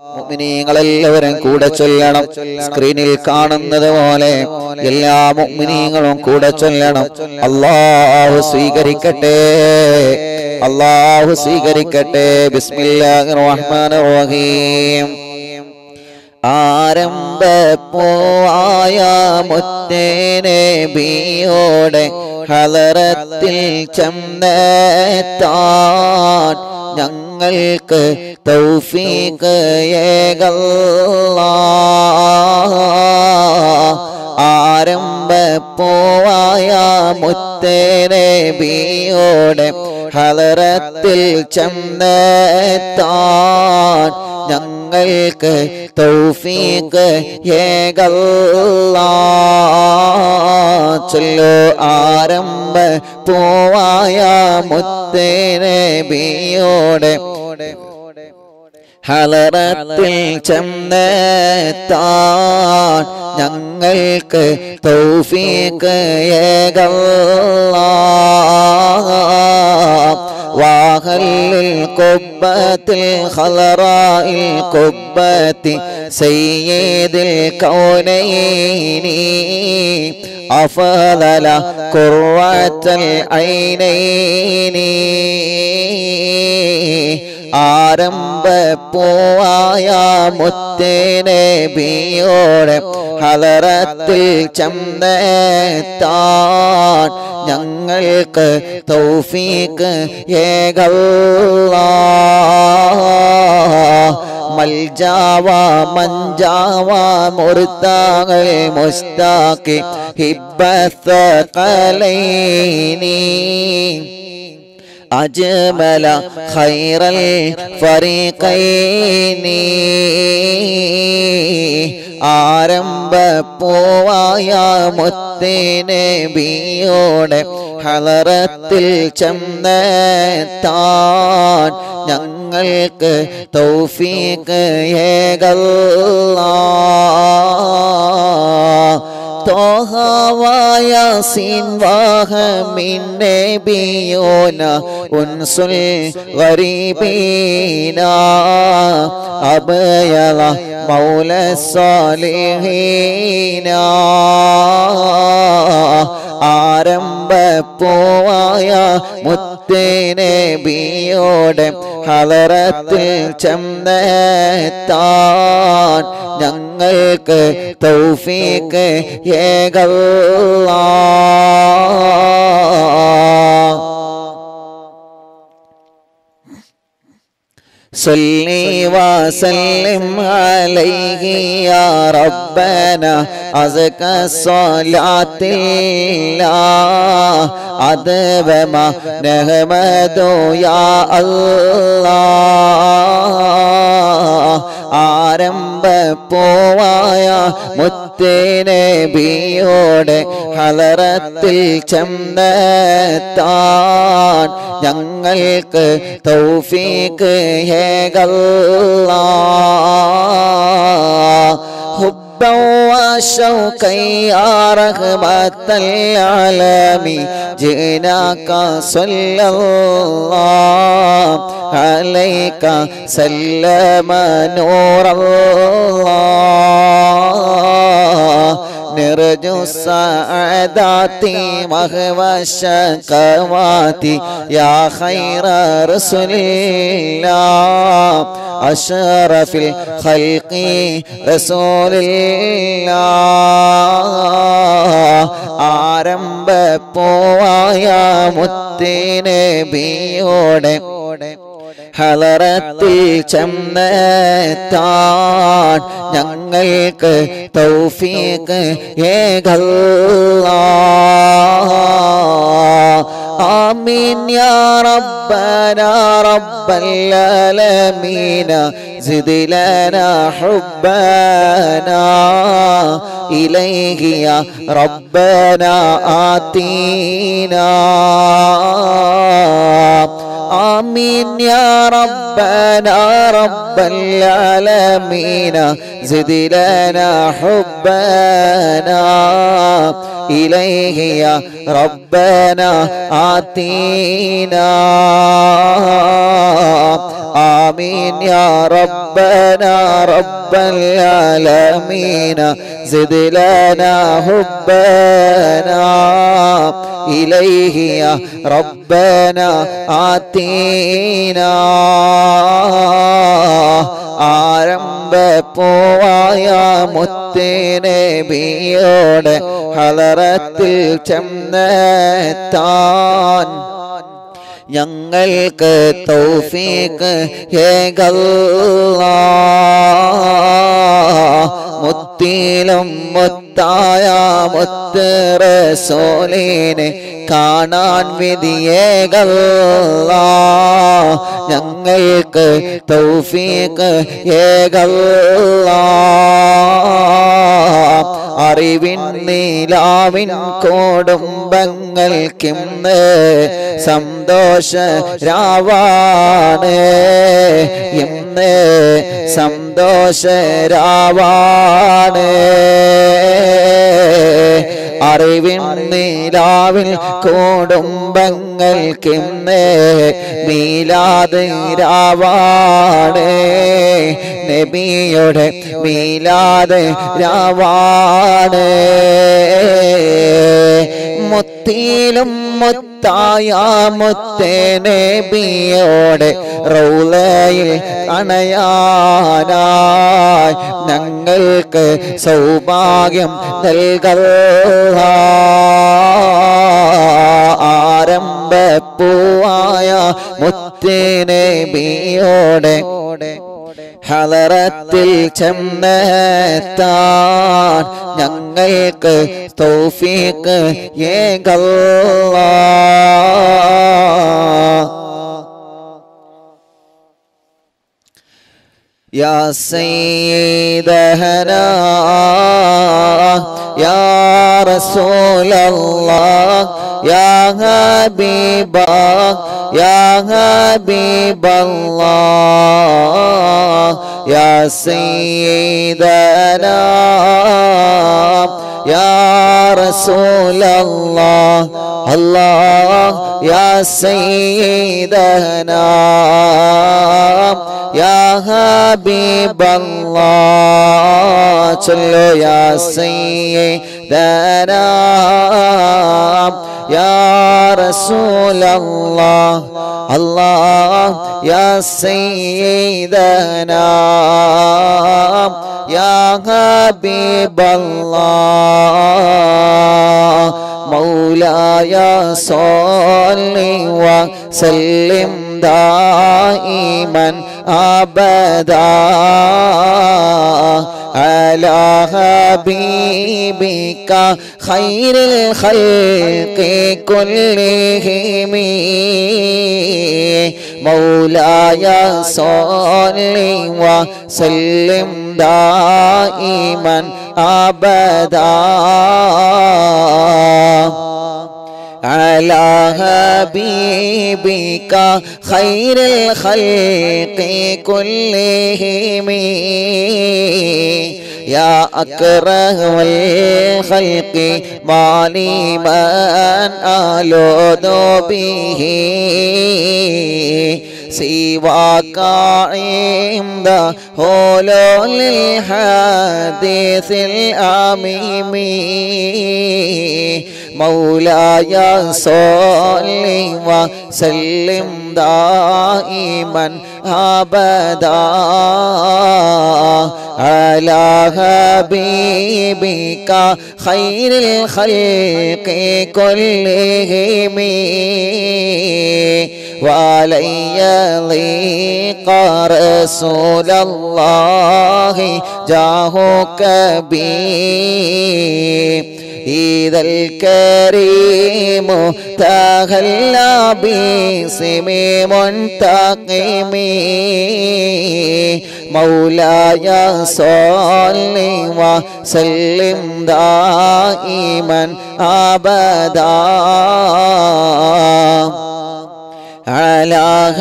മുഅ്മിനീങ്ങളെല്ലാവരും കൂടെ ചൊല്ലണം സ്ക്രീനിൽ കാണുന്നത് പോലെ എല്ലാ മുഅ്മിനീങ്ങളും കൂടെ ചൊല്ലണം അള്ളാഹു സ്വീകരിക്കട്ടെ അള്ളാഹു സ്വീകരിക്കട്ടെ ബിസ്മില്ലാഹിർ റഹ്മാനിർ റഹീം ആരംഭപ്പോയ മുത്തേനബിയോടെ ഹലറത്തിൽ ചെന്നെത്താൻ ഞങ്ങൾക്ക് തൗഫീഖ് ഏകല്ലാ ആരംഭപ്പോയ മുത്തേനബിയോടെ ഹലറത്തിൽ ചെന്നെത്താൻ ഞങ്ങൾക്ക് തൗഫീഖ് ഏകല്ലാ ചൊല്ലോ ആരംഭ പോവായ മുത്തേനബിയോടെ ഹലറത്തിൽ ചെന്നെത്താൻ ഞങ്ങൾക്ക് തൗഫീഖ് ഏകല്ലാ واهل القبة الخضراء القبة سيد الكونين أفضل قرة العينين ആരംഭപ്പൂവായ മുത്തേനബിയോടെ ഹലറത്തിൽ ചെന്നെത്താൻ ഞങ്ങൾക്ക് തൗഫീഖ് ഏകല്ലാ മൽജാവ മഞ്ചാവ മുർത്താകൾ മുസ്താഖി ഹിബ്ബത്തഖലൈനി أجمل خير الفريقين ആരംഭപ്പൂവായ മുത്തേനബിയോടെ ഹലറത്തിൽ ചെന്നെത്താൻ ഞങ്ങൾക്ക് തൗഫീഖ് ഏകല്ലാ طه وياسين وهمين نبينا أنس الغريبين أبيض مولى الصالحين ആരംഭപ്പൂവായ മുത്തേനബിയോടെ ഹലറത്തിൽ ചെന്നെത്താൻ ഞങ്ങൾക്ക് തൗഫീഖ് ഏകല്ലാ صلي وسلم عليه يا ربنا أزكى الصلاة الله عذب ما نحمد يا الله ആരംഭപ്പൂവായ മുത്തേനബിയോടെ ഹലറത്തിൽ ചെന്നെത്താൻ ഞങ്ങൾക്ക് തൗഫീഖ് ഏകല്ലാ حبا وشوقا يا رغبة العالمين جئناك صلى الله عليك سلم نور الله نرجو السعادات مهوى الشكوات يا خير رسول الله أشرف الخلق رسول الله ആരംഭപ്പൂവായ മുത്തേനബിയോടെ ഹലറത്തിൽ ചെന്നെത്താൻ ഞങ്ങൾക്ക് തൗഫീഖ് ഏകല്ലാ آمين يا ربنا رب العالمين زد لنا حبنا إليه يا ربنا آتينا آمين يا ربنا رب العالمين زد لنا حبنا إليه يا ربنا آتينا آمين يا ربنا رب العالمين زد لنا حبنا إليه يا ربنا آتينا ആരംഭപ്പൂവായ മുത്തിനബിയോട് ഹലറത്തിൽ ചെന്നെത്താൻ ഞങ്ങൾക്ക് തൗഫീക്ക് ഏകല്ലാ മുത്തിലും മുത്തായ മുത്ത് റസൂലിനെ കാണാൻ വിധിയേകല്ലാ ഞങ്ങൾക്ക് തൗഫീക്ക് ഏകല്ലാ അറിവിൻ നീലാവിൻ കുടുംബങ്ങൾക്കിന്ന് സന്തോഷ രാവാണ് ഇന്ന് സന്തോഷ രാവാണ് അറിവിൻ നീലാവിൽ കുടുംബങ്ങൾക്കിന്ന് മീലാത് രാവാണ് നബിയുടെ മീലാത് രാവാണ് മുത്തിയിലും മുത്തായ മുത്തേനബിയോടെ റൗലയിൽ അണയാനായി ഞങ്ങൾക്ക് സൗഭാഗ്യം നൽകല്ല ആരംഭപ്പൂവായ മുത്തേനബിയോടെ ഹലറത്തിൽ ചെന്നെത്താൻ ഞങ്ങൾക്ക് തൗഫീക്ക് ഏകല്ല يا سيدنا يا رسول الله يا حبيب يا حبيب الله يا سيدنا يا رسول الله الله يا سيدنا يا حبيب الله صلوا يا سيدنا يا رسول الله الله يا سيدنا يا حبيب الله مولاي صل وسلم دائما ابدا على حبيبك خير الخلق كلهم مولاي صل وسلم دائما ابدا على حبيبك خير الخلق كلهم يا أكرم الخلق مالي من ألوذ به سواك عند حلول الحديث الأميم مولاي صل وسلم دائما أبدا على حبيبك خير الخلق كلهم وعلي ضيق رسول الله جاهك بي إذا الكريم تغلى باسم منتقم مولاي صل وسلم دائما أبدا على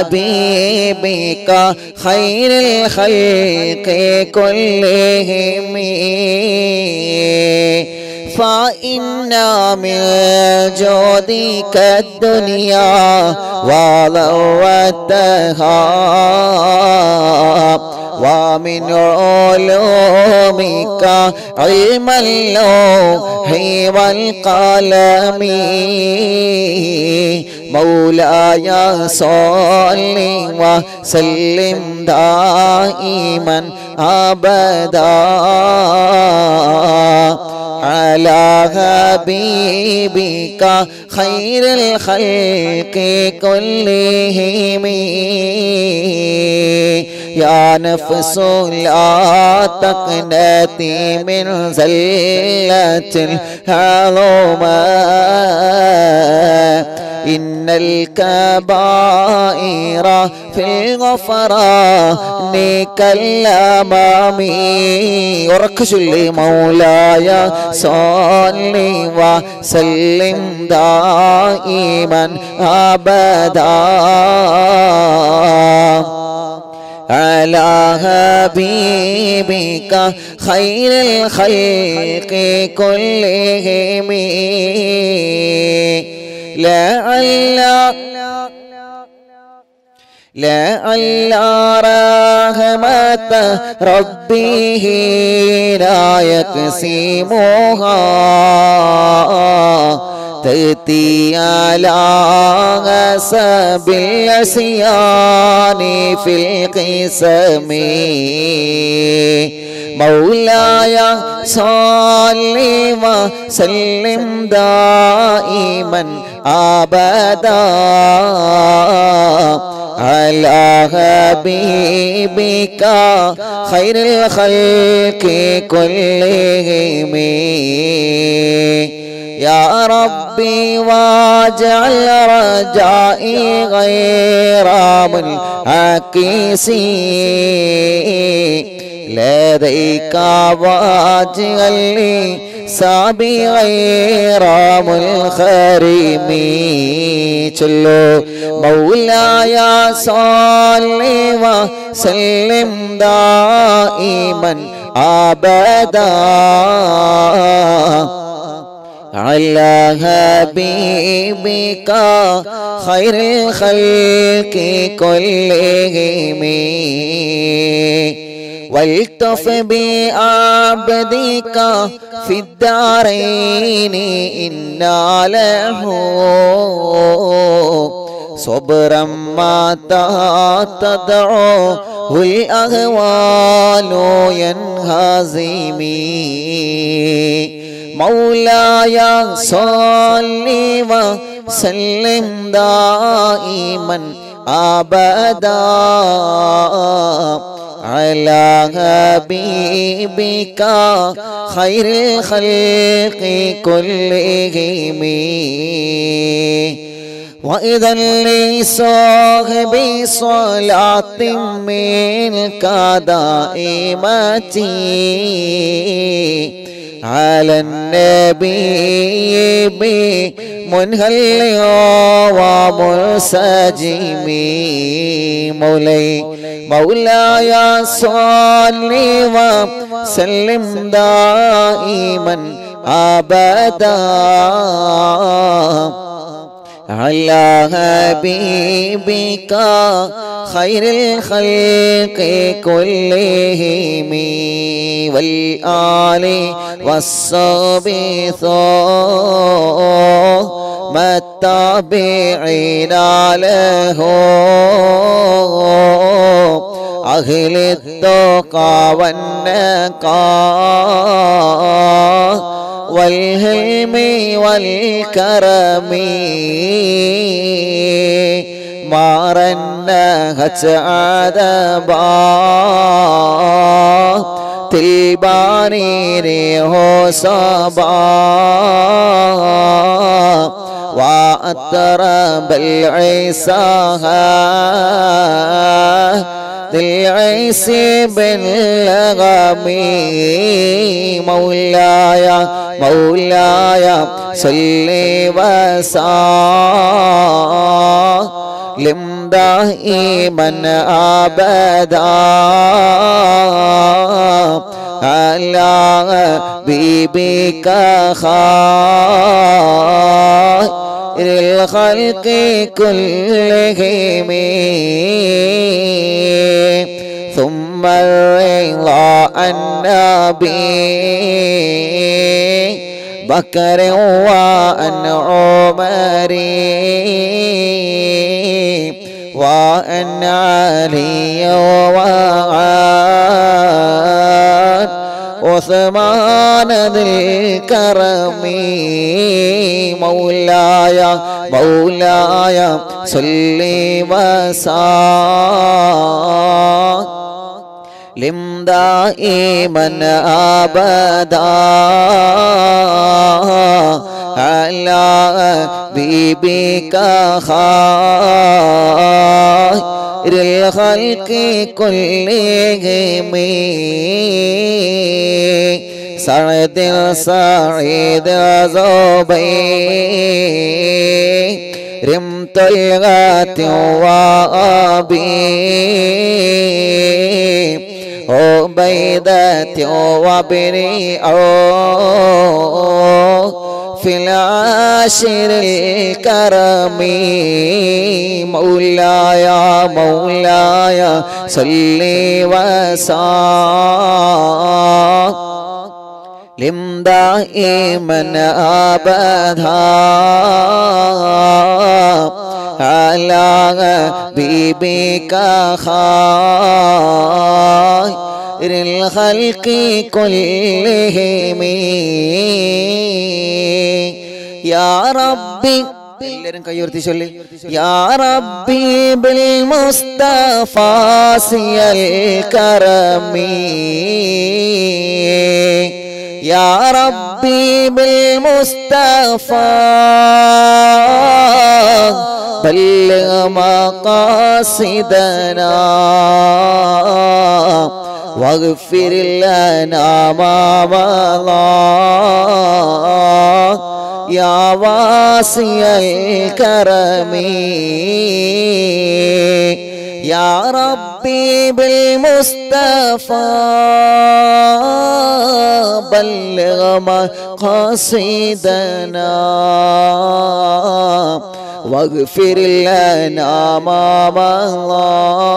حبيبك خير الخلق كلهم فإن من جودك الدنيا وضوتها ومن علومك علم اللوح والقلم مولاي صل وسلم دائما ابدا على حبيبك خير الخلق كلهم يا نفس لا تقنتي من زلة العظمى إن الكبائر في الغفران كالأمام وركشل مولاي صل وسلم دائما أبدا على حبيبك خير الخلق كلهم لعل لعل رحمة ربه لا يقسمها تأتي على حسب العصيان في القسم مولاي صل وسلم دائما أبدا على حبيبك خير الخلق كلهم يا ربي واجعل رجائي غير منعكسي لديك واجعل لي سابي غير منخرم چلو مولاي صل وسلم دائما ابدا على حبيبك خير الخلق كلهم والتف بعبدك في الدارين إنا له صبرا ما تدعو الأهوال ينهزمي مولاي صل وسلم دائما ابدا على حبيبك خير الخلق كلهم وإذا لصاحب صلاة منك دائمتي على النبي بمنهل ومرسجم مولاي مولاي صل وسلم دائما أبدا على حبيبك خير الخلق كلهم والآل والصحب ثم التابعين له أهل التقى والنقاء والهلم والكرم മാറന്നഹച്ച ആദബാ തിൽബാനീരെ ഹോ സബാ وأطرب العيساها للعيس بالغم مولاي مولاي صل وسلم لم دائما أبدا على حبيبك خير الخلق كلهم ثم الرضا النبي بكر وأن عمر وأن علي وعن عثمان ذي الكرم مولاي مولاي صل وسلم لم دائما أبدا على بيبك خير الخلق كلهم سعد سعيد زبي رمت الغات وابي عبيدة وابني في العاشر الكرم مولاي مولاي صل وسلم لم دائما أبدا على بيبك خير الخلق كلهم يا ربي എല്ലാരും കൈയുയർത്തി ചൊല്ലി യാ റബ്ബി ബിൽ മുസ്തഫ സിയൽ കറമി യാ റബ്ബി ബിൽ മുസ്തഫ بلغ مقاصدنا واغفر لنا ما مضى يا واسع الكرم يا ربي بالمصطفى بلغ مقاصدنا واغفر لنا ما مضى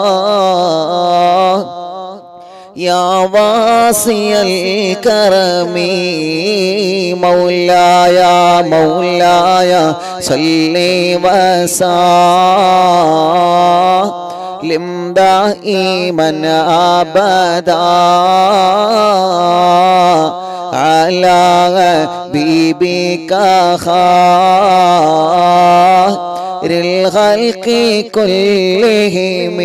يا واسع الكرم مولاي مولاي صل وسلم دائما ابدا على حبيبك خير الخلق كلهم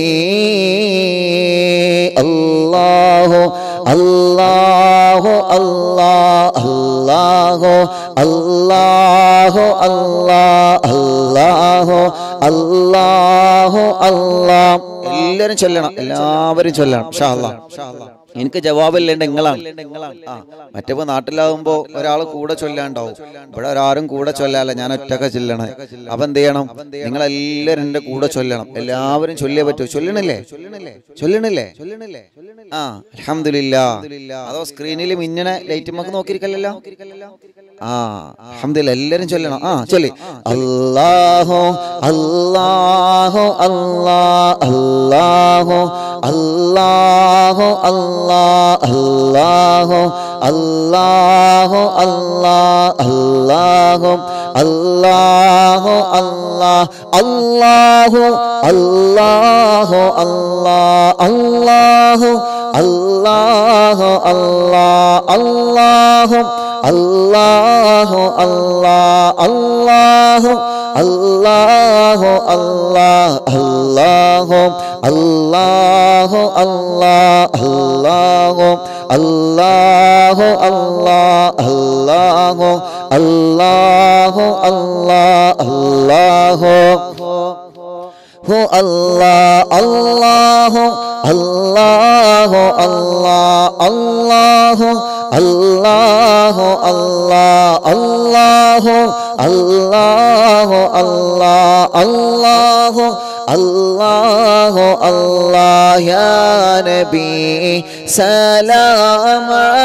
الله الله الله الله الله الله الله الله الله എല്ലാരും ചൊല്ലണം എല്ലാവരും ചൊല്ലണം ഷാ അല്ലാ എനിക്ക് ജവാബില്ലേണ്ട നിങ്ങളാണ് ആ മറ്റേപ്പോ നാട്ടിലാവുമ്പോ ഒരാൾ കൂടെ ചൊല്ലാണ്ടാവും ഇവിടെ ഒരാരും കൂടെ ചൊല്ലാല്ല ഞാൻ ഒറ്റക്ക ചൊല്ലണേ അപ്പൊ എന്ത് ചെയ്യണം നിങ്ങൾ എല്ലാരും എന്റെ കൂടെ ചൊല്ലണം എല്ലാവരും ചൊല്ലിയേ പറ്റൂ ചൊല്ലണില്ലേ ചൊല്ലണില്ലേ ആ അലഹമില്ല അതോ സ്ക്രീനിൽ മിന്നണ ലൈറ്റ് നമുക്ക് നോക്കിയിരിക്കല്ലോ ആ അലഹമില്ല എല്ലാരും ചൊല്ലണം ആ ചൊല്ലി അല്ലാഹു അല്ലാഹു അല്ലാ അല്ലാഹു അല്ലാഹു അല്ലാ അല്ലാഹു അല്ലാഹു അല്ലാ അല്ലാഹു അല്ലാഹു അല്ലാ അല്ലാഹു അല്ലാഹു അല്ലാ അല്ലാഹു അല്ലാഹു അല്ലാ അല്ലാഹു അല്ലാഹു അല്ലാ അല്ലാഹു അല്ലാഹു അല്ലാ അല്ലാഹു അല്ലാഹു അല്ലാ അല്ലാഹു അല്ലാഹു അല്ലാ അല്ലാഹു അല്ലാഹു അല്ലാ അല്ലാഹു ഹു അല്ലാ അല്ലാഹു അല്ലാഹു അല്ലാ അല്ലാഹു അല്ലാഹു അല്ലാ അല്ലാഹു അല്ലാഹു അല്ലാ അല്ലാഹു الله الله يا نبي سلام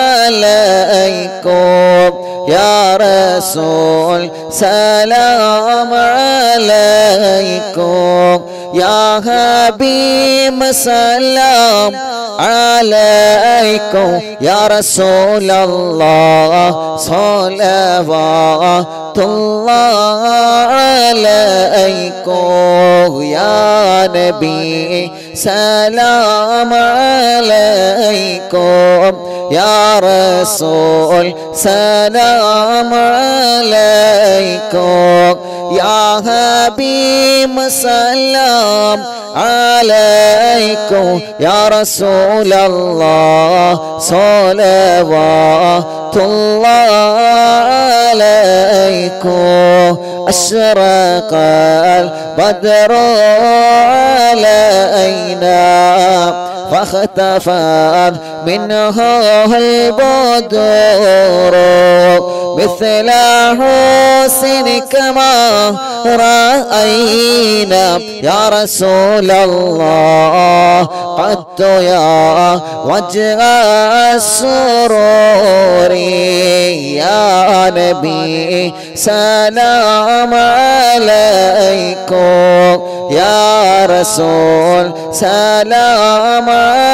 عليكم يا رسول سلام عليكم يا حبيب سلام عليكم يا رسول الله صلوات الله عليكم يا نبي سلام عليكم يا رسول سلام عليكم يا حبيب سلام عليكم يا رسول الله صلوات الله عليكم أشرق البدر علينا فاختفت منه البدور مثل حسنك ما رأينا يا رسول الله قد يا وجه السرور يا نبي سلام عليكم يا رسول سلام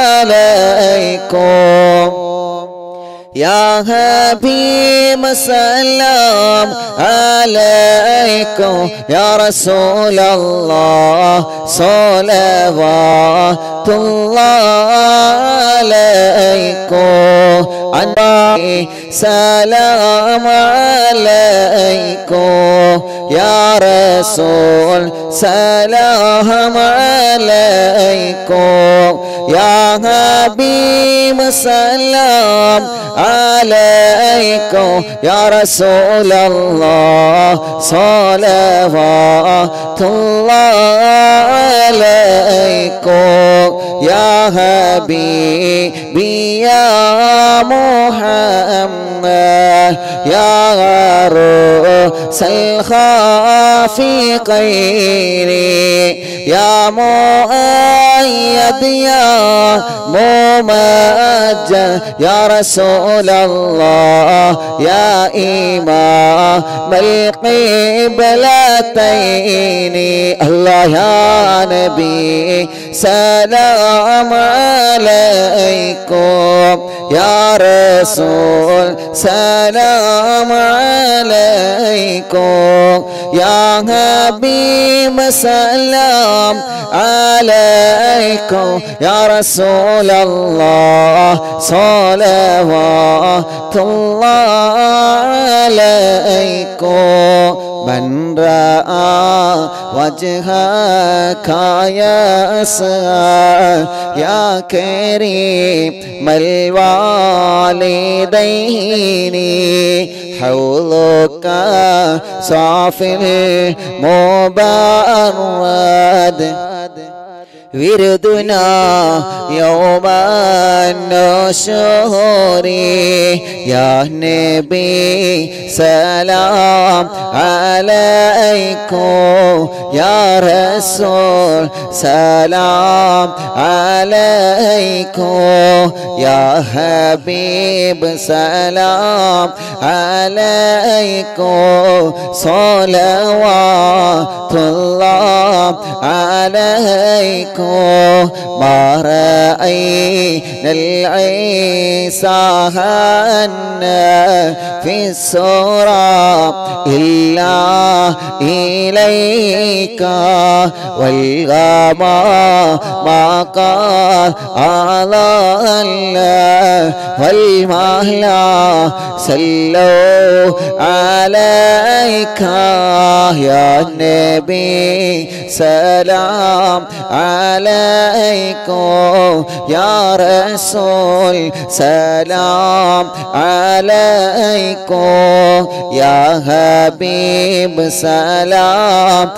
عليكم يا حبيب سلام عليكم يا رسول الله صلوات الله عليكم عني سلام عليكم يا رسول سلام عليكم يا حبيب سلام عليكم يا رسول الله صلوات الله عليكم يا حبيبي يا محمد يا غروس الخافقين يا مؤيد يا ممجد يا رسول الله يا إمام القبلتين الله يا نبي سلام عليكم يا رسول سلام عليكم يا حبيب سلام عليكم يا رسول الله صلوات الله عليكم من رأى وجهك يسعى يا كريم الوالدين حوضك صافي المبرد وردنا يوم النشور يا نبي سلام عليكم يا رسول سلام عليكم يا حبيب سلام عليكم صلوات الله عليكم ما رأينا العيسى هنا في السورة إلا إليك والغما ما قال على الله والمهلا صلوا عليك يا نبي سلام عليكم يا رسول سلام عليكم يا حبيب سلام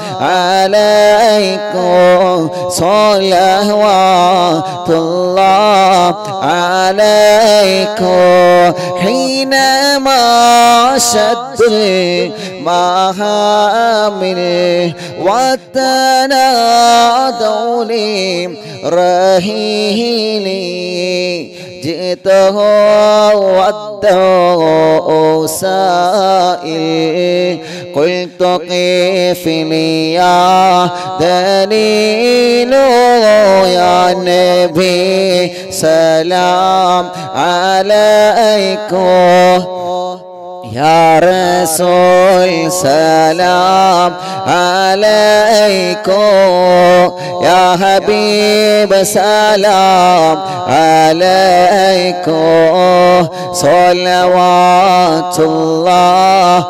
عليكم صلوات الله عليكم عليكم حينما شد المحامل وتنادوا لي رهيني جئته والدعاء سائل قلت كيف لي يا دليل يا نبي سلام عليكم يا رسول سلام عليكم يا حبيب سلام عليكم صلوات الله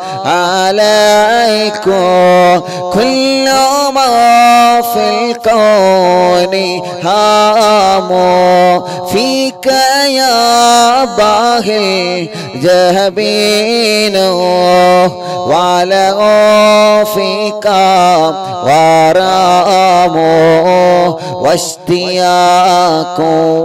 عليكم كل ما في الكون هام فيك يا باهي جهبين وعلى فيك ورام واشتياق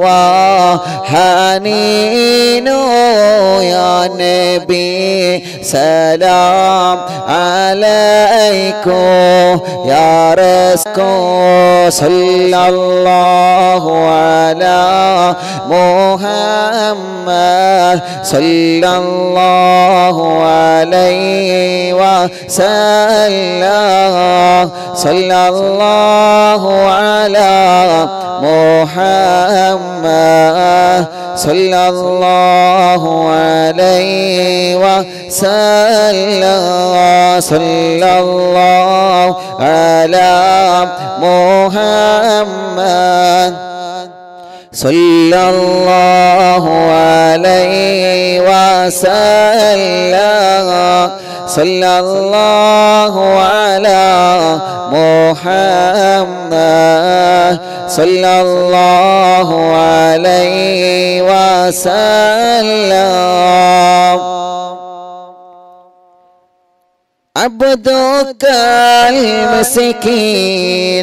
وحنين يا نبي سلام عليكم يا رزق صلى الله على محمد صلى الله عليه وسلم صلى الله على محمد صلى الله عليه وسلم صلى الله على محمد صلى الله عليه وسلم صلى الله على محمد صلى الله عليه وسلم عبدك المسكين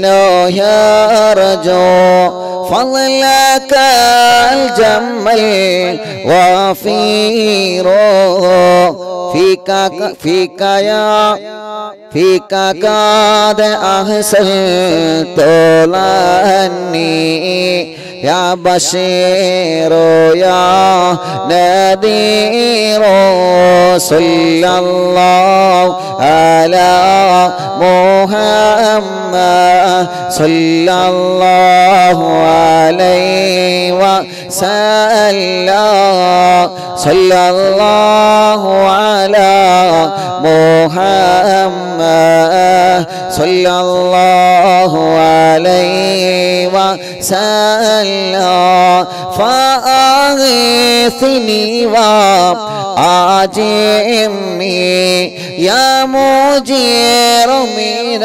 يرجو فضلك الجمل وفير فيك فيك يا فيك قد أحسنت لأني يا بشير يا نذير صلى الله على محمد صلى الله عليه وسلم صلى الله على محمد صلى الله عليه وسلم فأغثني وأجرني يا مجير من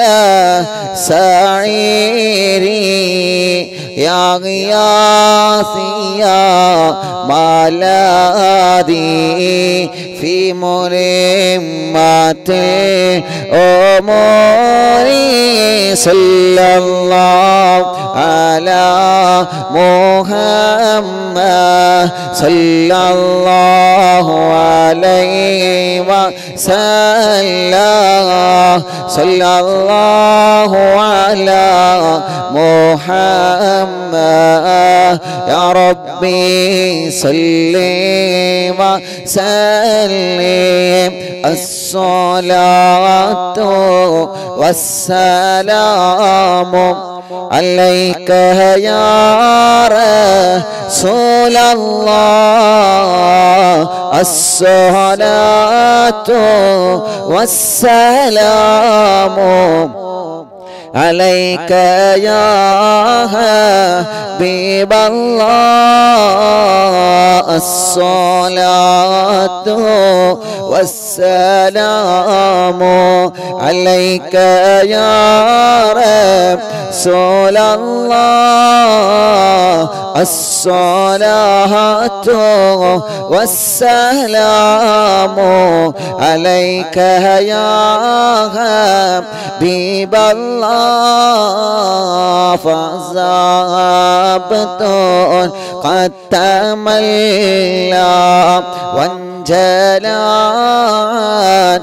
سعيري يا غياثي يا ملاذي في مرمة أموري صلى الله على محمد صلى الله عليه وسلم صلى الله على محمد يا ربي صل وسلم الصلاة والسلام عليك يا رسول الله الصلاة والسلام عليك يا حبيب الله الصلاة والسلام عليك يا رسول الله الصلاة والسلام عليك يا حبيب الله فزابت قد تملى وانجلى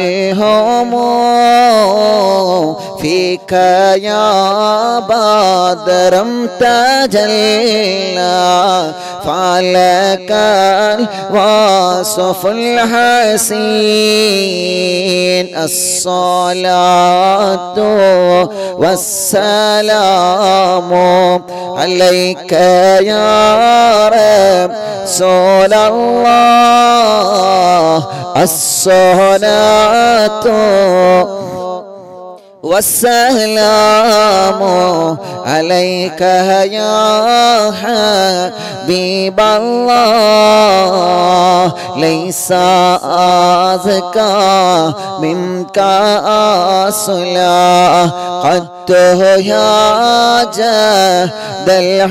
الهموم فيك يا بدر تجلى فعلك الوصف الحسين الصلاة والسلام عليك يا رسول الله الصلاة والسلام عليك يا حبيب الله ليس أزكى منك أصلا قد يا جد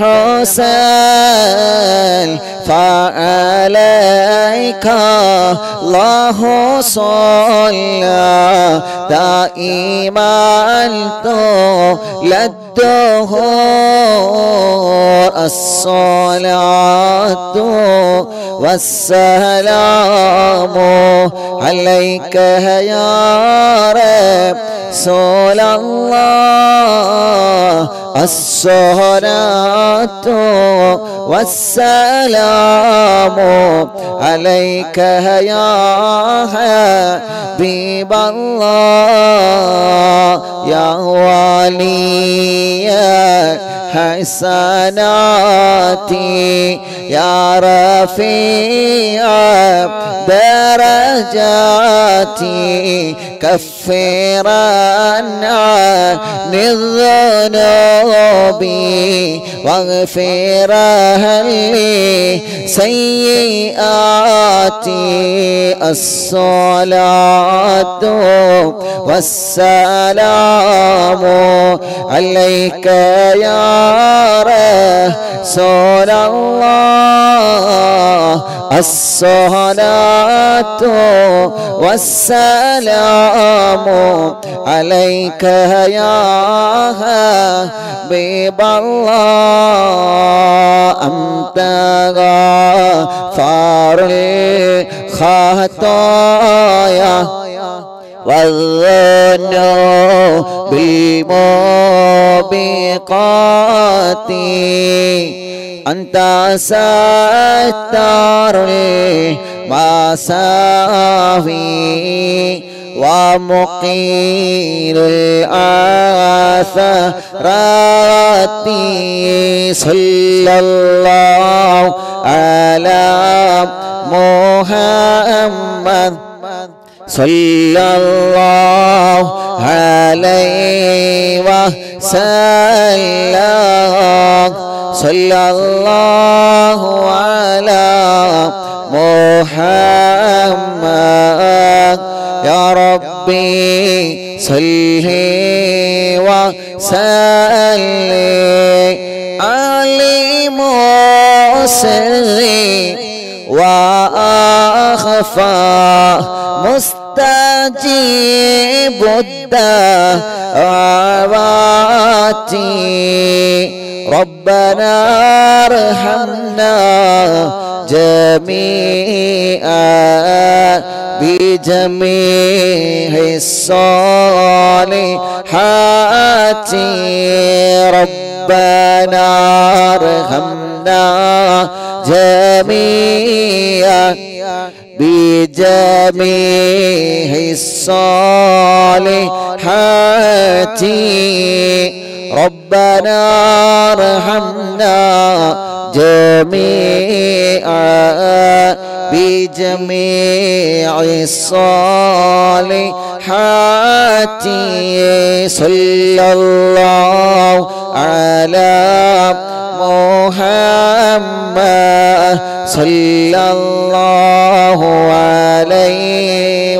الحسين فعليك الله صلى دائما طول الدهور الصلاة والسلام عليك يا رسول الله الصلاة والسلام عليك يا حبيب الله يا ولي حسناتي يا رفيع درجاتي كفر عن الذنوب واغفر لي سيئاتي الصلاة والسلام عليك يا رسول الله الصلاة والسلام عليك يا حبيب الله أنت غفار الخطايا والذنوب الموبقات أنت ستار المساوي ومقيل الآثارات صلى الله على محمد صلى الله عليه وسلم صلى الله على محمد يا ربي صل وسلم علي مسري وأخفى مستجيب الدعوات ربنا ارحمنا جميعا بجميع الصالحات ربنا ارحمنا جميعا بجميع الصالحات ربنا ارحمنا جميعا بجميع الصالحات صلى الله على محمد محمد صلى الله عليه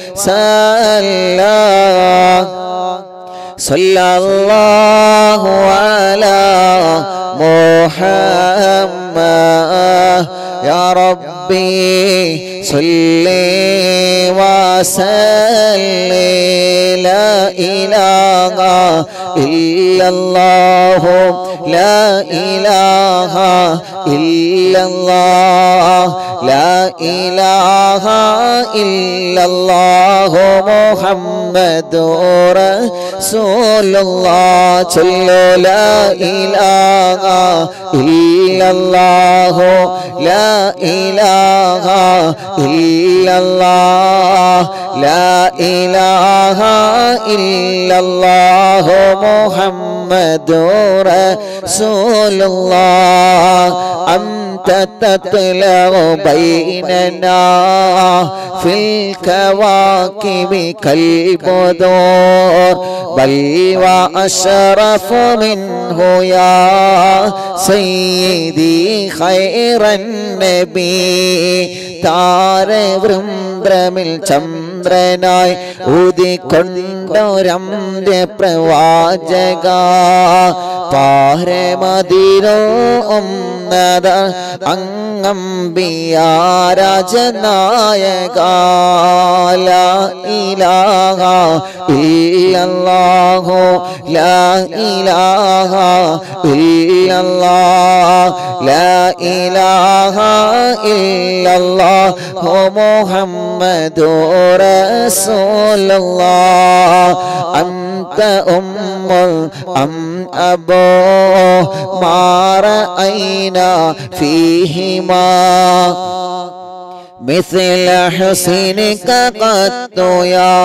وسلم صلى الله على محمد يا ربي صل وسلم لا إله إلا الله لا إله إلا الله لا إله إلا الله محمد رسول الله صلوا لا إله إلا الله لا إله إلا الله لا إله إلا الله محمد رسول الله أنت تطلع بيننا في الكواكب كالبدور بل وأشرف منه يا سيدي خير النبي താരവൃന്ദ്രമിൽ ചന്ദ്രനായി ഉദിക്കൊണ്ടൊരമ്യ പ്രവാചക പാരമതിരോ ഒന്നത അങ്ങമ്പിയാരാജനായക ലാ ഇലാഹ ഇല്ലല്ലാഹു ലാ ഇലാഹ ഇല്ലല്ലാഹ് ലാ ഇലാഹ ഇല്ലല്ലാഹു മുഹമ്മദുർ റസൂലുള്ളാഹ് അന്ത ഉമ്മുൽ അം അബോ മാ റഅയ്നാ ഫീഹിമാ مثل حسنك قد يا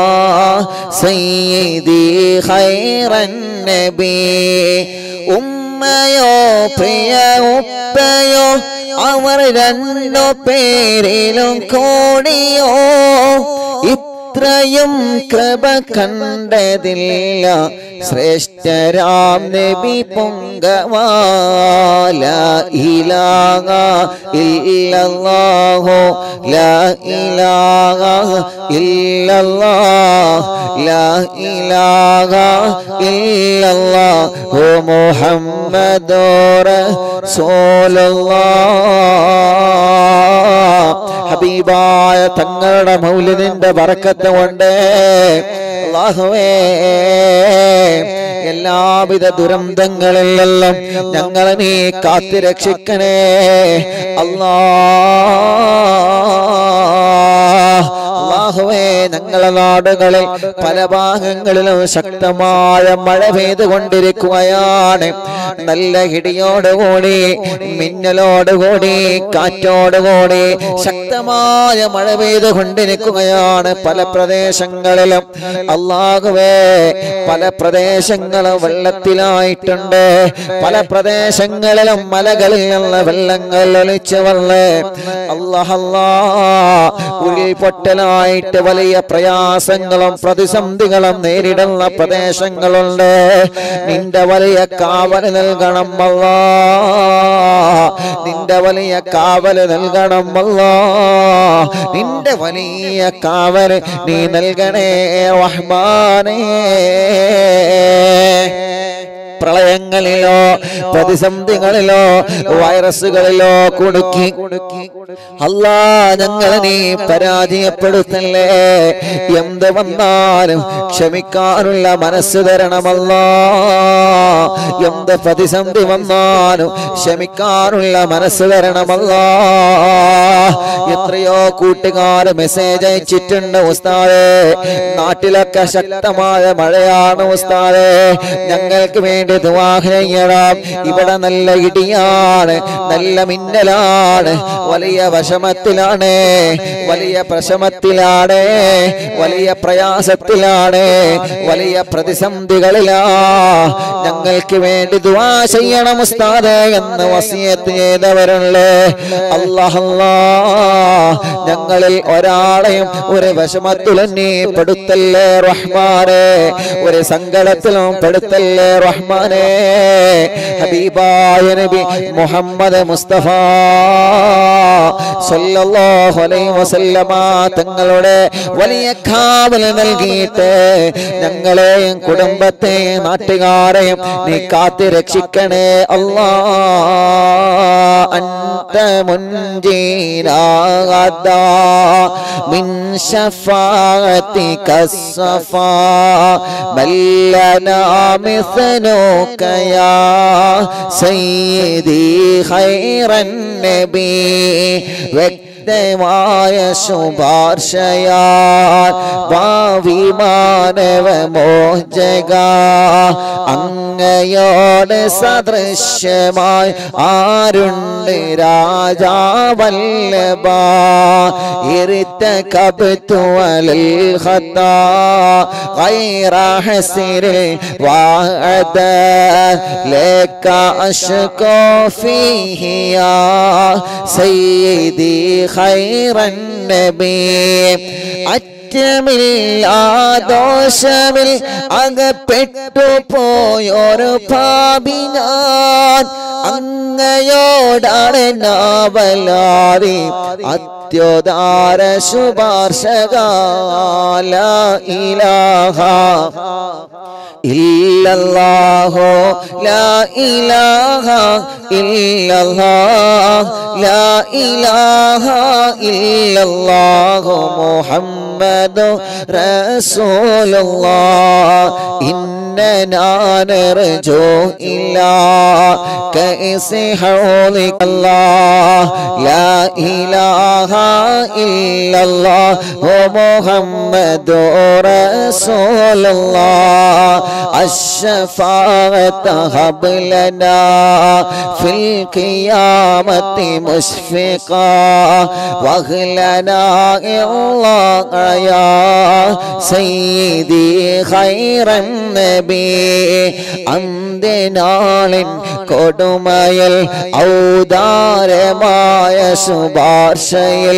سيدي خير النبي ഉമ്മയോ പ്രിയ ഉപ്പയോ അവർ രണ്ടു പേരിലും കൂടിയോ ഇത്രയും കൃപ കണ്ടതില്ല ശ്രേഷ്ഠരാം നബി പൊങ്കവാല ഇലാഹ ഇല്ലല്ലാഹു ലാ ഇലാഹ ഇല്ലല്ലാഹ് ലാ ഇലാഹ ഇല്ലല്ലാഹു മുഹമ്മദുർ റസൂലുള്ളാഹ് ഹബീബായ തങ്ങളുടെ മൗലിദിന്റെ ബറക്കത്ത് കൊണ്ട് അല്ലാഹുവേ എല്ലാവിധ ദുരന്തങ്ങളിൽ നിന്നും ഞങ്ങളെ നീ കാത്തു രക്ഷിക്കണേ അല്ലാ അള്ളാഹുവേ ഞങ്ങളെ നാടുകളിൽ പല ഭാഗങ്ങളിലും ശക്തമായ മഴ പെയ്തുകൊണ്ടിരിക്കുകയാണ് നല്ല ഇടിയോടുകൂടി മിന്നലോടുകൂടി കാറ്റോടുകൂടി ശക്തമായ മഴ പെയ്തുകൊണ്ടിരിക്കുകയാണ് പല പ്രദേശങ്ങളിലും അള്ളാഹുവേ പല പ്രദേശങ്ങളും വെള്ളത്തിലായിട്ടുണ്ട് പല പ്രദേശങ്ങളിലും മലകളിൽ നിന്ന് വെള്ളങ്ങൾ ഒലിച്ചു വന്ന് അള്ളാഹല്ലാ ഉരുൾപൊട്ടലായിട്ട് വലിയ പ്രയാസങ്ങളും പ്രതിസന്ധികളും നേരിടുന്ന പ്രദേശങ്ങളുണ്ട് നിന്റെ വലിയ കാവൽ നൽകണം അല്ലാ നിന്റെ വലിയ കാവൽ നൽകണം അല്ലാ നിന്റെ വലിയ കാവൽ നീ നൽകണേ റഹ്മാനേ പ്രളയങ്ങളിലോ പ്രതിസന്ധികളിലോ വൈറസുകളിലോ കുടുക്കി അല്ലാ ഞങ്ങളെ നീ പരാജയപ്പെടുത്തല്ലേ എന്ത് വന്നാലും ക്ഷമിക്കാനുള്ള മനസ്സ് തരണമല്ലോ എന്ത് പ്രതിസന്ധി വന്നാലും ക്ഷമിക്കാനുള്ള മനസ്സ് തരണമല്ലോ എത്രയോ കൂട്ടുകാർ മെസ്സേജ് അയച്ചിട്ടുണ്ട് ഉസ്താദേ നാട്ടിലൊക്കെ ശക്തമായ മഴയാണ് ഉസ്താദേ ഞങ്ങൾക്ക് വേണ്ടി ദുവാഹനം ഇവിടെ നല്ല ഇടിയാണ് നല്ല മിന്നലാണ് വലിയ വിഷമത്തിലാണ് വലിയ പ്രശമത്തിലാണ് വലിയ പ്രയാസത്തിലാണ് വലിയ പ്രതിസന്ധികളിലാ ഞങ്ങൾക്ക് വേണ്ടി ദുവാ ചെയ്യണം ഉസ്താദേ എന്ന് വസിയത്ത് ചെയ്തവരുള്ളേ അല്ലാഹല്ലാ ഞങ്ങളിൽ ഒരാളെയും ഒരു വിഷമത്തിലും നീ പെടുത്തല്ലേ റഹ്മാനെ ഒരു സങ്കടത്തിലും പെടുത്തല്ലേ റഹ്മാനെ റഹ്മാനെ ഹബീബായ നബി മുഹമ്മദ് മുസ്തഫ സല്ലല്ലാഹു അലൈഹി വസല്ലമ തങ്ങളുടെ വലിയ കാവൽ നൽകിയിട്ട് ഞങ്ങളെയും കുടുംബത്തെയും നാട്ടുകാരെയും നീ കാത്തി രക്ഷിക്കണേ അല്ലാ അന്ത മുൻജീനാ غدا من شفاعتك الصفا من لنا مثلك يا سيدي خير النبي വ്യക്തമായ ശുപാർശയാൽ ഭാവി മാനവ മോചക അങ്ങയോട് സദൃശ്യമായി ആരുണ്ട് രാജാവല്ലഭ ارتكبت على الخطا غير حسر وعد لك أشكو فيه يا سيدي خير النبي അറ്റമില്ല ദോഷമിൽ അകപ്പെട്ടു പോയൊരു പാപിനാൻ അങ്ങയോടാണ് നാവലാതി അത്യോദാര ശുപാർശകാല ഇലാഹ ഇല്ലല്ലാഹോ ലാ ഇലാഹ ഇല്ലല്ലാഹ് ലാ ഇലാഹ ഇല്ലല്ലാഹു മുഹമ്മദു റസൂലുള്ളാഹ് إننا نرجو إلا كأس حولك الله لا إله إلا الله ومحمد رسول الله الشفاعة هب لنا في القيامة مشفقا واغلنا الله يا سيدي خير النبي അന്ത്യനാളിൻ കൊടുമയൽ ഔദാരമായ ശുപാർശയിൽ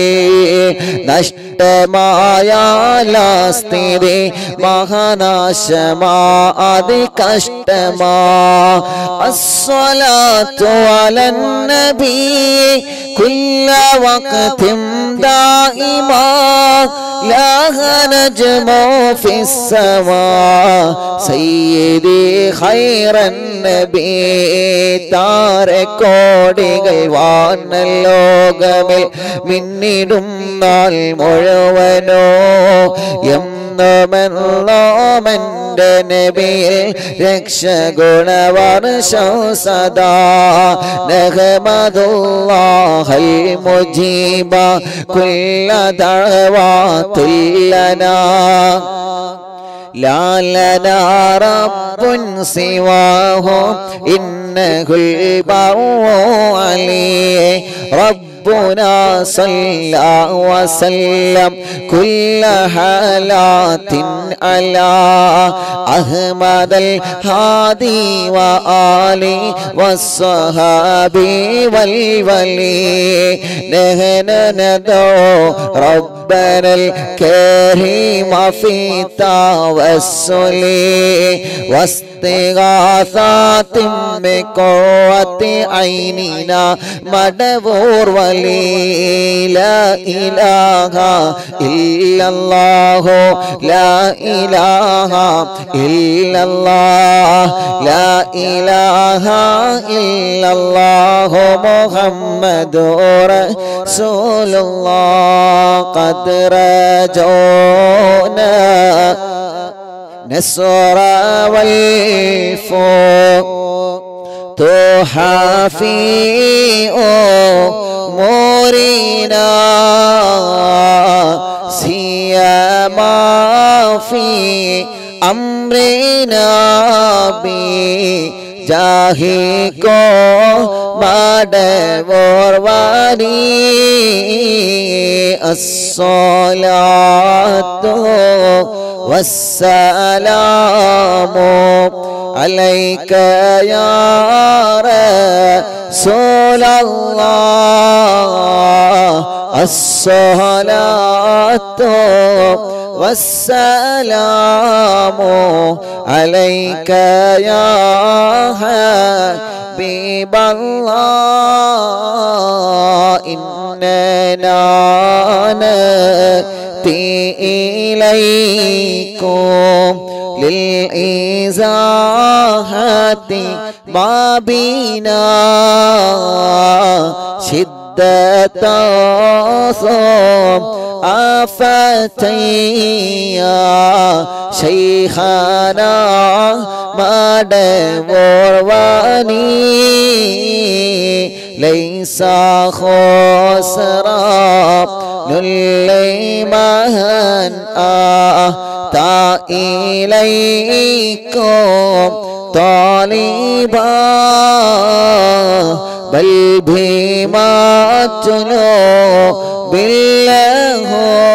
നഷ്ടമായ സ്ഥിതി മഹാനാശമാ അതി കഷ്ടമാ അസ്വലാത്തു അലൻ നബി كل وقت دائما لا نجم في السماء سيدي خير النبي താരക്കോടികൾ വാനലോകമിൽ മിന്നിടും നാൾ മുഴുവനോ എന്നുമെന്നോമെൻ്റെ നബിയിൽ രക്ഷഗുണവർഷം സദാ നഹമദുല്ലാഹൽ മുജീബ കുല്ല ദഅവാത്തില്ലനാ لا لنا رب سواه إنه البر عليه ربنا صلى وسلم كل حالات على أحمد الهادي وآله والصحابي والولي نحن ندعو ربنا الكريم في توسل واستغاثات بقوة عيننا مدبور ولي لا إله إلا الله لا إله إلا الله لا إله إلا الله محمد رسول الله قد رجونا نصر والفوق تحافي أمورنا سيما في أمرنا بجاهي کو مدورواني الصلاة والسلام عليك يا رسول الله الصلاة والسلام عليك يا حبيب الله إننا نأتي إليكم للإزاحة ما بنا شدة صوم آفتيا شيخنا مدورواني ليس خسرا نلي مهن آتا إليكم طالبا بل بما تنو بالله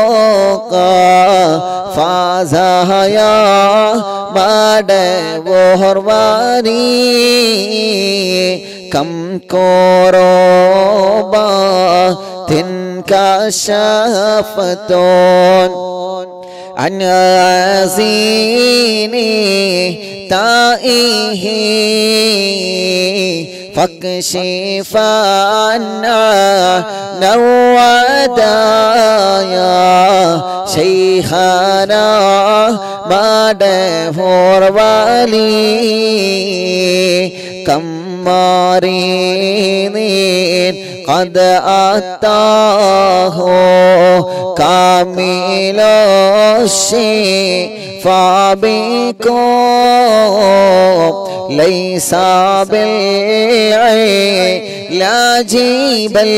فاز يا مد وهرواني كم كوروبا تنكشفتون عن عزيني تائه فاكشف عنا نودايا شيخنا بعد فوربالي كم مريض قد أتاه كامل الشفاء بكم ليس بالعلاج بل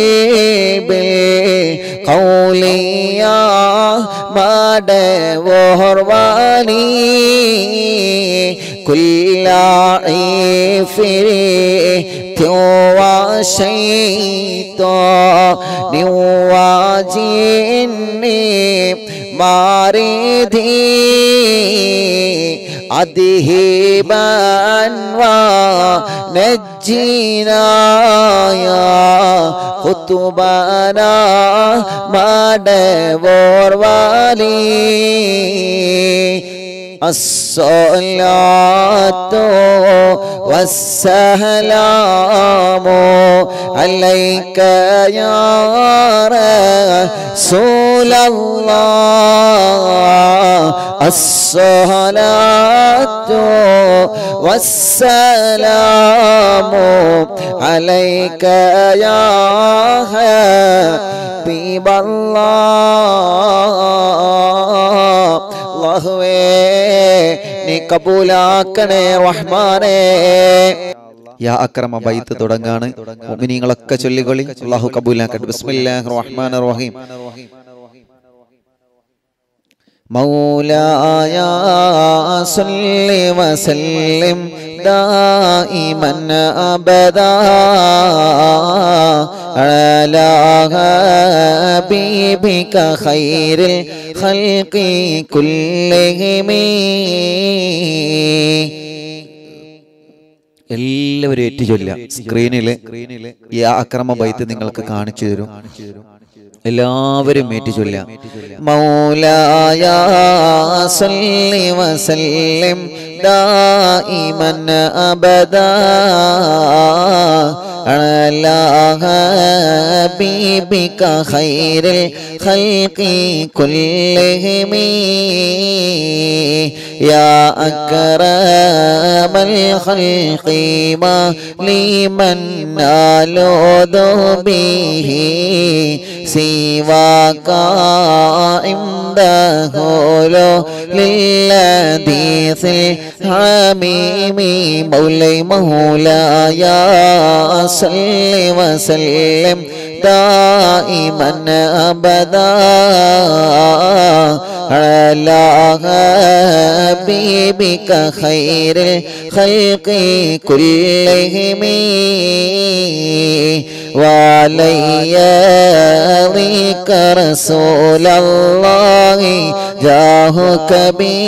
بالقول يا مد وهرواني كل عفريت وشيطان وجن ماردي أذهبا ونجينا يا قطبنا مدور والي الصلاة والسلام عليك يا رسول الله الصلاة والسلام عليك يا حبيب الله അള്ളാഹുവേ നീ കബൂലാക്കണേ റഹ്മാനേ യാ അക്രമ ബൈത്ത് തുടങ്ങാണ് മുഅ്മിനീങ്ങളൊക്കെ ചൊല്ലിക്കൊള്ളി അല്ലാഹു കബൂലാക്കട്ടെ ബിസ്മില്ലാഹിർ റഹ്മാനിർ റഹീം مولاي صل وسلم دائما ابدا على حبيبك خير الخلق كلهم എല്ലാവരും ഏറ്റു ചൊല്ലാം സ്ക്രീനില് ഈ അക്രമ ബൈത്ത് നിങ്ങൾക്ക് കാണിച്ചു തരും എല്ലാവരും ഏറ്റു ചൊല്ലാം مولاي صل وسلم دائما ابدا على حبيبك خير الخلق كلهم يا أكرم الخلق ما لمن نالوذ به سواك عنده للحديث الحميم مولاي مولاي صل وسلم دائما ابدا على حبيبك خير الخلق كلهم وعلي ذيك رسول الله جاهك بي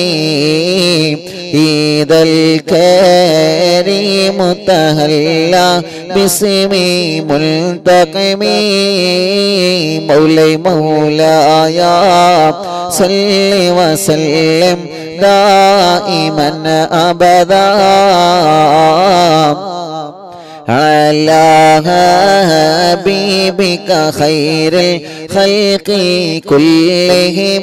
إذا الكريم تهلى باسم ملتقم مولاي مولاي صل وسلم دائما أبدا على حبيبك خير الخلق كلهم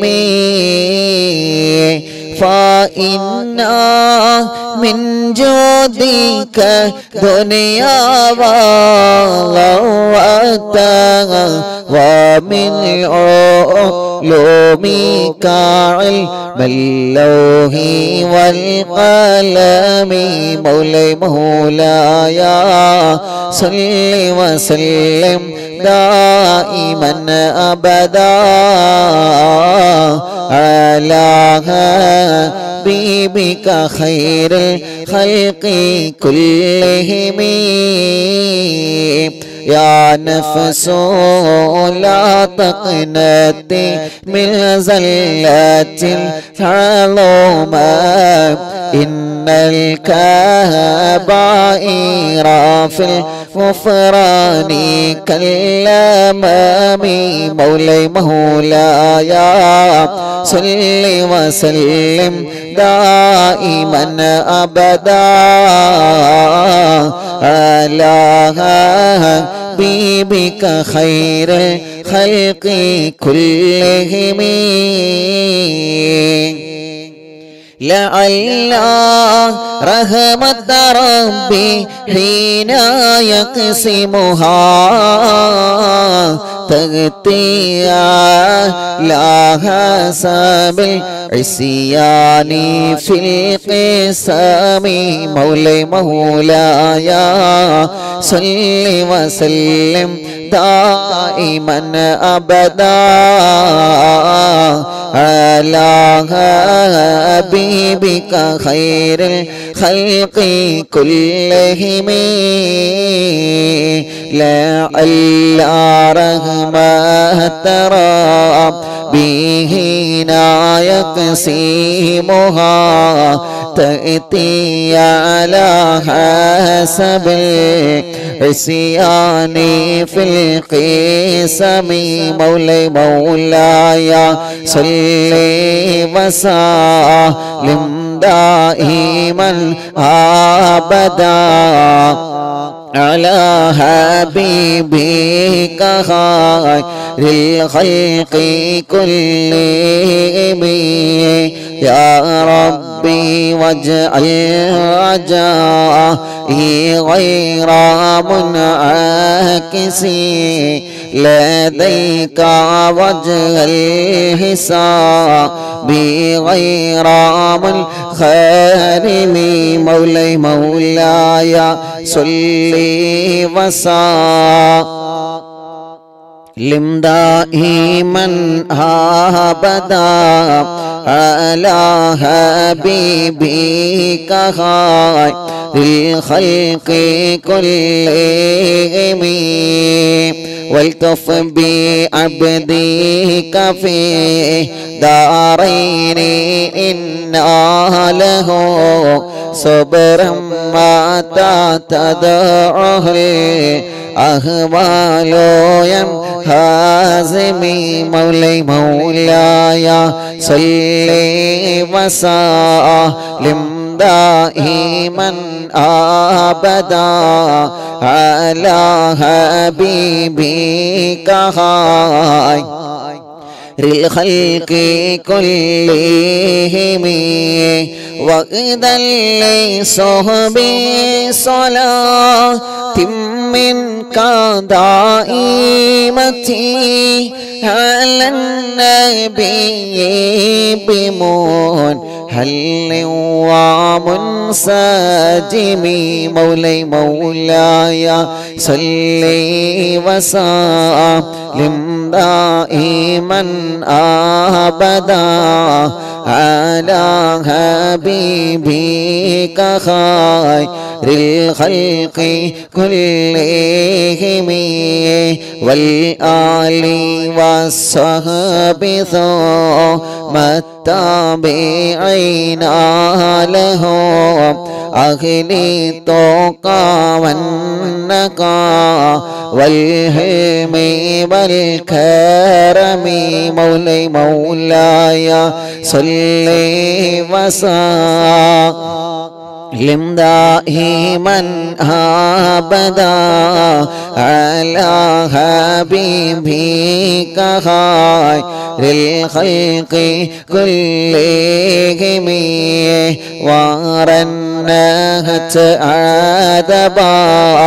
فإنا من جودك دنيا وغوتها ومن علومك علم اللوح والقلم مولاي مولاي صل وسلم دائما أبدا على حبيبك خير الخلق كلهم يا نفس لا تقنطي من زلة العظمى إن الكبائر في الغفران كالأمام مولاي مولاي صل وسلم دائما أبدا على حبيبك خير الخلق كلهم لعل رحمة ربي حين يقسمها تغطي على حسب العصيان في القسم مولاي مولاي صل وسلم دائما أبدا على حبيبك خير الخلق كلهم لعل رحمة ربنا يقسمها تأتي على حسب العصيان في القسم مولاي مولاي صل وسلم دائما أبدا على حبيبك خير الخلق كلهم يا ربي واجعل رجائي غير منعكس لديك وجه الحساب غير منخرم مولاي مولاي صلي وسلم دائما أبدا على حبيبك خير الخلق كلهم والتف بعبدك في دارين إنا له صبرا متى تدعه الأهوال ينهزمي مولاي مولاي صلي وسلم دائما أبدا على حبيبك خير الخلق كلهم وإذا لصحبي صلاة منك دائمتي على النبي بمون هل ومنسجم مولاي مولاي صلي وسلم دائما أبدا على حبيبك خير الخلق كلهم والآل والصحب ثم والتابعين لهم أهل التقى والنقى والهلم والكرم مولاي مولاي صلي وسلم دائما أبدا على حبيبك خير الخلق كلهم ورنهت عذبا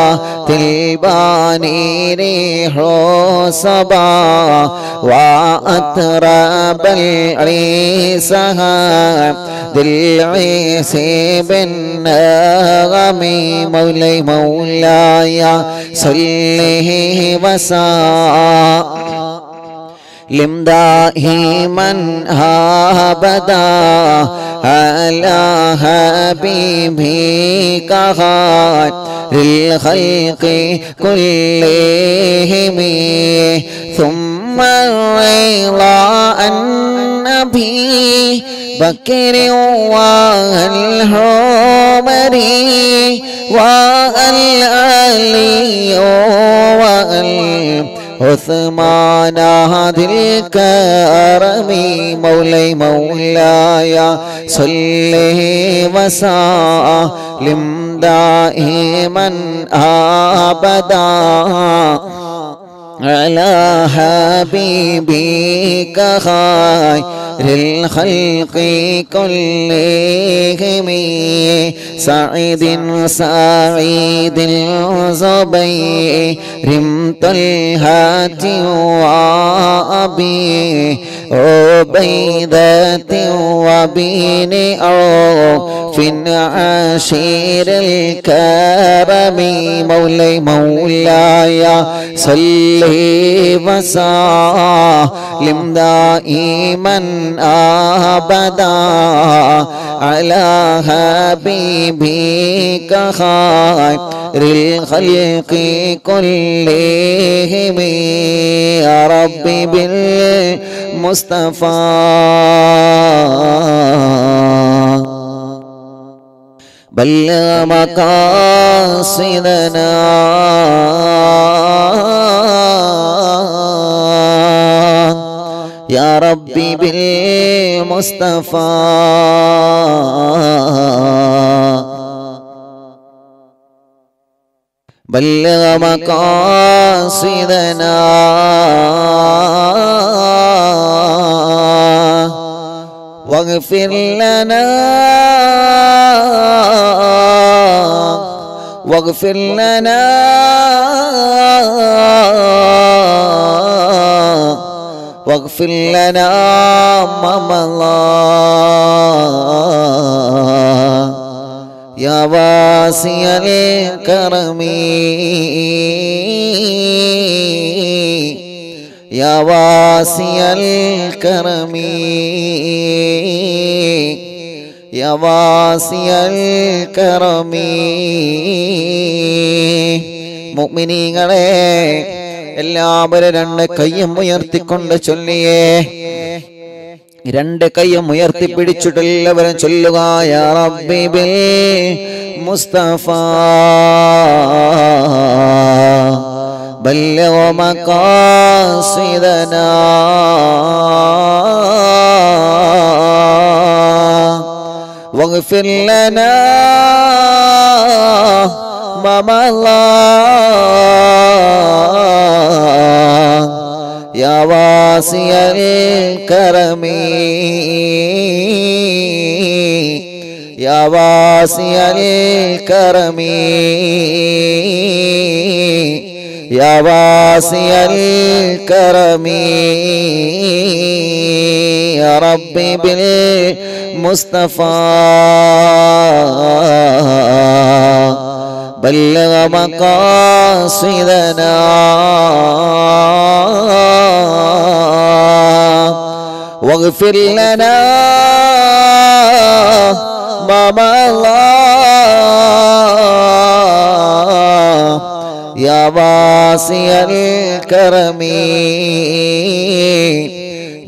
تلباني ريح صبا وأتراب العيسى بالعيس بالنغم مولاي مولاي صلي وسلم لم دائما أبدا على حبيبك خير الخلق كلهم ثم الرضا النبي بكر والعمر والعلي وال عثمان هذه الكرم مولاي مولاي صلي وسلم دائما ابدا على حبيبك خير الخلق كلهم سعيد سعيد زبير طلحة وأبي عبيدة وبين عوف عشير الكرم مولاي مولاي صلي وسلم دائما أبدا على حبيبك خير الخلق كلهم يا ربي بالمصطفى بلغ مقاصدنا يا ربي بالمصطفى بلغ مقاصدنا واغفر لنا واغفر لنا واغفر لنا ما مضى يا واسع الكرم يا واسع الكرم يا واسع الكرم മുഅ്മിനീങ്ങളെ എല്ലാവരും രണ്ട് കയ്യും ഉയർത്തിക്കൊണ്ട് ചൊല്ലിയേ രണ്ട് കൈയും ഉയർത്തിപ്പിടിച്ചിട്ട് എല്ലാവരും ചൊല്ലുക യാ റബ്ബി ബിൽ മുസ്തഫ بلغ مقاصدنا واغفر لنا ما مضى يا واسع الكرم يا واسع الكرم يا واسع الكرم يا ربي بالمصطفى بلغ مقاصدنا واغفر لنا ما مضى يا واسع الكرم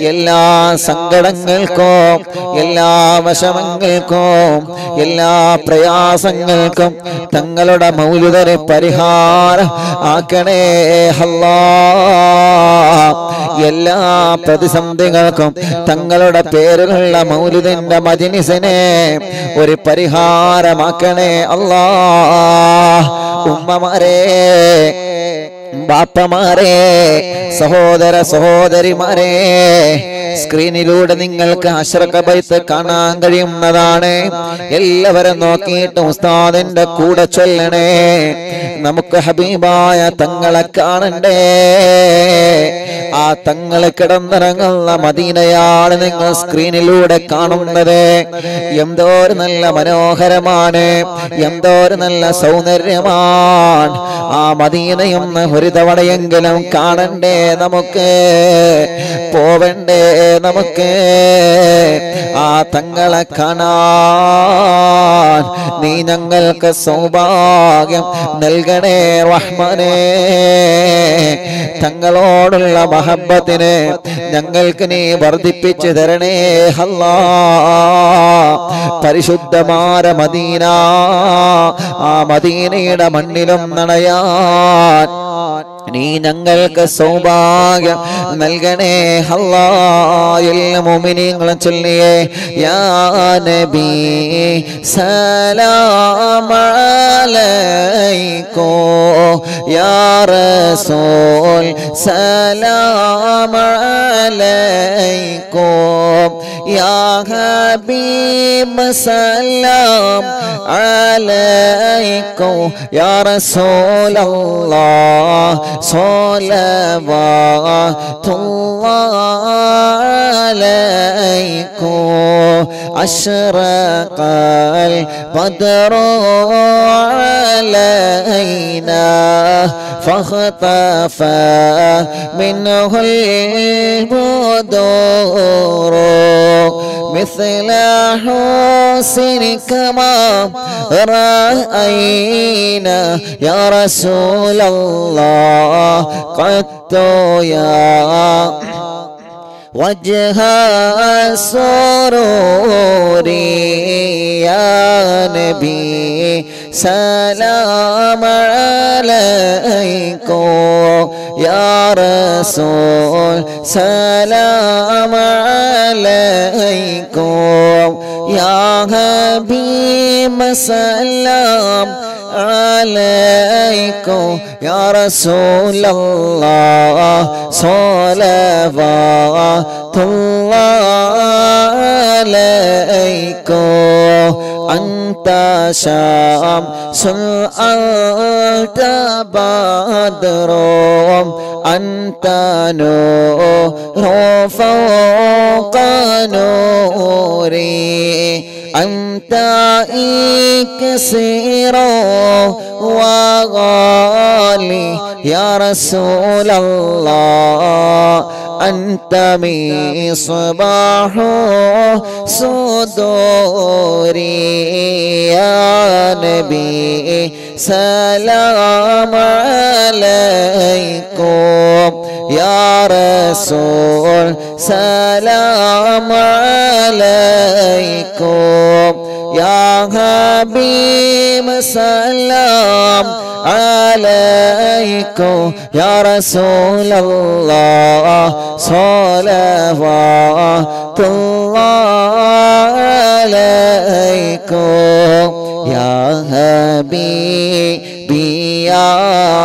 എല്ലാ സങ്കടങ്ങൾക്കും എല്ലാ വിഷമങ്ങൾക്കും എല്ലാ പ്രയാസങ്ങൾക്കും തങ്ങളുടെ മൗലിതരെ പരിഹാരം ആക്കണേ അല്ലാ എല്ലാ പ്രതിസന്ധികൾക്കും തങ്ങളുടെ പേരിലുള്ള മൗലിദിന്റെ മജിനിസിനെ ഒരു പരിഹാരമാക്കണേ അല്ലാ ഉമ്മമാരെ ബാപ്പമാരെ സഹോദര സഹോദരിമാരെ സ്ക്രീനിലൂടെ നിങ്ങൾക്ക് അശ്രക ബൈത്ത് കാണാൻ കഴിയുന്നതാണ് എല്ലാവരും നോക്കിയിട്ട് ഉസ്താദിന്റെ കൂടെ ചൊല്ലണേ നമുക്ക് ഹബീബായ തങ്ങളെ കാണണ്ടേ ആ തങ്ങളെ കിടന്നിറങ്ങുന്ന മദീനയാണ് നിങ്ങൾ സ്ക്രീനിലൂടെ കാണുന്നത് എന്തോ ഒരു നല്ല മനോഹരമാണ് എന്തോ ഒരു നല്ല സൗന്ദര്യമാണ് ആ മദീനയൊന്ന് ഒരു തവണയെങ്കിലും കാണണ്ടേ നമുക്ക് പോവണ്ടേ നമുക്ക് ആ തങ്ങളെ കാണാൻ നീ ഞങ്ങൾക്ക് സൗഭാഗ്യം നൽകണേ റഹ്മാനേ തങ്ങളോടുള്ള മഹബത്തിന് ഞങ്ങൾക്ക് നീ വർദ്ധിപ്പിച്ചു തരണേ ഹല്ലാ പരിശുദ്ധമാര മദീന ആ മദീനയുടെ മണ്ണിലും നണയാൻ നീ ഞങ്ങൾക്ക് സൗഭാഗ്യം നൽകണേ ഹല്ലാ എല്ലാ മോമിനിങ്ങളും ചൊല്ലിയേ യാ നബി സലാം അലൈക്കോ യാ റസൂൽ സലാം അലൈക്കോ യാ ഹബീബ് സലാം അലൈക്കോ യാ റസൂലല്ലാഹ് صلوات الله عليكم أشرق البدر علينا فاختفى منه البدور مثل حسنك ما رأينا يا رسول الله قد يا وجه السرور يا نبي سلام عليكم يا رسول سلام عليكم يا حبيب سلام عليكم يا رسول الله صلوات الله عليكم أنت شمس أنت بدر أنت نور فوق نوري أنت إكسير وغالي يا رسول الله أنت مصباح صدوري يا نبي سلام عليكم يا رسول سلام عليكم يا حبيب سلام عليكم يا رسول الله صلوات الله عليكم يا حبيبي يا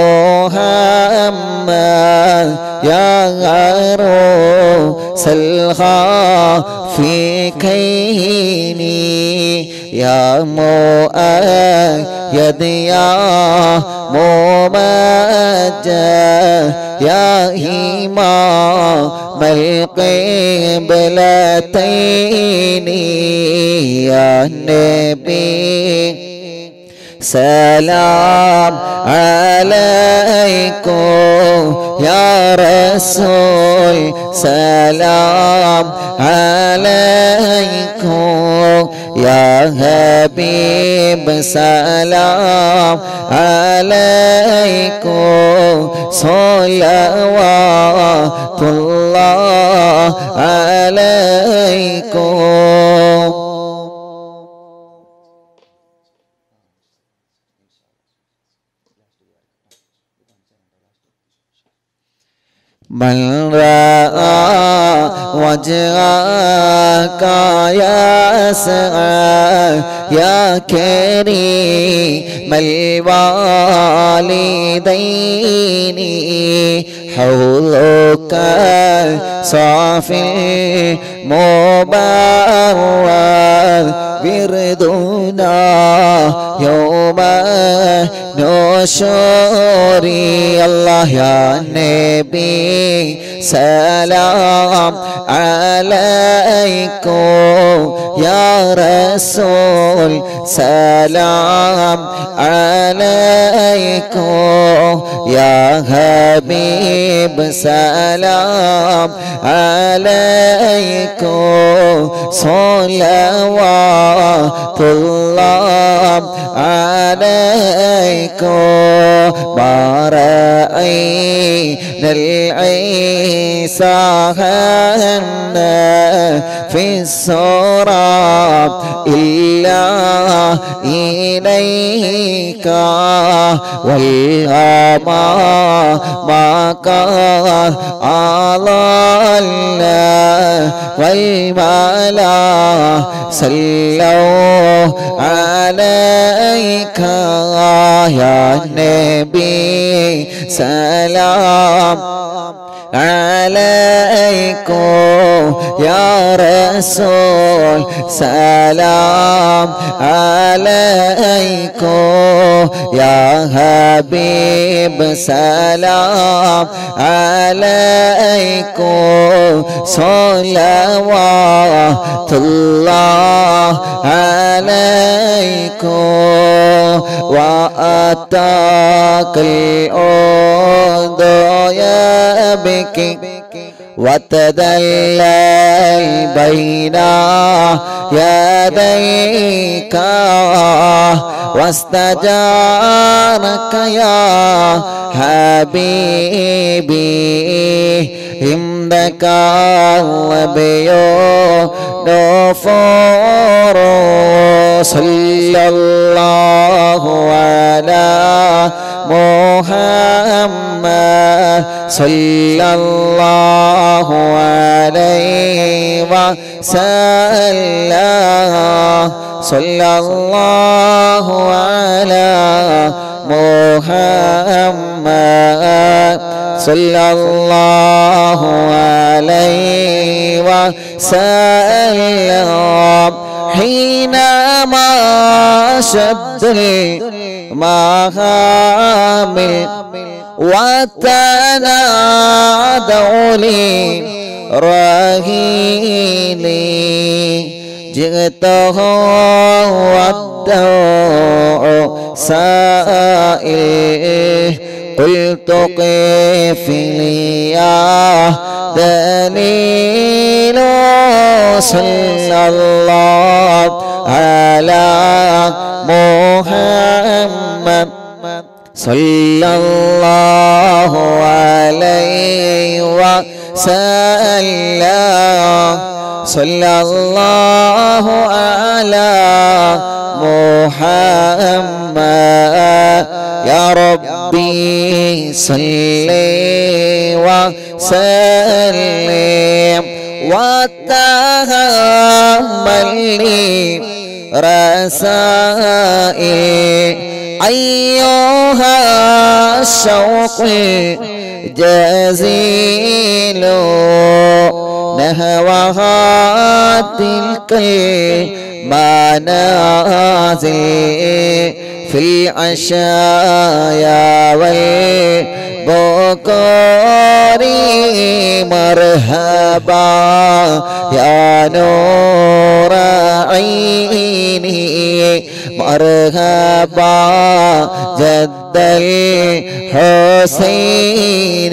محمد يا روسلها في كيني يا مؤيد يا ممجد يا إمام القبلتين يا نبي سلام عليكم يا رسول سلام عليكم يا حبيب سلام عليكم صلوات الله عليكم من رأى وجهك يسعى يا كريم الوالدين حوضك صافي مبارك بردنا يوم نشوري الله يا نبي سلام عليكم يا رسول سلام عليكم يا حبيب سلام عليكم صلوات الله عليكم ما رأينا العيسى في السراب إلا إليك والغما ما كان أضل والملا صلوا عليك يا نبي سلام عليكم يا رسول سلام عليكم يا حبيب سلام عليكم صلوات الله عليكم وأتاك الأرض يبكي وتدلل بين يديك واستجارك يا حبيبي عندك وبيو نفور صلى الله على محمد صلى الله عليه وسلم صلى الله على محمد صلى الله عليه وسلم حينما شد المحامل وتنادوا لي رهيني جئته والدوع سائل قلت قف لي يا دليل صلى الله على محمد صلى الله عليه وسلم صلى الله على محمد يا ربي صل وسلم وتهمل لي رسائل أيها الشوق جزيل نهوها تلك المنازل في العشايا والبكور مرحبا يا نور عيني مرحبا جد الحسين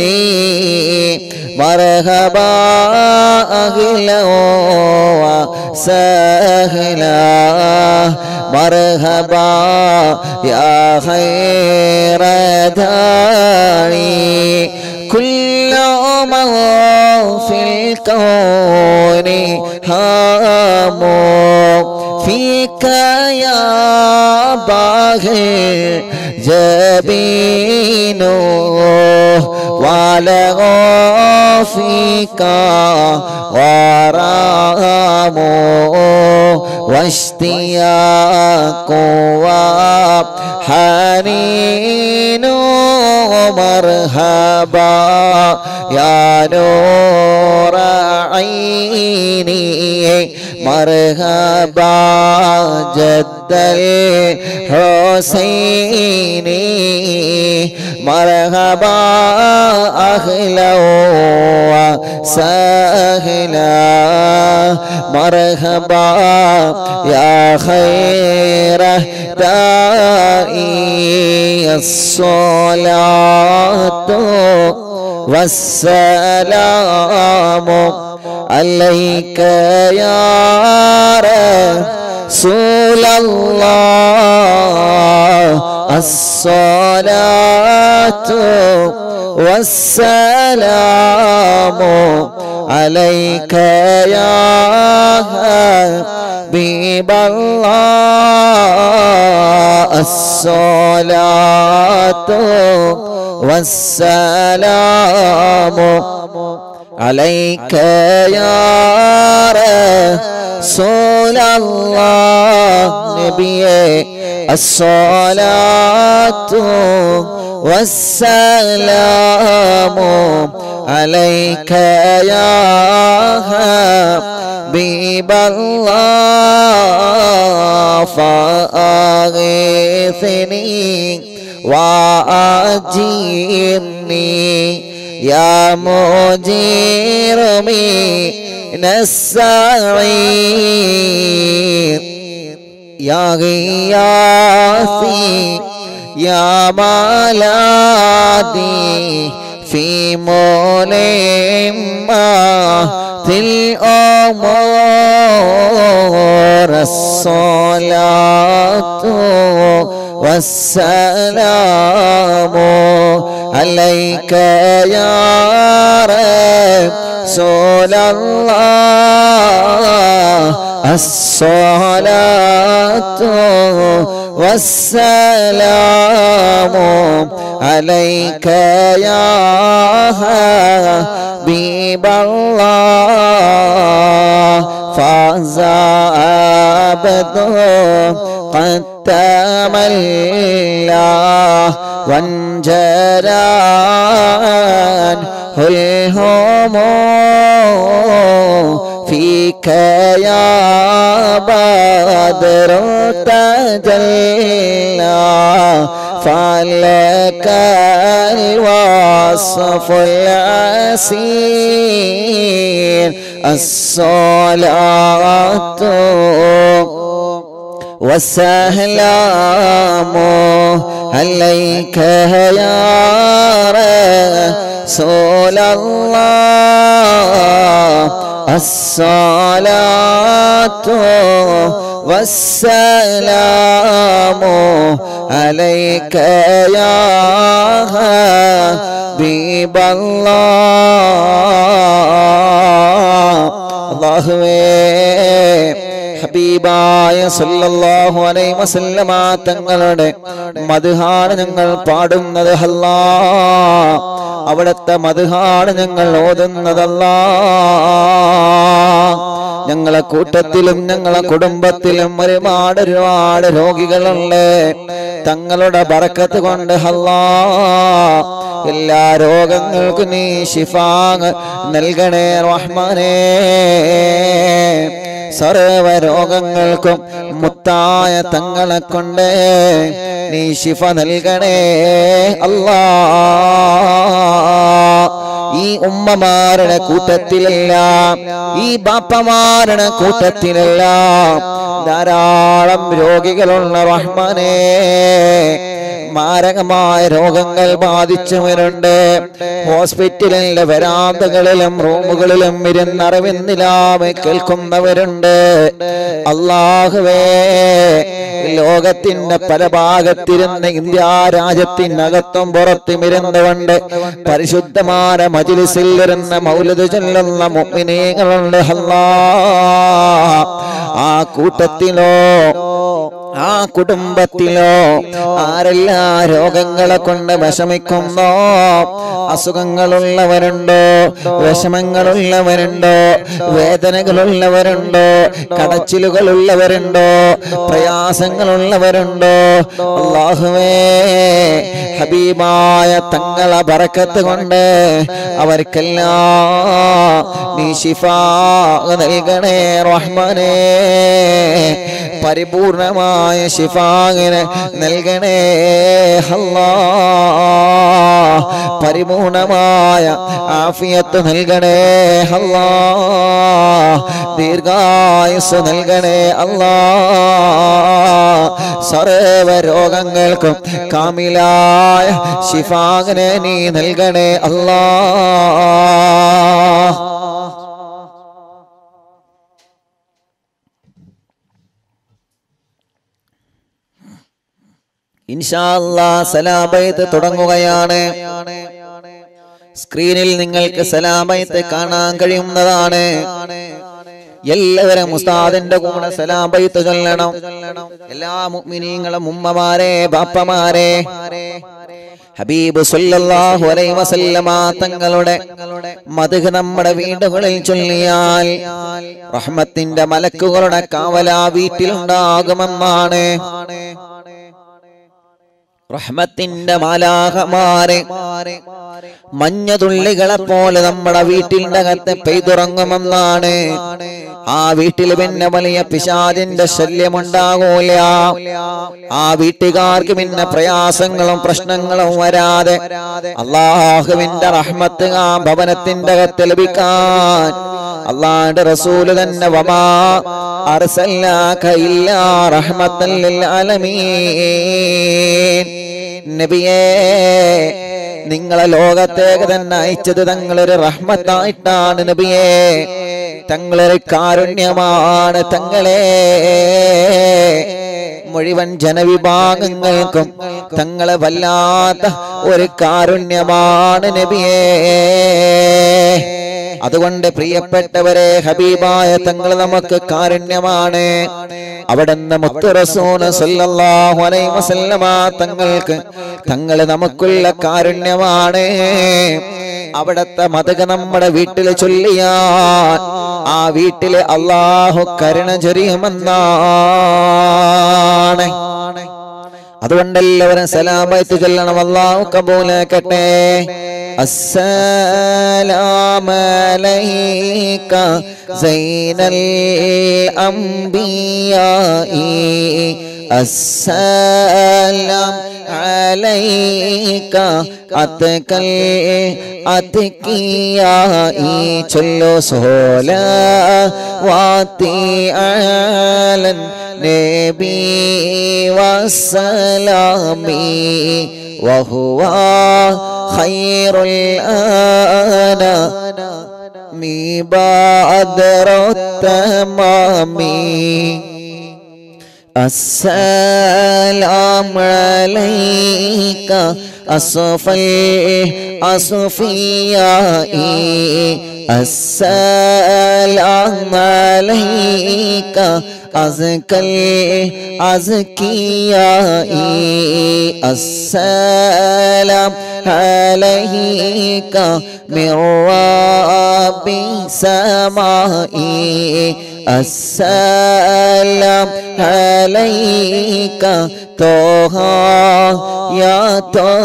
مرحبا أهلا وسهلا مرحبا يا خير داعي كل من في الكون هاموا فيك يا باغي جبين ولغوا فيك ورام واشتياق وحنين مرحبا يا نور عيني مرحبا جد الحسين مرحبا أهلا وسهلا مرحبا يا خير داعي الصلاة والسلام عليك يا رسول الله الصلاة والسلام عليك يا حبيب الله الصلاة والسلام عليك يا رسول الله نبي الصلاة والسلام عليك يا حبيب الله فأغثني وأجرني يا مجير من السعير يا غياثي يا مالادي في ملمة الأمور الصلاة والسلام عليك يا رسول الله الصلاة والسلام عليك يا حبيب الله فاز عبد قد تملى وانجلى عنه الهموم فيك يا بدر تجلى فلك الوصف العسير الصلاة والسلام عليك يا رسول الله الصلاة والسلام عليك يا حبيب الله അള്ളാഹുവേ ഹബീബായ സല്ലല്ലാഹു അലൈഹി വസല്ലമ തങ്ങളുടെ മദ്ഹാണ് ഞങ്ങൾ പാടുന്നത് അല്ലാ അവിടുത്തെ മദ്ഹാണ് ഞങ്ങൾ ഓതുന്നതല്ലാ ഞങ്ങളെ കൂട്ടത്തിലും ഞങ്ങളെ കുടുംബത്തിലും ഒരുപാട് ഒരുപാട് രോഗികളുണ്ട് തങ്ങളുടെ ബറക്കത്ത് കൊണ്ട് അല്ലാ എല്ലാ രോഗങ്ങൾക്കും നീ ഷിഫാങ് നൽകണേ റഹ്മാനേ സർവ രോഗങ്ങൾക്കും മുത്തായ തങ്ങളെ കൊണ്ട് നീ ശിഫ നൽകണേ അല്ലാ ഈ ഉമ്മമാരുടെ കൂട്ടത്തിലെല്ലാം ഈ ബാപ്പമാരുടെ കൂട്ടത്തിലെല്ലാം ധാരാളം രോഗികളുള്ള റഹ്മാനേ മാരകമായ രോഗങ്ങൾ ബാധിച്ചവരുണ്ട് ഹോസ്പിറ്റലിലെ വരാന്തകളിലും റൂമുകളിലും ഇരുന്നറിവിന്നിലാമെ കേൾക്കുന്നവരുണ്ട് അള്ളാഹുവേ ലോകത്തിന്റെ പല ഭാഗത്തിരുന്ന് ഇന്ത്യ രാജ്യത്തിനകത്തും പുറത്തും ഇരുന്നുകൊണ്ട് പരിശുദ്ധമായ മജിൽ മജിലിസിൽ ഇരുന്ന് മൗലത് ചൊല്ലുന്ന മുഅ്മിനീങ്ങളുണ്ട് അല്ലാ ആ കൂട്ടത്തിലോ ആ കുടുംബത്തിലോ ആരെല്ലാ രോഗങ്ങളെ കൊണ്ട് വിഷമിക്കുന്നോ അസുഖങ്ങളുള്ളവരുണ്ടോ വിഷമങ്ങളുള്ളവരുണ്ടോ വേദനകളുള്ളവരുണ്ടോ കടച്ചിലുകളുള്ളവരുണ്ടോ പ്രയാസങ്ങളുള്ളവരുണ്ടോ അള്ളാഹുവേ ഹബീബായ തങ്ങളെ ബറക്കത്ത് കൊണ്ട് അവർക്കെല്ലാം നീ ശിഫാ നൽകണേ റഹ്മാനേ പരിപൂർണമായ ശിഫാങ്ങിന് നൽകണേ അല്ലാ പരിപൂർണമായ ആഫിയത്ത് നൽകണേ അല്ലാ ദീർഘായുസ് നൽകണേ അല്ലാ സർവ രോഗങ്ങൾക്കും കാമിലായ ശിഫാങ്ങിനെ നീ നൽകണേ അല്ലാ ഇൻഷാല്ലാ സലാബൈത്ത് തുടങ്ങുകയാണ് സ്ക്രീനിൽ നിങ്ങൾക്ക് സലാബൈത്ത് കാണാൻ കഴിയുന്നതാണ് എല്ലാവരും ഉസ്താദിന്റെ കൂടെ സലാബൈത്ത് ചൊല്ലണം എല്ലാ മുഅ്മിനീങ്ങളും ഉമ്മമാരെ ബാപ്പമാരെ ഹബീബ് സല്ലല്ലാഹു അലൈഹി വസല്ലമ തങ്ങളുടെ മധുഹ് നമ്മുടെ വീടുകളിൽ ചൊല്ലിയാൽ റഹ്മത്തിന്റെ മലക്കുകളുടെ കാവലാ വീട്ടിലുണ്ടാകുമെന്നാണ് റഹ്മത്തിന്റെ മാലാഹമാരെ മഞ്ഞതുള്ളികളെ പോലെ നമ്മുടെ വീട്ടിന്റെ അകത്ത് പെയ്തുറങ്ങുമെന്നാണ് ആ വീട്ടിൽ പിന്നെ വലിയ പിശാദിന്റെ ശല്യമുണ്ടാകൂല ആ വീട്ടുകാർക്ക് പിന്നെ പ്രയാസങ്ങളും പ്രശ്നങ്ങളും വരാതെ അള്ളാഹുവിന്റെ റഹ്മത്ത് ആ ഭവനത്തിന്റെ അകത്ത് ലഭിക്കാൻ അള്ളാന്റെ റസൂല് തന്നെ വമാ അർസൽനാക ഇല്ലാ റഹ്മത്തൻ ലിൽ ആലമീൻ നബിയേ നിങ്ങളെ ലോകത്തേക്ക് തന്നെ അയച്ചത് തങ്ങളൊരു റഹ്മത്തായിട്ടാണ് നബിയേ തങ്ങളൊരു കാരുണ്യമാണ് തങ്ങളെ മുഴുവൻ ജനവിഭാഗങ്ങൾക്കും തങ്ങളെ വല്ലാത്ത ഒരു കാരുണ്യമാണ് നബിയേ അതുകൊണ്ട് പ്രിയപ്പെട്ടവരെ ഹബീബായ തങ്ങൾ നമുക്ക് കാരുണ്യമാണ് അവിടുന്ന് മുത്തുറസൂന് സല്ലല്ലാഹു അലൈഹി വസല്ലമ തങ്ങൾക്ക് തങ്ങൾ നമുക്കുള്ള കാരുണ്യമാണ് അവിടത്തെ മതക നമ്മുടെ വീട്ടിൽ ചൊല്ലിയാൽ ആ വീട്ടില് അള്ളാഹു കരുണ ചൊരിയുമെന്നാണ് അതുകൊണ്ട് എല്ലാവരും സലാമത്ത് ചൊല്ലണം അള്ളാഹു കബൂലാക്കട്ടെ السلام عليك زين الأنبياء السلام عليك أتكل أتكياء چلو سولا واتي على النبي والسلام وهو خير الآن بادر التمام السلام عليك أصف الأصفياء السلام عليك أزكى الأزكياء السلام عليك من رب سمائي السلام عليك طه يا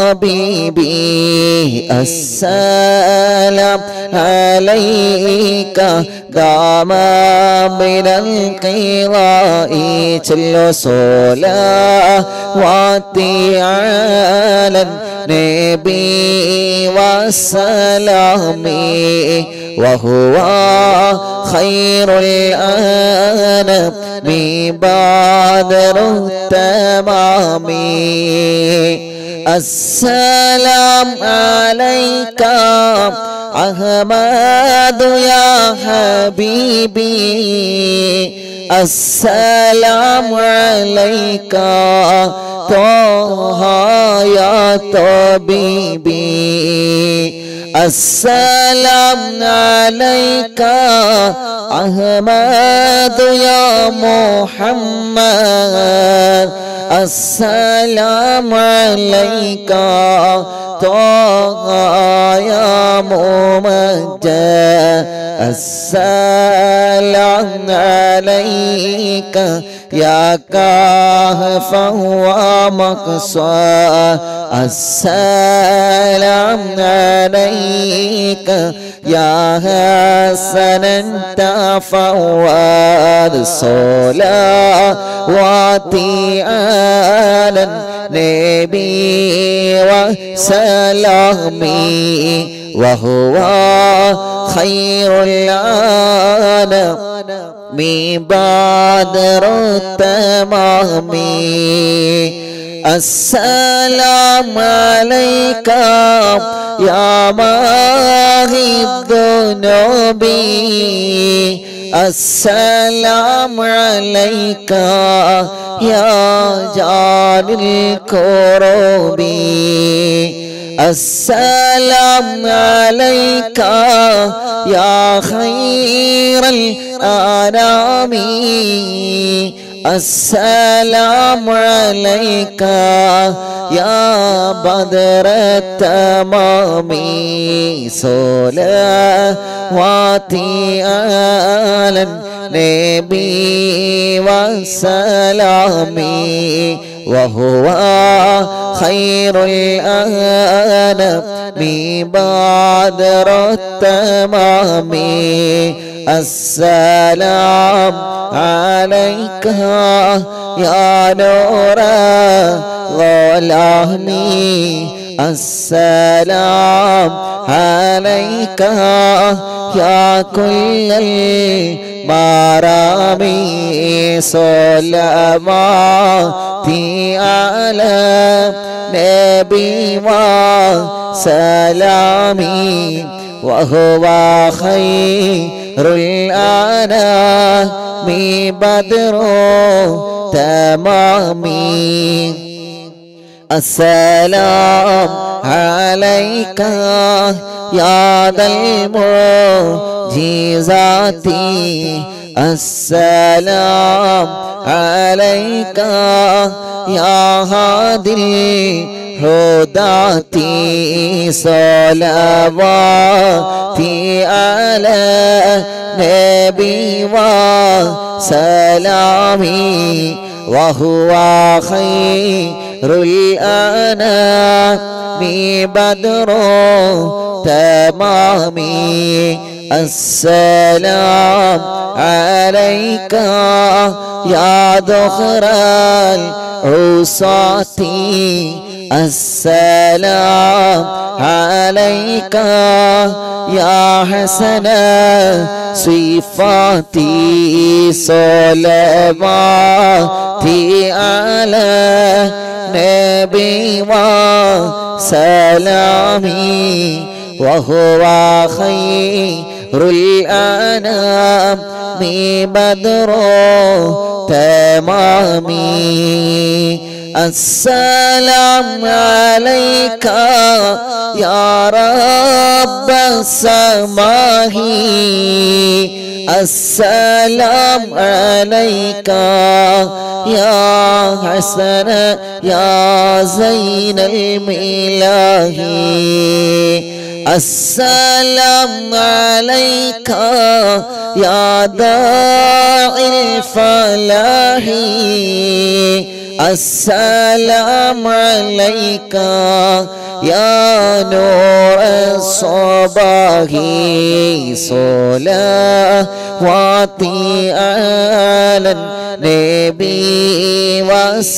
طبيبي السلام عليك دام من القضاء چلو صلاة واتي على النبي والسلام وهو خير الآن بادر التمام السلام عليك أحمد يا حبيبي السلام عليك طه يا طبيبي السلام عليك أحمد يا محمد السلام عليك طه يا ممجد السلام عليك يا كهف ومقصى السلام عليك يا حسن انت فواد صلواتي على النبي وسلامي وهو خير العالم من بدر التمام السلام عليك يا ماهي الذنوب السلام عليك يا جان الكروب السلام عليك يا خير الأنام السلام عليك يا بدر التمام صلواتي على النبي وسلامي وهو خير الأنام بدر التمام السلام عليك يا نور ظلامي السلام عليك يا كل المرامي صلواتي على نبي وسلامي وهو خير الأنام بدر تمامي السلام عليك يا ذا المعجزات السلام عليك يا هادي الهداتي صلواتي على نبي وسلامي وهو خير الأنام بدر تمامي السلام عليك يا ذخر العصاة السلام عليك يا حسن صفاتي صلواتي على نبي وسلامي وهو خير الأنام بدر تمامي السلام عليك يا رب السماء السلام عليك يا حسن يا زين الملاح السلام عليك يا داعي الفلاح السلام عليك يا نور الصباح صلواتي على النبي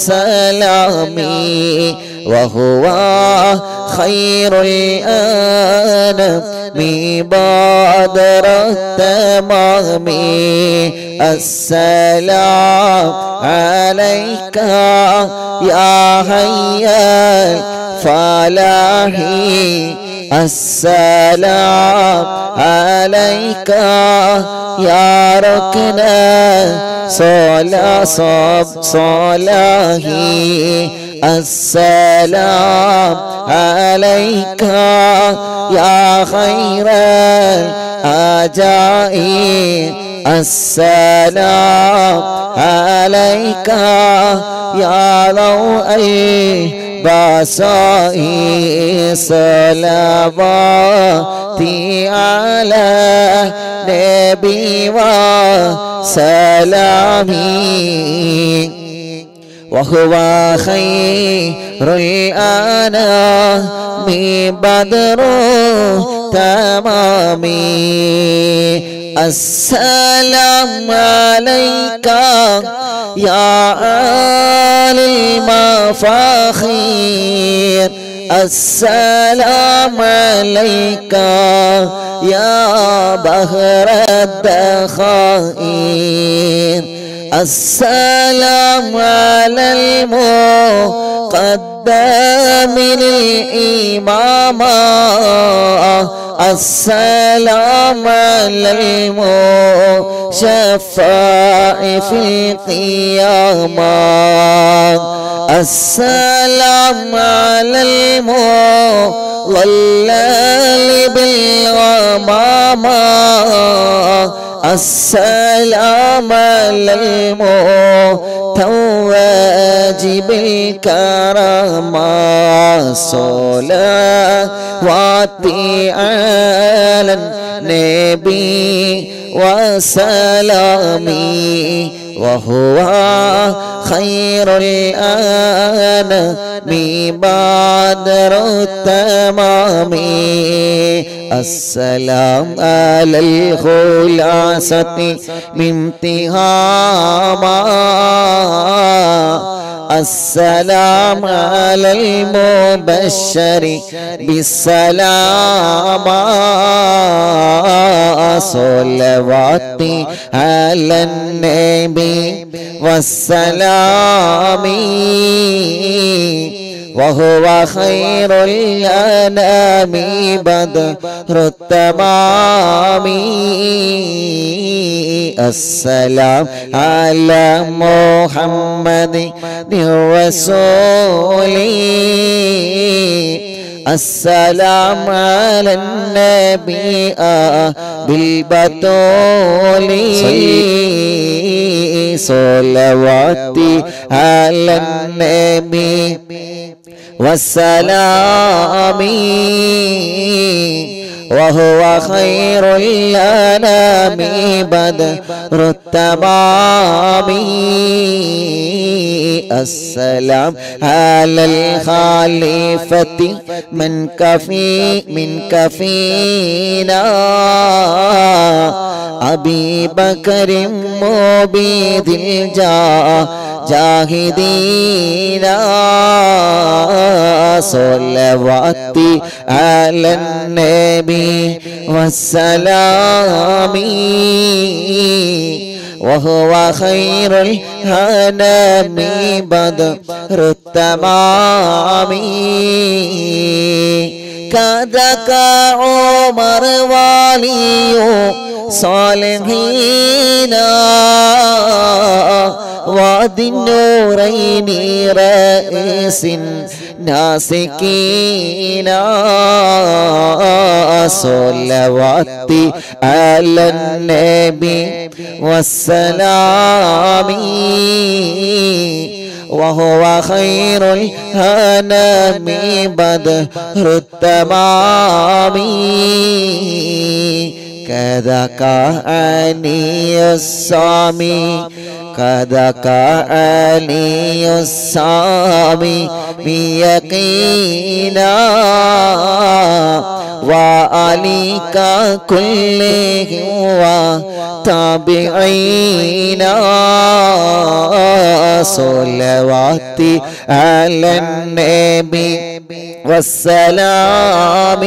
والسلام وهو خير الأنام بدر التمام السلام عليك يا حي الفلاح السلام عليك يا ركن صلاة صب صلاهي السلام عليك يا خير الأجائي السلام عليك يا ضوء البصائر صلواتي على نبي وسلامي وهو خير الأنام بدر تمامي السلام عليك يا آل المفاخير السلام عليك يا بهر الدخائر السلام على المقدم للإمام السلام على المشفع في القيامة السلام على المظلل بالغمامة السلام على المتوج بالكرامة صلواتي على النبي وسلامي وهو خير الآن بادر التمام السلام على الخلاصة من امتهاما السلام على المبشر بالسلام صلواتي على النبي والسلام وهو خير الأنام بدر التمام السلام على محمد الرسول السلام على النبي بالبطول صلواتي على النبي والسلام وهو خير الأنام بدر التمام السلام على الخليفة من كفي من كفينا أبي بكر مبيد الجاه جاهدين صلواتي على النبي والسلام وهو خير الهنام بدر التمام كذاك عمر والي صالحين وادي النورين رئيس ناسكين صلواتي على النبي والسلام وهو خير الهنام بدر التمام كذاك علي الصامي كذاك علي الصامي بيقينا وعليك كلهم وتابعين صلواتي على النبي والسلام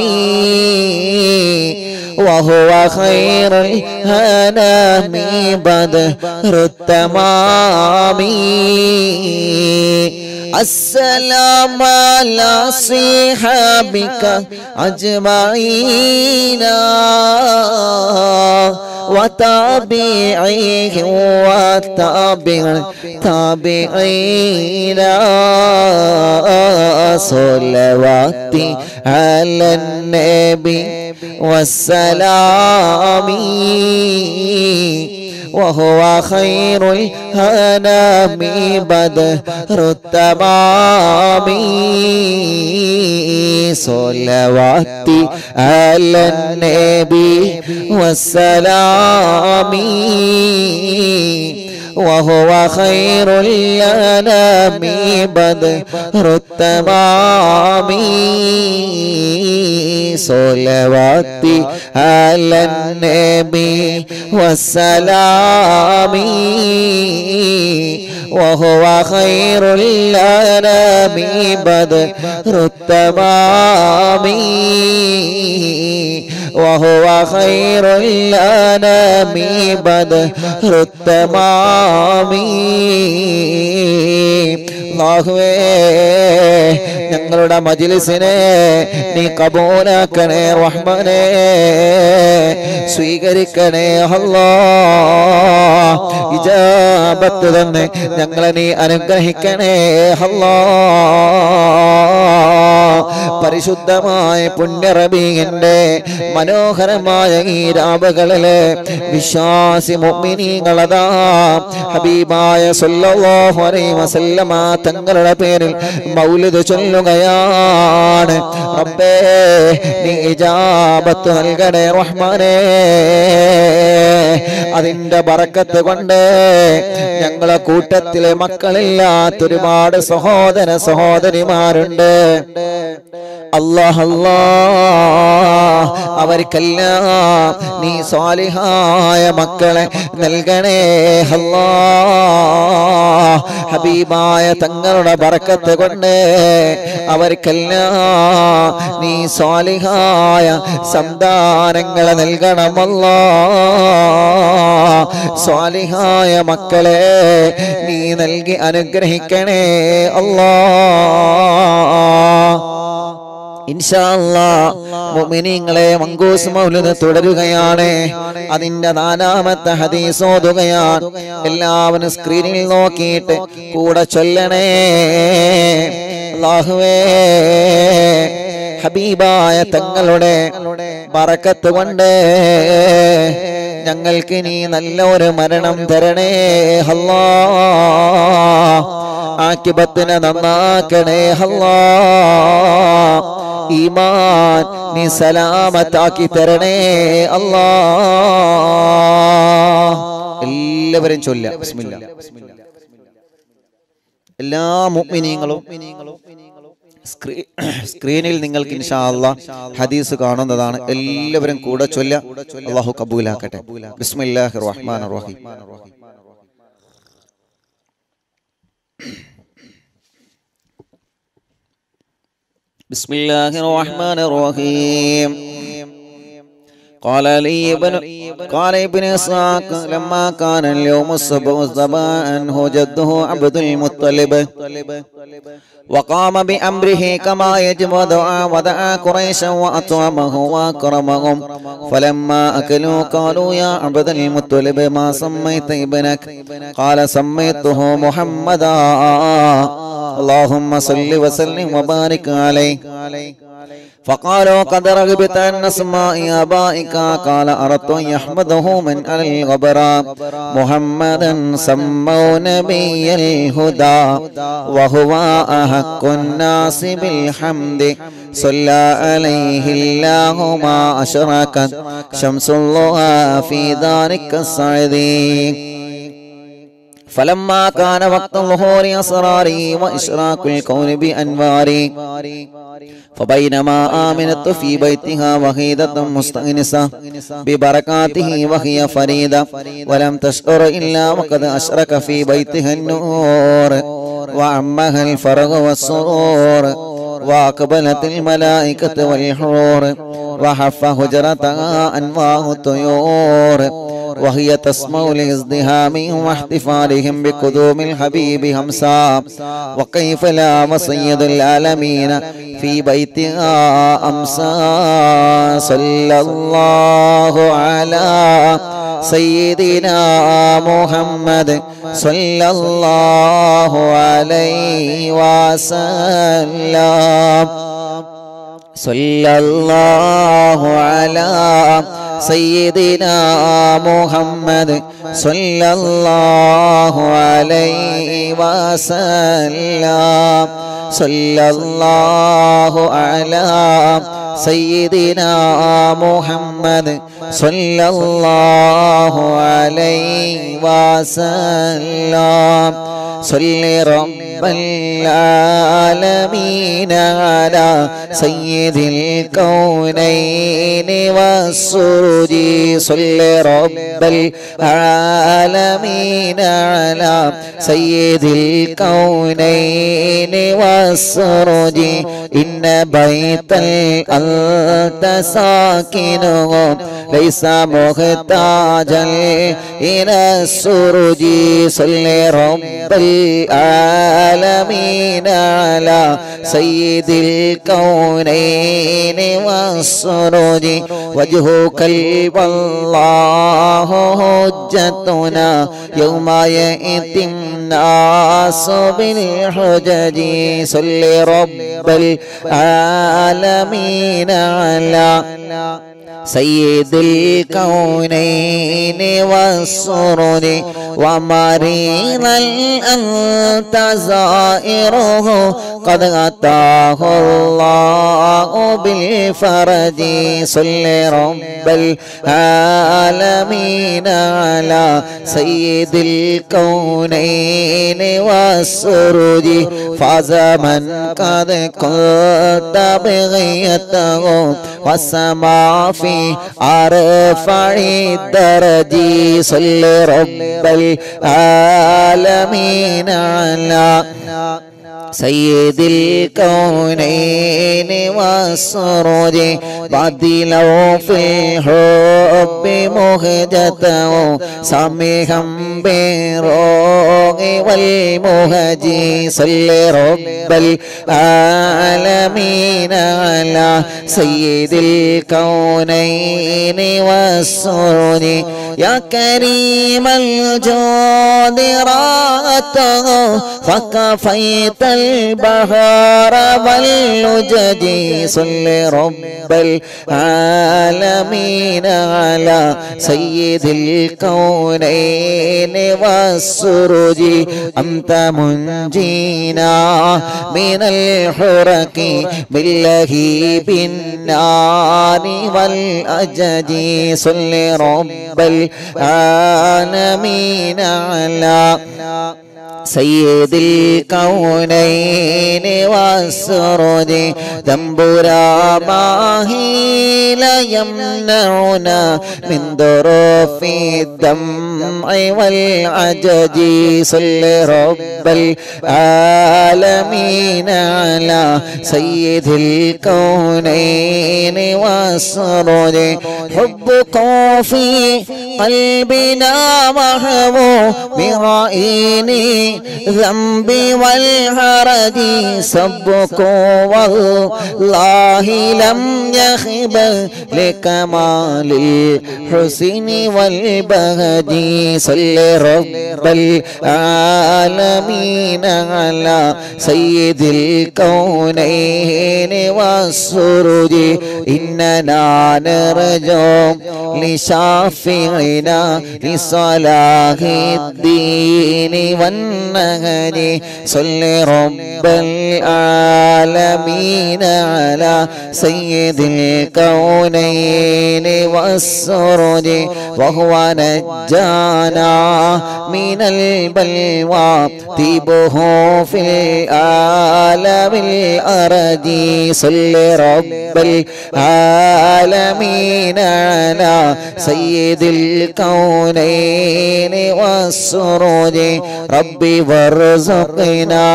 وهو خير الهنام بدر التمام السلام على صحابك أجمعين وتابعيه وتابع تابعين صلواتي على النبي والسلام وهو خير الهنام بدر التمام صلواتي على النبي والسلام وهو خير الأنام بدر التمام صلواتي على النبي والسلام وهو خير الأنام بدر التمام وهو خير الأنام بدر التمام അല്ലാഹുവേ ഞങ്ങളുടെ മജിലിസിനെ നീ കബൂലാക്കണേ റഹ്മാനെ സ്വീകരിക്കണേ അല്ലാ ഇജാബത്ത് തന്നെ ഞങ്ങളെ നീ അനുഗ്രഹിക്കണേ അല്ലാ പരിശുദ്ധമായ പുണ്യറബീന്റെ മനോഹരമായ ഈ രാവുകളില് വിശ്വാസി മുഅ്മിനീങ്ങളതാ ഹബീബായ സല്ലല്ലാഹു അലൈഹി വസല്ലമ തങ്ങളുടെ പേരിൽ മൗലിദ് ചൊല്ലുകയാണ് റബ്ബേ നീ ഇജാബത്ത് നൽകണേ റഹ്മാനേ അതിന്റെ ബറക്കത്ത് കൊണ്ട് ഞങ്ങളെ കൂട്ടത്തിലെ മക്കളില്ലാത്ത ഒരുപാട് സഹോദര സഹോദരിമാരുണ്ട് അല്ലാഹ് അല്ലാ അവർക്കെല്ലാം നീ സ്വാലിഹായ മക്കളെ നൽകണേ അല്ലാ ഹബീബായ തങ്ങളുടെ ബറക്കത്ത് കൊണ്ട് അവർക്കെല്ലാം നീ സ്വാലിഹായ സന്താനങ്ങളെ നൽകണമല്ലോ സ്വാലിഹായ മക്കളെ നീ നൽകി അനുഗ്രഹിക്കണേ അല്ലാ മുഅ്മിനീങ്ങളെ മങ്കൂസ് മൗലിദ് തുടരുകയാണ് അതിന്റെ നാലാമത്തെ ഹദീസ് ഓതുകയാണ് എല്ലാവരും സ്ക്രീനിൽ നോക്കിയിട്ട് കൂടെ ചൊല്ലണേ അല്ലാഹുവേ ഹബീബായ തങ്ങളുടെ ബറക്കത്ത് കൊണ്ട് ഞങ്ങൾക്ക് നീ നല്ല ഒരു മരണം തരണേ അല്ലാ ആക്കിബത്തിനെ നന്നാക്കണേ അല്ലാ ഈമാൻ നീ സലാമത്താക്കി തരണേ അല്ലാ എല്ലാവരും ചൊല്ല ബിസ്മില്ലാ എല്ലാ മുഅ്മിനീങ്ങളും സ്ക്രീ- സ്ക്രീനിൽ നിങ്ങൾക്ക് ഇൻഷാ അല്ലാ ഹദീസ് കാണുന്നതാണ് എല്ലാവരും കൂടെ ചൊല്ല അള്ളാഹു കബൂലാക്കട്ടെ ബിസ്മില്ലാഹിർ റഹ്മാനിർ റഹീം بسم الله الرحمن الرحيم قال لي ابن قال ابن اسحاق لما كان اليوم السبع السبع انه جده عبد المطلب وقام بأمره كما يجب ودعا ودعا قريشا وأطعمه وأكرمهم فلما أكلوا قالوا يا عبد المطلب ما سميت ابنك قال سميته محمدا اللهم صل وسلم وبارك عليه فقالوا قد رغبت عن اسماء ابائك قال اردت ان يحمده من على الغبراء محمدا سموا نبي الهدى وهو احق الناس بالحمد صلى عليه الله ما اشركت شمس الله في ذلك السعدين فلما كان وقت ظهور أسراره وإشراق الكون بأنواره فبينما آمنت في بيتها وحيدة مستأنسة ببركاته وهي فريدة ولم تشعر إلا وقد أشرك في بيتها النور وعمها الفرغ والسرور وأقبلت الملائكة والحور وحف هجرتها أنواع الطيور وهي تسمع لازدهامهم واحتفالهم بقدوم الحبيب همسا وكيف لا وسيد العالمين في بيتها أمسى صلى الله على سيدنا محمد صلى الله عليه وسلم صلى الله على سيدنا محمد صلى الله عليه وسلم صلى الله على سيدنا محمد صلى الله عليه وسلم صل رب العالمين على سيد الكونين والسرج صل رب العالمين على سيد الكونين والسرج إن بيتا أنت ساكنه ليس محتاجا إلى السرج صل رب العالمين على سيد الكونين والسرج وجهك والله حجتنا يوم يأتي الناس بالحجج صل رب العالمين على سيد الكونين والسرر ومريضا أنت زائره قد أتاه الله بالفرج صل رب العالمين على سيد الكونين والسرج فاز من قد كنت بغيته والسماء في أرفع الدرج صل رب العالمين على سيد الكونين والسرج بدلوا في الحب مهجته سميها بالروح والمهج صل رب العالمين على سيد الكونين والسرج يا كريم الجود راته فكفيت البهار واللجج صل رب العالمين على سيد الكونين والسرج أنت منجينا من الحرك بالله بالنار والأجج صل رب العالمين على سيد الكونين والسرد ذنبنا ما هي لا يمنعنا من ظروف الدمع والعجج صل رب العالمين على سيد الكونين والسرد حبكم في قلبنا وهو برائني ذنبي والهرج سبك والله لم يخب لكمال الحسن والبهج صل رب العالمين على سيد الكونين والسرج إننا نرجو لشافعنا لصلاح الدين والنهج صل رب العالمين على سيد الكونين والسرج وهو نجانا من البلوى طيبه في العالم الأرض صل رب العالمين على سيد الكونين والسرج رب ربي وارزقنا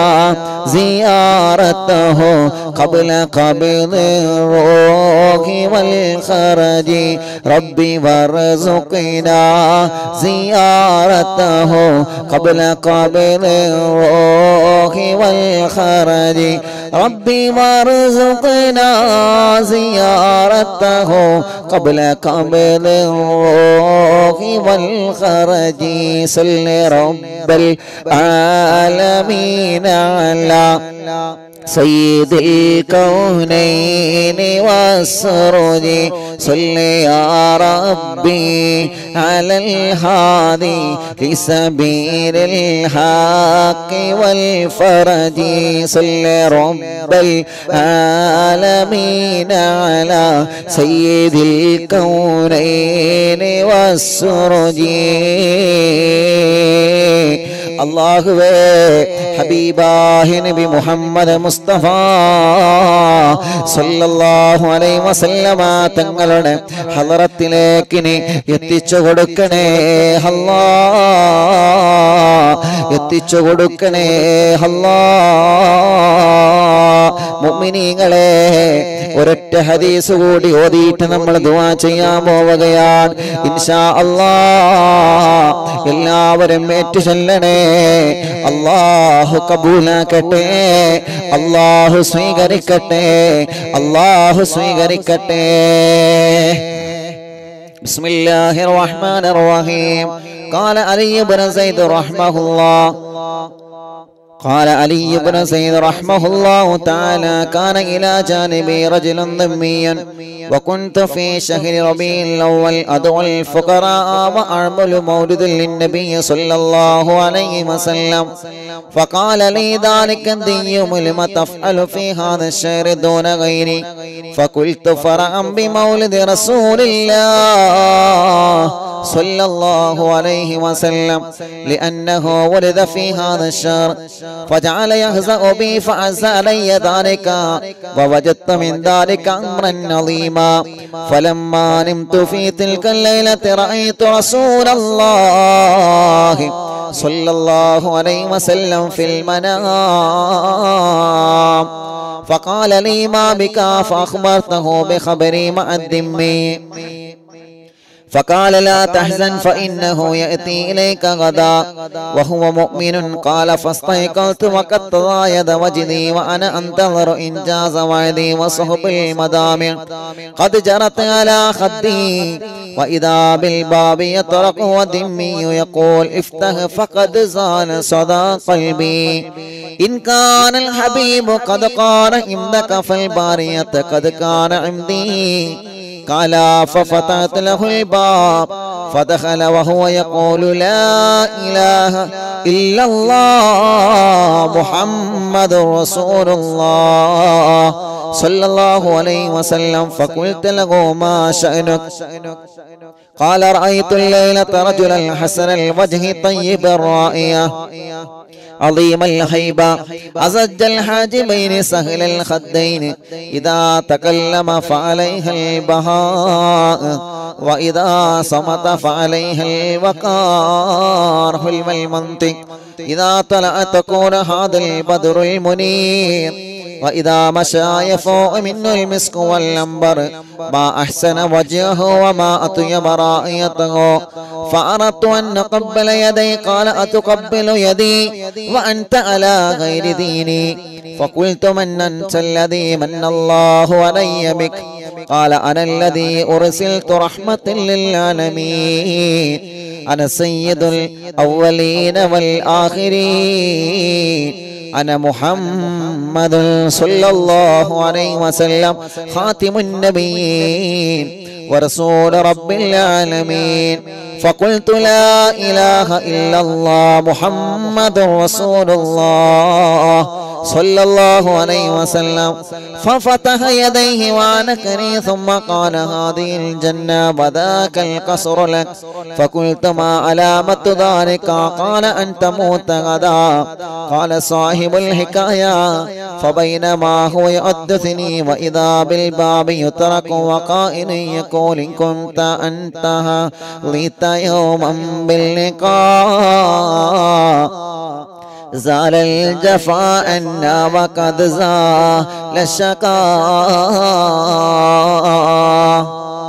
زيارته قبل قبض الروح والخرج ربي وارزقنا زيارته قبل قبض الروح والخرج ربي وارزقنا زيارته قبل قبض الروح والخرج صل رب العالمين على سيد الكونين والسرج صل يا ربي على الهادي لسبيل الحق والفرج صل رب العالمين على سيد الكونين والسرج അള്ളാഹുവേ ഹബീബാഹി നബി മുഹമ്മദ് മുസ്തഫ സല്ലല്ലാഹു അലൈഹി വസല്ലമ തങ്ങളുടെ ഹളറത്തിലേക്ക് നീ എത്തിച്ചു കൊടുക്കണേ അല്ലാ എത്തിച്ചു കൊടുക്കണേ അല്ലാ മുഅ്മിനീങ്ങളെ ഒരൊറ്റ ഹദീസ് കൂടി ഓതിയിട്ട് നമ്മൾ ദുആ ചെയ്യാൻ പോവുകയാണ് ഇൻഷാ അല്ലാ എല്ലാവരും ഏറ്റു ചൊല്ലണേ അള്ളാഹു കബൂലാക്കട്ടെ അള്ളാഹു സ്വീകരിക്കട്ടെ അള്ളാഹു സ്വീകരിക്കട്ടെ بسم الله الرحمن الرحيم قال علي بن زيد رحمه الله قال علي بن زيد رحمه الله تعالى كان إلى جانبي رجل ذميا وكنت في شهر ربيع الأول أدعو الفقراء وأعمل مولد للنبي صلى الله عليه وسلم فقال لي ذلك الديم لم تفعل في هذا الشهر دون غيري فقلت فرعا بمولد رسول الله صلى الله عليه وسلم لأنه ولد في هذا الشهر فجعل يهزأ بي فعز علي ذلك ووجدت من ذلك أمرا عظيما فلما نمت في تلك الليلة رأيت رسول الله صلى الله عليه وسلم في المنام فقال لي ما بك فأخبرته بخبري مع الذمي فقال لا تحزن فإنه يأتي إليك غدا وهو مؤمن قال فاستيقظت وقد تضايد وجدي وأنا أنتظر إنجاز وعدي وصحب المدامع قد جرت على خدي وإذا بالباب يطرق ودمي يقول افتح فقد زال صدى قلبي إن كان الحبيب قد قال عندك فالبارية قد كان عندي قال ففتحت له الباب فدخل وهو يقول لا إله إلا الله محمد رسول الله صلى الله عليه وسلم فقلت له ما شأنك قال رأيت الليلة رجلا حسن الوجه طيب الرائية عظيم الهيبة أزج الحاجبين سهل الخدين إذا تكلم فعليها البهاء وإذا صمت فعليها الوقار حلم المنطق إذا طلع تكون هذا البدر المنير وإذا مشى يفوء منه المسك والعنبر ما أحسن وجهه وما أطيب رائيته فأردت أن أقبل يدي قال أتقبل يدي وأنت على غير ديني فقلت من أنت الذي من الله علي بك قال أنا الذي أرسلت رحمة للعالمين أنا سيد الأولين والآخرين أنا محمد صلى الله عليه وسلم خاتم النبيين ورسول رب العالمين فقلت لا إله إلا الله محمد رسول الله صلى الله عليه وسلم ففتح يديه وعنكني ثم قال هذه الجنة وذاك القصر لك فقلت ما علامة ذلك قال أن تموت غدا قال صاحب الحكاية فبينما هو يحدثني وإذا بالباب يترك وقائل يقول إن كنت أنتهى ليت يوما باللقاء زال الجفاء عنا وقد زال الشقاء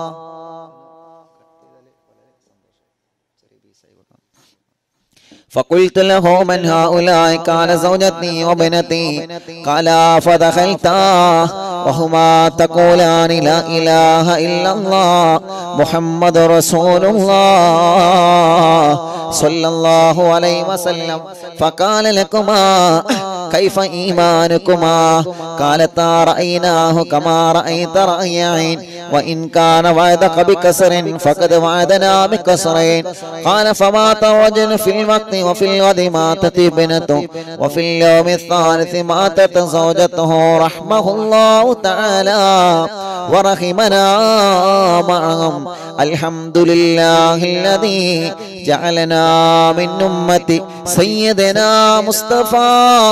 فقلت له من هؤلاء قال زوجتي وابنتي قال فدخلتا وهما تقولان لا إله إلا الله محمد رسول الله صلى الله عليه وسلم فقال لكما كيف إيمانكما قالتا رأيناه كما رأيت رأي عين وإن كان وعدك بكسر فقد وعدنا بكسرين قال فمات الرجل في الوقت وفي الغد ماتت ابنته وفي اليوم الثالث ماتت زوجته رحمه الله تعالى ورحمنا معهم الحمد لله الذي جعلنا من أمة سيدنا مصطفى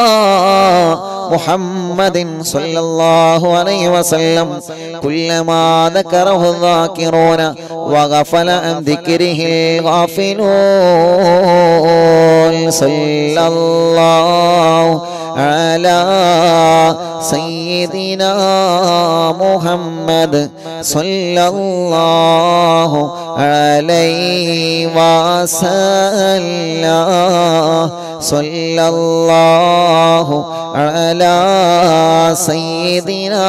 محمد صلى الله عليه وسلم كلما ذكره الذاكرون وغفل عن ذكره الغافلون صلى الله على سيدنا محمد صلى الله عليه وسلم صلى الله على سيدنا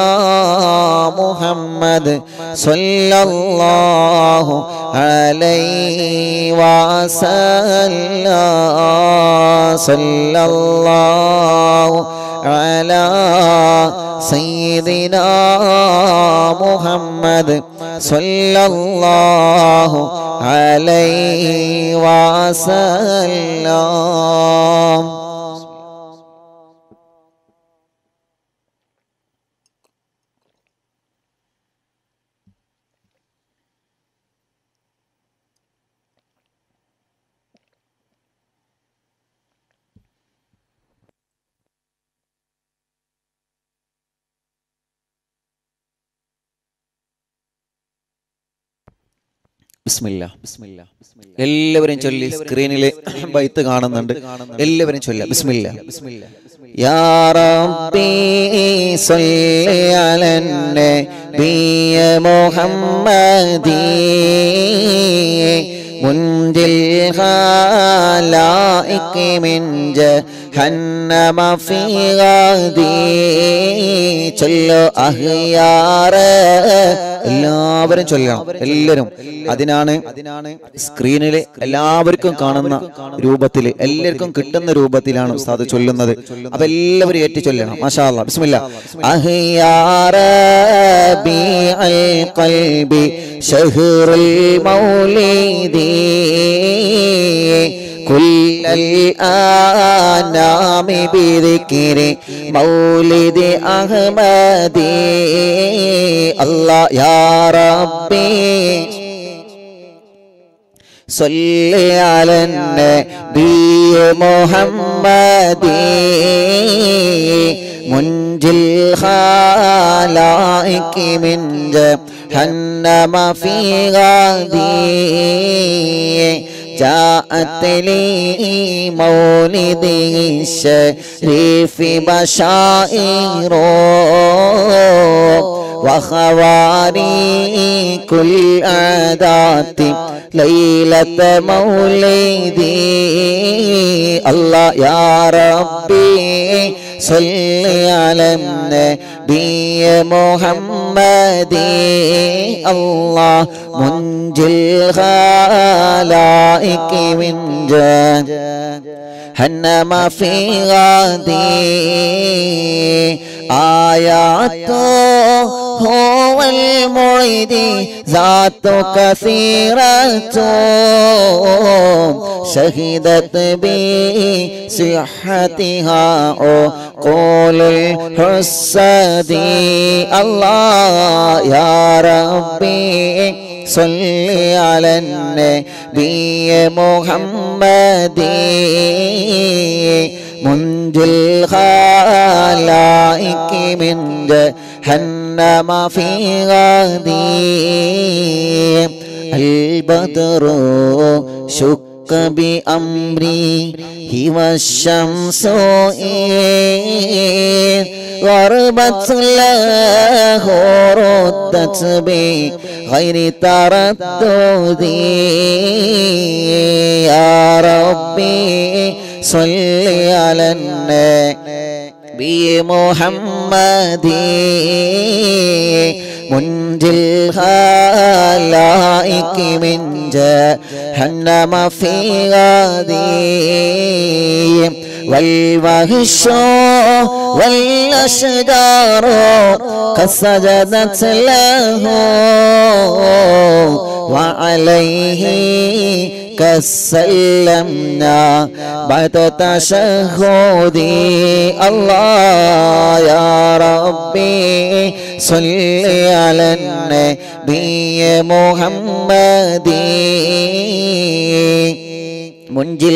محمد صلى الله عليه وسلم صلى الله على سيدنا محمد صلى الله عليه وسلم ബിസ്മില്ല എല്ലാവരും ചൊല്ലി സ്ക്രീനിൽ ബൈത്ത് കാണുന്നുണ്ട് എല്ലാവരും ചൊല്ല ബിസ്മില്ല يا ربي صل على النبي محمد منجي الخلائق من جهنم في غدي ചൊല്ലു അഹ്യാറ് എല്ലാവരും ചൊല്ലണം എല്ലാവരും അതിനാണ് അതിനാണ് സ്ക്രീനിൽ എല്ലാവർക്കും കാണുന്ന രൂപത്തിൽ എല്ലാവർക്കും കിട്ടുന്ന രൂപത്തിലാണ് ഉസ്താദ് ചൊല്ലുന്നത് അപ്പൊ എല്ലാവരും ഏറ്റു ചൊല്ലണം മാഷാ അല്ലാ ബിസ്മില്ല أهيار بيع القلب شهر المولد كل الآنام بذكر مولد أحمد الله يا ربي صل على النبي محمد منجي الخلائق من جهنم في غدي جاءت لي مولده الشريف بشائر وخواري كل عادات ليلة مولدي الله يا ربي صل على النبي محمد الله منجي الخلائق من جهنم في غدي آياته هو المعيد ذات كثيرة شهدت بصحتها قول الحسد الله يا ربي صل على النبي محمد منجي الخلائق من جهنم في غدي البدر شك شك بأمري والشمس إذ غربت له ردت بغير تردد يا ربي صل على النبي محمد منجي الخلائق من جهنم في غدي والوحش والأشجار قد سجدت له وعليه كسلمنا بعد تشهدي الله يا ربي صل على النبي محمد منجي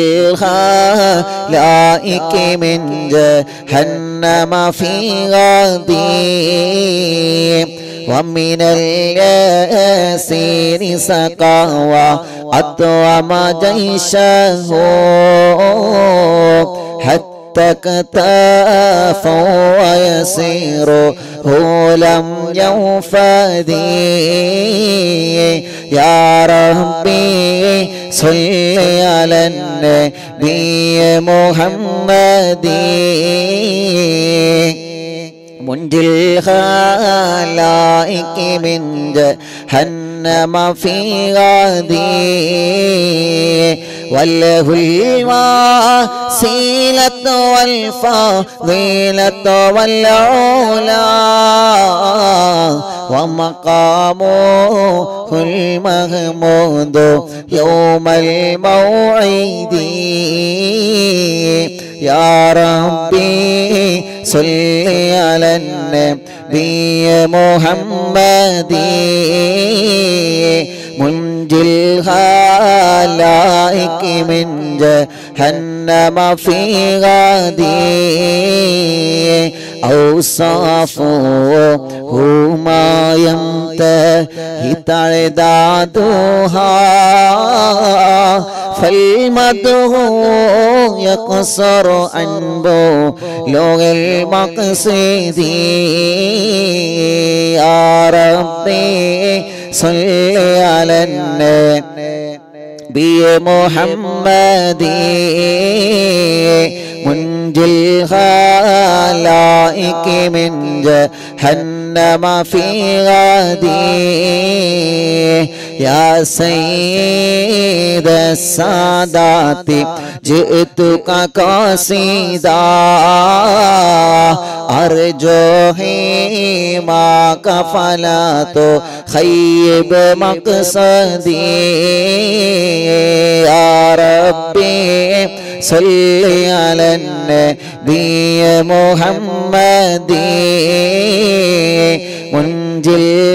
الخلائق من جهنم في غدي ومن الياسير سقى وأطعم جيشه حتى كتافا ويسير هو لم ينفدي يا ربي صل على النبي محمد منجي الخلائق من جهنم في غدي وله الوسيلة والفضيلة والعلا ومقامه المحمود يوم الموعد يا ربي صل على النبي محمد منجي الخلائق من جهنم في غدي أوصافه ما ينتهي تعدادها فالمده يقصر عن بلوغ المقصد يا ربي صل على النبي محمد منجي الخلائق من جهنم في غدي يا سيد السادات جئتك قصيدا أرجو حماك فلا تخيب مقصدي يا ربي صل على النبي محمد منجي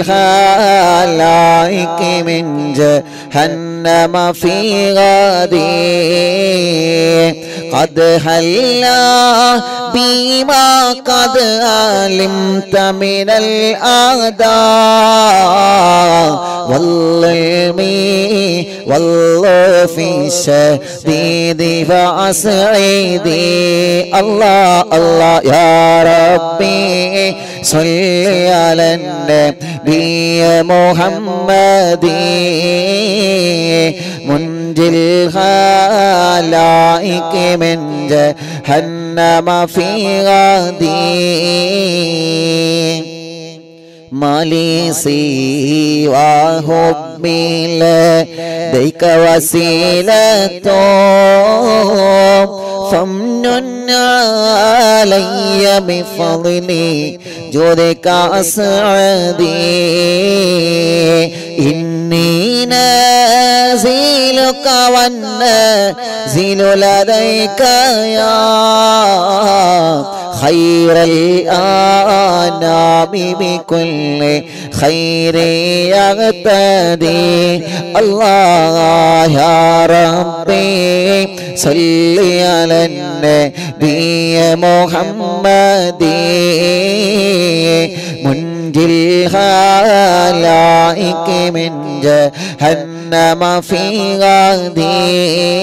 الخلائق من جهنم في غدي قد هلا بما قد علمت من الأعداء والظلم والله في الشديد فأسعدي الله الله يا ربي صل على النبي محمد منجي الخلائق من جهنم في غدي ما لي سوى حبي لديك وسيلة فمن علي بفضل جودك أسعدي إني نازلك والنازل لديك يا خير الأنام بكل خير يغتدي الله يا ربي صل على النبي محمد من منجي الخلائق من جهنم في غدي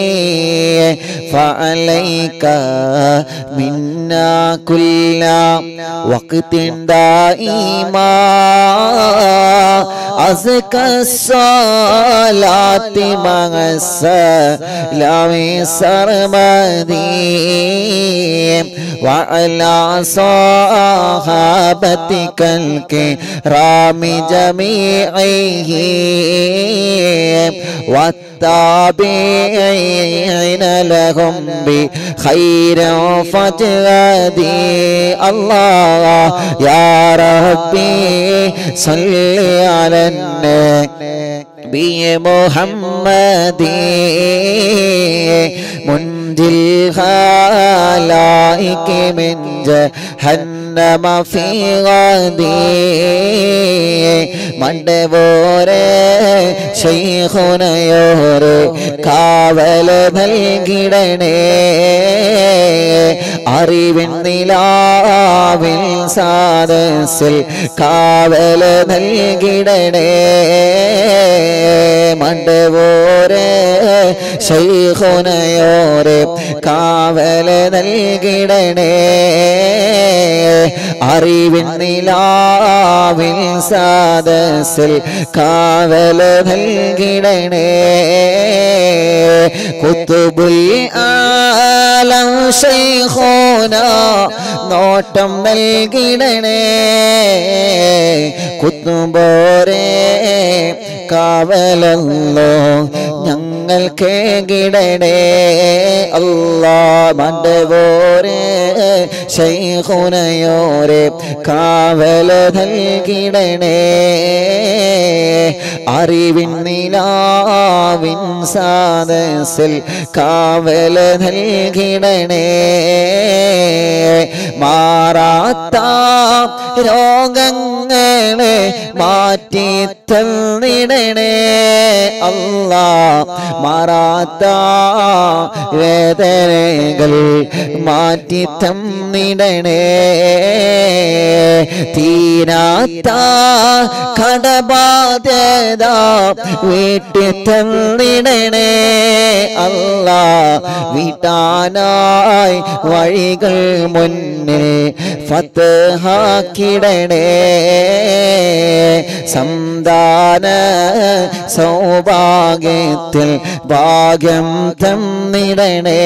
فعليك منا كل وقت دائما أزكى الصلاة مع السلام سرمدي وعلى صحابتك الكرام جميعهم والتابعين لهم بخير فجدي الله يا ربي صل على النبي محمد منجي الخلائق من جهنم في غدي മണ്ടവോരെ ശൈഖുനയോരെ കാവൽ നൽകിടണേ അറിവിൻ നിലാവിൽ സാദസിൽ കാവൽ നൽകിടണേ മണ്ടവോരെ ശൈഖുനയോരെ കാവൽ നൽകിടണേ അറിവിൻ നിലാവിൽ സാദസിൽ കാവൽ നൽകിടണേ കുത്തുബുൽ ആലം ശൈഖോന നോട്ടം നൽകിടണേ കുത്തുമ്പോരേ കാവലല്ലോ ഞങ്ങൾ കേകിടണേ അല്ലാ മണ്ടവോരേ ശൈഖുനയോരെ കാവല നൽകിടണേ അറിവിൻ നിലാവിൻ സാദസിൽ കാവല നൽകിടണേ മാറാത്ത രോഗങ്ങളെ മാറ്റി തന്നിടണേ അല്ലാ മാറാത്ത വേദനകൾ മാറ്റി തന്നിടണേ തീരാത്ത കടബാധ്യത വീട്ടി തന്നിടണേ അല്ല വീട്ടാനായി വഴികൾ മുന്നിൽ ഫത്തഹാക്കിടണേ സന്താന സൗഭാഗ്യത്തിൽ ഭാഗ്യം തന്നിടണേ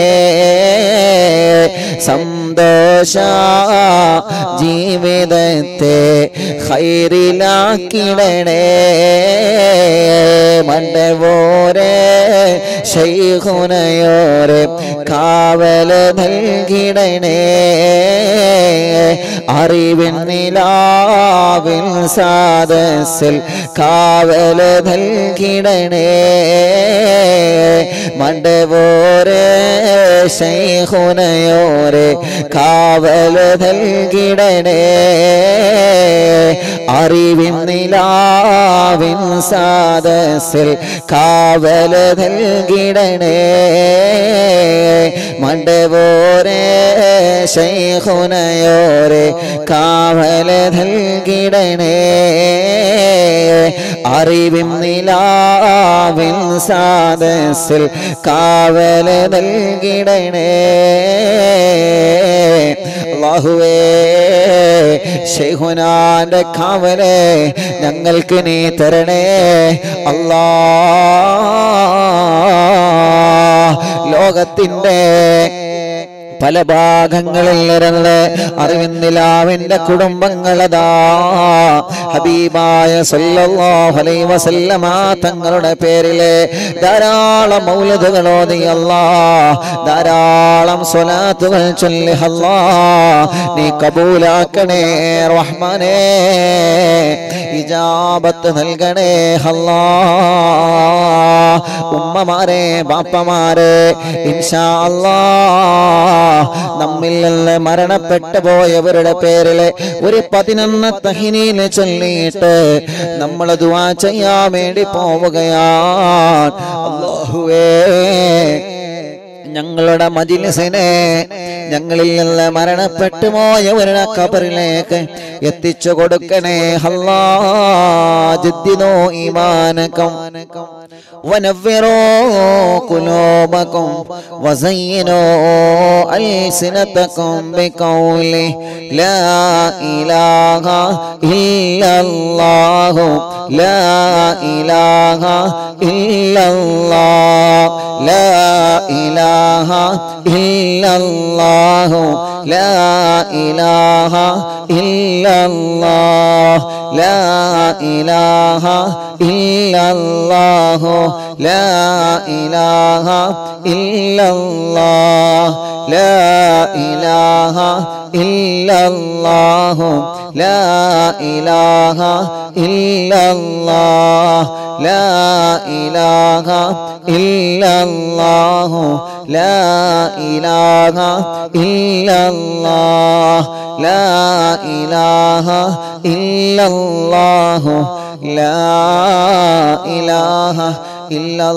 സന്തോഷ ജീവിതത്തെ ഹൈറിലാക്കിടണേ മണ്ടവോരെ ശൈഖുനയോരെ കാവല നൽകിടണേ അറിവിൻ നിലാവിൻ സാദസിൽ കാവല നൽകിടണേ മണ്ടവോരെ ശൈഖുനയോരെ കാവല നൽകിടണേ അറിവിൻ നിലാവിൻ സാദസിൽ കാവല നൽകിടണേ മണ്ടവോരെ ശൈഖുനയോരെ കാവല നൽകിടണേ അറിവിൻ നിലാവിൻ സാദസിൽ കാവല നൽകിടണേ അള്ളാഹുവേ ഷെയ്ഹുനാന്റെ കാവലെ ഞങ്ങൾക്ക് നീ തരണേ അല്ലാ ലോകത്തിന്റെ പല ഭാഗങ്ങളിൽ നിരന്ന് അറിവിന്നിലാവിന്റെ കുടുംബങ്ങളതാ ഹബീബായ സല്ലല്ലാഹു അലൈഹി വസല്ലമ തങ്ങളുടെ പേരില് ധാരാളം മൗലദുകൾ ഓതി അല്ലാ ധാരാളം സ്വലാത്തുകൾ ചൊല്ലി അല്ലാ നീ കബൂലാക്കണേ റഹ്മാനേ ഇജാബത്ത് നൽകണേ അല്ലാ ഉമ്മമാരെ ബാപ്പമാരെ ഇൻഷാ അല്ലാ നമ്മിൽ നിന്ന് മരണപ്പെട്ടു പോയവരുടെ പേരില് ഒരു പതിനൊന്ന് തഹിനീല് ചൊല്ലിയിട്ട് നമ്മൾ ദുവാ ചെയ്യാൻ വേണ്ടി പോവുകയാണ് അല്ലാഹുവേ ഞങ്ങളുടെ മജിലിസിനെ ഞങ്ങളിൽ നിന്ന് മരണപ്പെട്ടു പോയവരുടെ ഖബറിലേക്ക് എത്തിച്ചു കൊടുക്കണേ അല്ലാ ജദ്ദിദോ ഈമാനകം ونفروا قلوبكم وزينوا ألسنتكم بقوله لا إله إلا الله لا إله إلا الله لا إله إلا الله لا إله إلا الله لا إله إلا الله لا إله إلا الله لا إله إلا الله لا إله إلا الله لا إله إلا الله لا إله إلا الله لا إله إلا الله لا إله إلا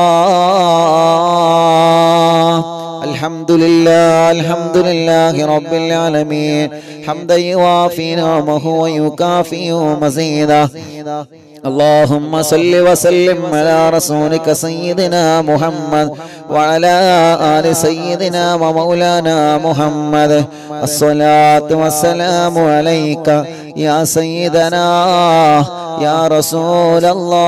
الله الحمد لله الحمد لله رب العالمين حمدا يوافي نعمه ويكافئ مزيدا اللهم صل وسلم على رسولك سيدنا محمد وعلى آل سيدنا ومولانا محمد الصلاة والسلام عليك يا سيدنا يا رسول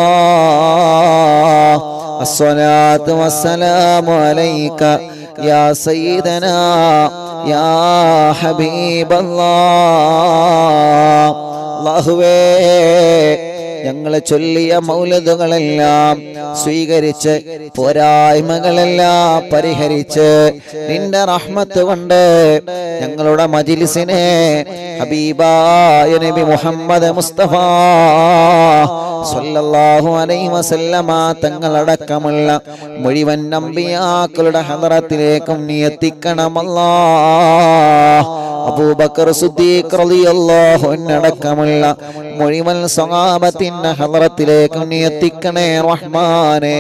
الله الصلاة والسلام عليك يا سيدنا يا حبيب الله അള്ളാഹുവേ ഞങ്ങളെ ചൊല്ലിയ മൗലതുകളെല്ലാം സ്വീകരിച്ച് പോരായ്മകളെല്ലാം പരിഹരിച്ച് നിന്റെ റഹ്മത്ത് കൊണ്ട് ഞങ്ങളുടെ മജിലിസിനെ ഹബീബായ നബി മുഹമ്മദ് മുസ്തഫ സല്ലല്ലാഹു അലൈഹി വസല്ലമ തങ്ങളടക്കമുള്ള മുഴുവൻ നമ്പിയാക്കളുടെ ഹദറത്തിലേക്കും നീ എത്തിക്കണമല്ലാ അബൂബക്കർ സുദ്ദീഖ് റളിയല്ലാഹു അൻഹടക്കമുള്ള മുഴുവൻ സ്വഹാബത്തിന്റെ ഹദറത്തിലേക്കും നീ എത്തിക്കണേ റഹ്മാനേ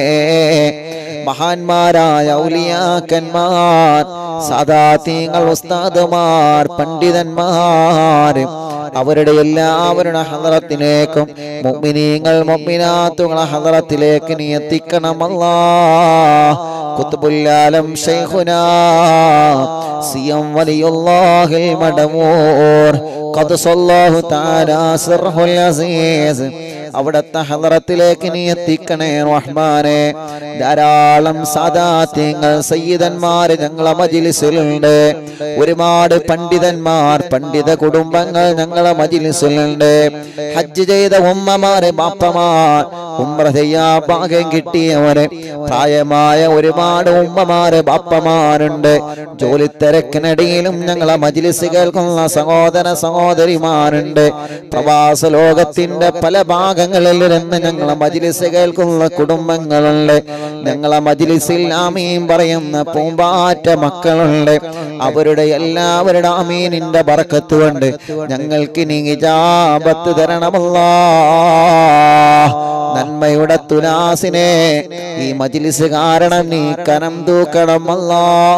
മഹാന്മാരായ ഔലിയാക്കന്മാർ സാദാത്യങ്ങൾ ഉസ്താദുമാർ പണ്ഡിതന്മാർ അവരുടെ എല്ലാവരുടെ ഹദറത്തിലേക്കും മുഅ്മിനീങ്ങൾ മുഅ്മിനാത്തുകളെ ഹദറത്തിലേക്ക് നീ എത്തിക്കണമല്ലാ കുത്തുബുല്ലാലം ശൈഖുനാ സിയം വലിയുല്ലാഹിൽ മടമൂർ ഖദ്സല്ലാഹു തആല സിർഹുൽ അസീസ് അവിടത്തെ ഹദറത്തിലേക്ക് നീ എത്തിക്കണേ റഹ്മാനെ ധാരാളം സാദാത്യങ്ങൾ സയ്യിദന്മാര് ഞങ്ങളെ മജിലിസിലുണ്ട് ഒരുപാട് പണ്ഡിതന്മാർ പണ്ഡിത കുടുംബങ്ങൾ ഞങ്ങളെ മജിലിസിലുണ്ട് ഹജ്ജ് ചെയ്ത ഉമ്മമാരെ ബാപ്പമാർ ഉമ്ര ചെയ്യാ ഭാഗ്യം കിട്ടിയവര് പ്രായമായ ഒരുപാട് ഉമ്മമാര് ബാപ്പമാരുണ്ട് ജോലി തിരക്കിനിടയിലും ഞങ്ങളെ മജിലിസ് കേൾക്കുന്ന സഹോദര സഹോദരിമാരുണ്ട് പ്രവാസ ലോകത്തിന്റെ പല ഭാഗങ്ങളിൽ നിന്ന് ഞങ്ങളെ മജിലിസ് കേൾക്കുന്ന കുടുംബങ്ങളുണ്ട് ഞങ്ങളെ മജിലിസിൽ ആമീൻ പറയുന്ന പൂമ്പാറ്റ മക്കളുണ്ട് അവരുടെ എല്ലാവരുടെ ആമീനിന്റെ ബറക്കത്ത് കൊണ്ട് ഞങ്ങൾക്ക് നീ ഇജാബത്ത് തരണമല്ലാ നന്മയുടെ തുലാസിനെ ഈ മജിലിസ് കാരണം നീ കനം തൂക്കണമല്ല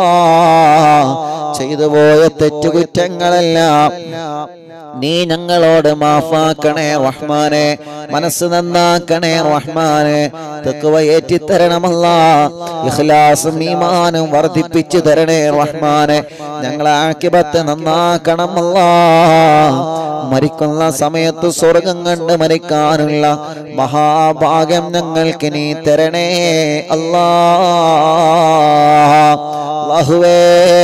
ചെയ്തു പോയ തെറ്റുകുറ്റങ്ങളെല്ലാം നീ ഞങ്ങളോട് മാഫാക്കണേ റഹ്മാനെ മനസ്സ് നന്നാക്കണേ റഹ്മാനെ തെക്കുവ ഏറ്റിത്തരണമല്ല ഇഖ്ലാസും ഈമാനും വർദ്ധിപ്പിച്ചു തരണേ റഹ്മാനെ ഞങ്ങളെ ആക്കിബത്ത് നന്നാക്കണമല്ല മരിക്കുന്ന സമയത്ത് സ്വർഗം കണ്ട് മരിക്കാനുള്ള മഹാഭാഗ്യം ഞങ്ങൾക്ക് നീ തരണേ അല്ലാ അല്ലാഹുവേ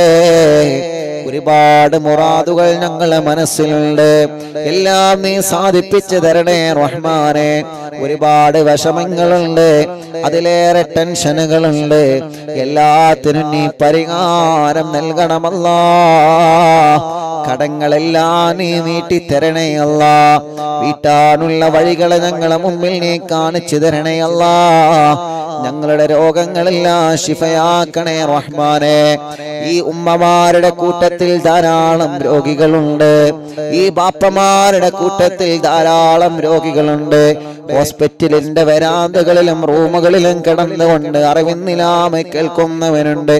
ഒരുപാട് മുറാദുകൾ ഞങ്ങളെ മനസ്സിലുണ്ട് എല്ലാം നീ സാധിപ്പിച്ചു തരണേ റഹ്മാനെ ഒരുപാട് വിഷമങ്ങളുണ്ട് അതിലേറെ ടെൻഷനുകളുണ്ട് എല്ലാത്തിനും നീ പരിഹാരം നൽകണമല്ലാ കടങ്ങളെല്ലാം നീ നീട്ടി തരണേ അല്ല വീട്ടാനുള്ള വഴികളെ ഞങ്ങളെ മുമ്പിൽ നീ കാണിച്ചു തരണേ അല്ല ഞങ്ങളുടെ രോഗങ്ങളെല്ലാം ശിഫയാക്കണേ റഹ്മാനെ ഈ ഉമ്മമാരുടെ കൂട്ടത്തിൽ ധാരാളം രോഗികളുണ്ട് ഈ ബാപ്പമാരുടെ കൂട്ടത്തിൽ ധാരാളം രോഗികളുണ്ട് ഹോസ്പിറ്റലിന്റെ വരാന്തകളിലും റൂമുകളിലും കിടന്നുകൊണ്ട് അറിവിന്നിലാമ കേൾക്കുന്നവനുണ്ട്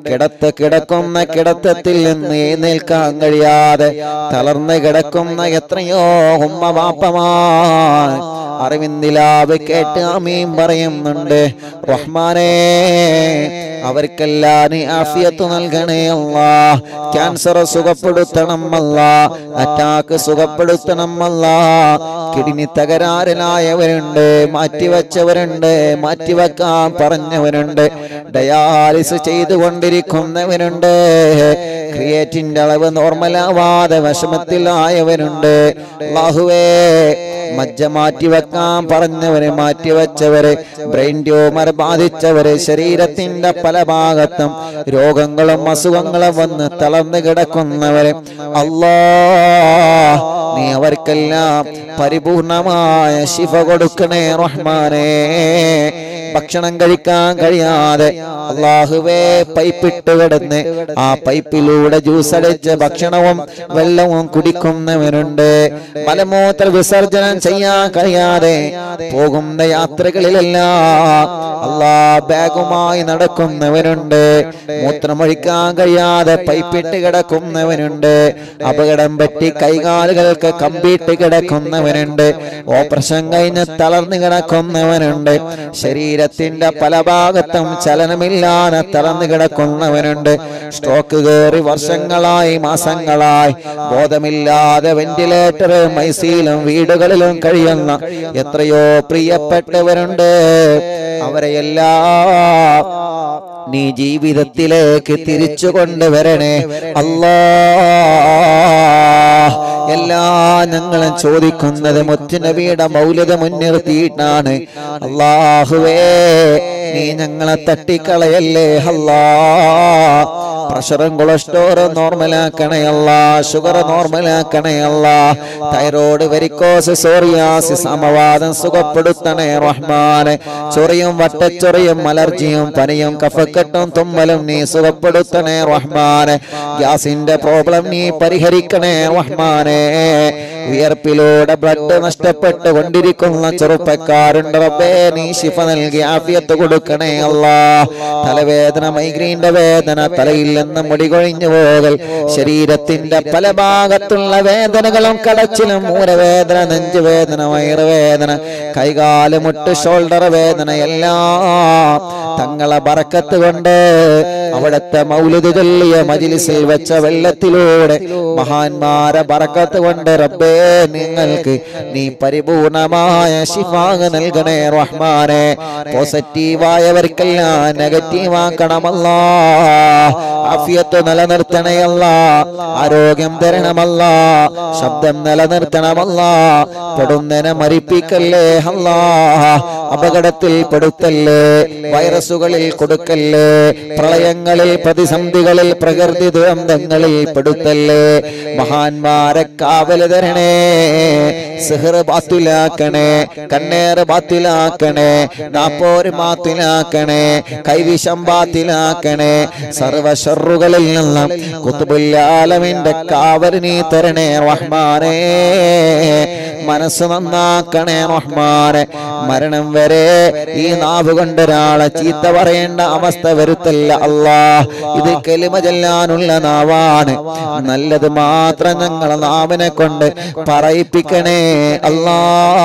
കിടത്ത് കിടക്കുന്ന കിടത്തത്തിൽ നിന്ന് എഴുന്നേൽക്കാൻ കഴിയാതെ തളർന്ന് കിടക്കുന്ന എത്രയോ ഉമ്മ വാപ്പമാർ അറിവിന്ദിലാവ് കേട്ട് അമീൻ പറയുന്നുണ്ട് റഹ്മാനേ അവർക്കെല്ലാം നീ ആഫിയത്ത് നൽകണേ അല്ലാ ക്യാൻസർ സുഖപ്പെടുത്തണം അല്ല അറ്റാക്ക് സുഖപ്പെടുത്തണം അല്ല കിഡ്നി തകരാറിലായവരുണ്ട് മാറ്റിവെച്ചവരുണ്ട് മാറ്റിവെക്കാൻ പറഞ്ഞവരുണ്ട് ഡയാലിസ് ചെയ്തുകൊണ്ടിരിക്കുന്നവരുണ്ട് ക്രിയേറ്റിന്റെ അളവ് നോർമലാവാതെ വിഷമത്തിലായവരുണ്ട് അല്ലാഹുവേ മജ്ജ മാറ്റിവെക്കാൻ പറഞ്ഞവരെ മാറ്റിവെച്ചവരെ ബ്രെയിൻ ട്യൂമർ ബാധിച്ചവരെ ശരീരത്തിന്റെ പല ഭാഗത്തും രോഗങ്ങളും അസുഖങ്ങളും വന്ന് തളർന്നു കിടക്കുന്നവരെ അല്ലാ നീ അവർക്കെല്ലാം പരിപൂർണമായ ശിഫ കൊടുക്കണേ റഹ്മാനേ ഭക്ഷണം കഴിക്കാൻ കഴിയാതെ അള്ളാഹുവേ പൈപ്പിട്ട് കിടന്ന് ആ പൈപ്പിലൂടെ ജ്യൂസ് അടിച്ച് ഭക്ഷണവും വെള്ളവും കുടിക്കുന്നവരുണ്ട് മലമൂത്ര വിസർജനം ചെയ്യാൻ കഴിയാതെ പോകുന്ന യാത്രകളിലെല്ലാം അള്ളാ ബാഗുമായി നടക്കുന്നവരുണ്ട് മൂത്രമൊഴിക്കാൻ കഴിയാതെ പൈപ്പിട്ട് കിടക്കുന്നവരുണ്ട് അപകടം പറ്റി കൈകാലുകൾക്ക് കമ്പിയിട്ട് കിടക്കുന്നവരുണ്ട് ഓപ്പറേഷൻ കഴിഞ്ഞ് തളർന്നു കിടക്കുന്നവനുണ്ട് ശരീരത്തിന്റെ പല ഭാഗത്തും ചലനമില്ലാതെ തളർന്നു കിടക്കുന്നവനുണ്ട് സ്ട്രോക്ക് കയറി വർഷങ്ങളായി മാസങ്ങളായി ബോധമില്ലാതെ വെന്റിലേറ്റർ മൈസിയിലും വീടുകളിലും കഴിയുന്ന എത്രയോ പ്രിയപ്പെട്ടവരുണ്ട് അവരെയെല്ലാം നീ ജീവിതത്തിലേക്ക് തിരിച്ചു കൊണ്ടുവരണേ അല്ലാ എല്ലാ ഞങ്ങളും ചോദിക്കുന്നത് മുത്തുനബിയുടെ മൗലിക മുൻനിർത്തിയിട്ടാണ് അള്ളാഹുവേ നീ ഞങ്ങളെ തട്ടിക്കളയല്ലേ അല്ലാ പ്രഷറും കൊളസ്ട്രോളും നോർമലാക്കണയല്ല ഷുഗർ നോർമലാക്കണയല്ല തൈറോയ്ഡ് വെരിക്കോസ് സോറിയാസിസ് സമവാദം സുഖപ്പെടുത്തണേ റഹ്മാനെ ചൊറിയും വട്ടച്ചൊറിയും അലർജിയും പനിയും കഫക്കെട്ടും തുമ്മലും നീ സുഖപ്പെടുത്തണേ റഹ്മാനെ ഗ്യാസിന്റെ പ്രോബ്ലം നീ പരിഹരിക്കണേ റഹ്മാനെ വിയർപ്പിലൂടെ ബ്ലഡ് നഷ്ടപ്പെട്ട് കൊണ്ടിരിക്കുന്ന ചെറുപ്പക്കാരുണ്ട് റബ്ബേ നീ ശിഫ നൽകി ആഫിയത്ത് കൊടുക്കണേ അല്ലാ തലവേദന മൈഗ്രീന്റെ വേദന തലയിൽ നിന്ന് മുടികൊഴിഞ്ഞു പോകൽ ശരീരത്തിന്റെ പല ഭാഗത്തുള്ള വേദനകളും കടച്ചിലും മൂലവേദന നെഞ്ചുവേദന വയറുവേദന കൈകാല് മുട്ട് ഷോൾഡർ വേദന എല്ലാം തങ്ങളെ ബറക്കത്ത് കൊണ്ട് അവിടുത്തെ മൗലിദ് ചൊല്ലിയ മജിലിസിൽ വെച്ച വെള്ളത്തിലൂടെ മഹാന്മാരെ ബറക്കത്ത് കൊണ്ട് റബ്ബേ നിങ്ങൾക്ക് നീ പരിപൂർണമായ ശിഫാഗ് നൽകണേ റഹ്മാനെ പോസിറ്റീവായവർക്കെല്ലാം നെഗറ്റീവ് ആക്കണമല്ല ആഫിയത്ത് നിലനിർത്തണയല്ല ആരോഗ്യം തരണമല്ല ശബ്ദം നിലനിർത്തണമല്ല പെടുന്നതിനെ മരിപ്പിക്കല്ലേ അല്ലാ അപകടത്തിൽ പെടുത്തല്ലേ വൈറസുകളിൽ കൊടുക്കല്ലേ പ്രളയങ്ങളിൽ പ്രതിസന്ധികളിൽ പ്രകൃതി ദുരന്തങ്ങളിൽ പെടുത്തല്ലേ മഹാന്മാരെ കാവല് തരണേ സിഹർ ബാത്തിലാക്കണേ കണ്ണേറ് ബാത്തിലാക്കണേ നാപ്പോര് ബാത്തിലാക്കണേ കൈവിഷം ബാത്തിലാക്കണേ സർവശറുകളിൽ നിന്നും കുത്തുബുല്ലാലമിന്റെ കാവല് നീ തരണേ റഹ്മാനേ മനസ്സ് നന്നാക്കണേ റഹ്മാനെ മരണം വരെ ഈ നാവ് കൊണ്ട് ഒരാളെ ചീത്ത പറയേണ്ട അവസ്ഥ വരുത്തല്ല അല്ലാ ഇത് കെലിമ ചെല്ലാനുള്ള നാവാണ് നല്ലത് മാത്രം ഞങ്ങളെ നാവിനെ കൊണ്ട് പറയിപ്പിക്കണേ അല്ലാ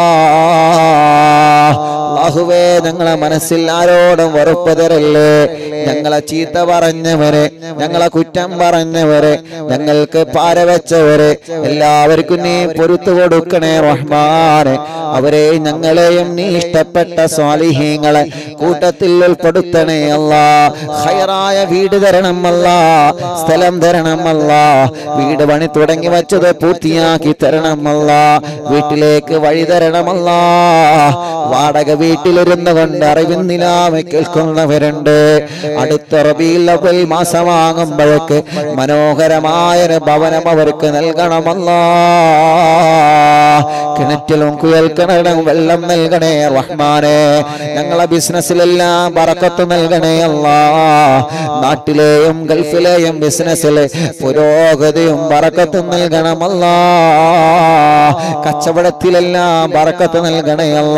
അല്ലാഹുവേ ഞങ്ങളെ മനസ്സിൽ ആരോടും വെറുപ്പ് തരല്ലേ ഞങ്ങളെ ചീത്ത പറഞ്ഞവരെ ഞങ്ങളെ കുറ്റം പറഞ്ഞവരെ ഞങ്ങൾക്ക് പാരവെച്ചവരെ എല്ലാവർക്കും നീ പൊരുത്തു കൊടുക്കണേ റഹ്മാനെ അവരെ ഞങ്ങളെയും നീ ഇഷ്ടപ്പെട്ട സ്വാലിഹീങ്ങളെ കൂട്ടത്തിൽ ഉൾപ്പെടുത്തണേ അല്ല ഹയറായ വീട് തരണം അല്ല സ്ഥലം തരണം അല്ല വീട് പണി തുടങ്ങി വച്ചത് പൂർത്തിയാക്കി തരണം അല്ല വീട്ടിലേക്ക് വഴി തരണമല്ല വാടക വീട്ടിലിരുന്ന് കൊണ്ട് അറിവിന്നിലാമ കേൾക്കുന്നവരുണ്ട് അടുത്ത റബീൽ അവൽ മാസമാകുമ്പോഴേക്ക് മനോഹരമായൊരു ഭവനം അവർക്ക് നൽകണമല്ല കിണറ്റിലും കുയൽക്കിണറും വെള്ളം നൽകണേ റഹ്മാനെ ഞങ്ങളെ ബിസിനസ്സിലെല്ലാം ബറക്കത്ത് നൽകണേ അല്ല നാട്ടിലെയും ഗൾഫിലെയും ബിസിനസ്സിൽ പുരോഗതിയും ബറക്കത്തും നൽകണമല്ല കച്ചവടത്തിലെല്ലാം ബറക്കത്ത് നൽകണേ അല്ല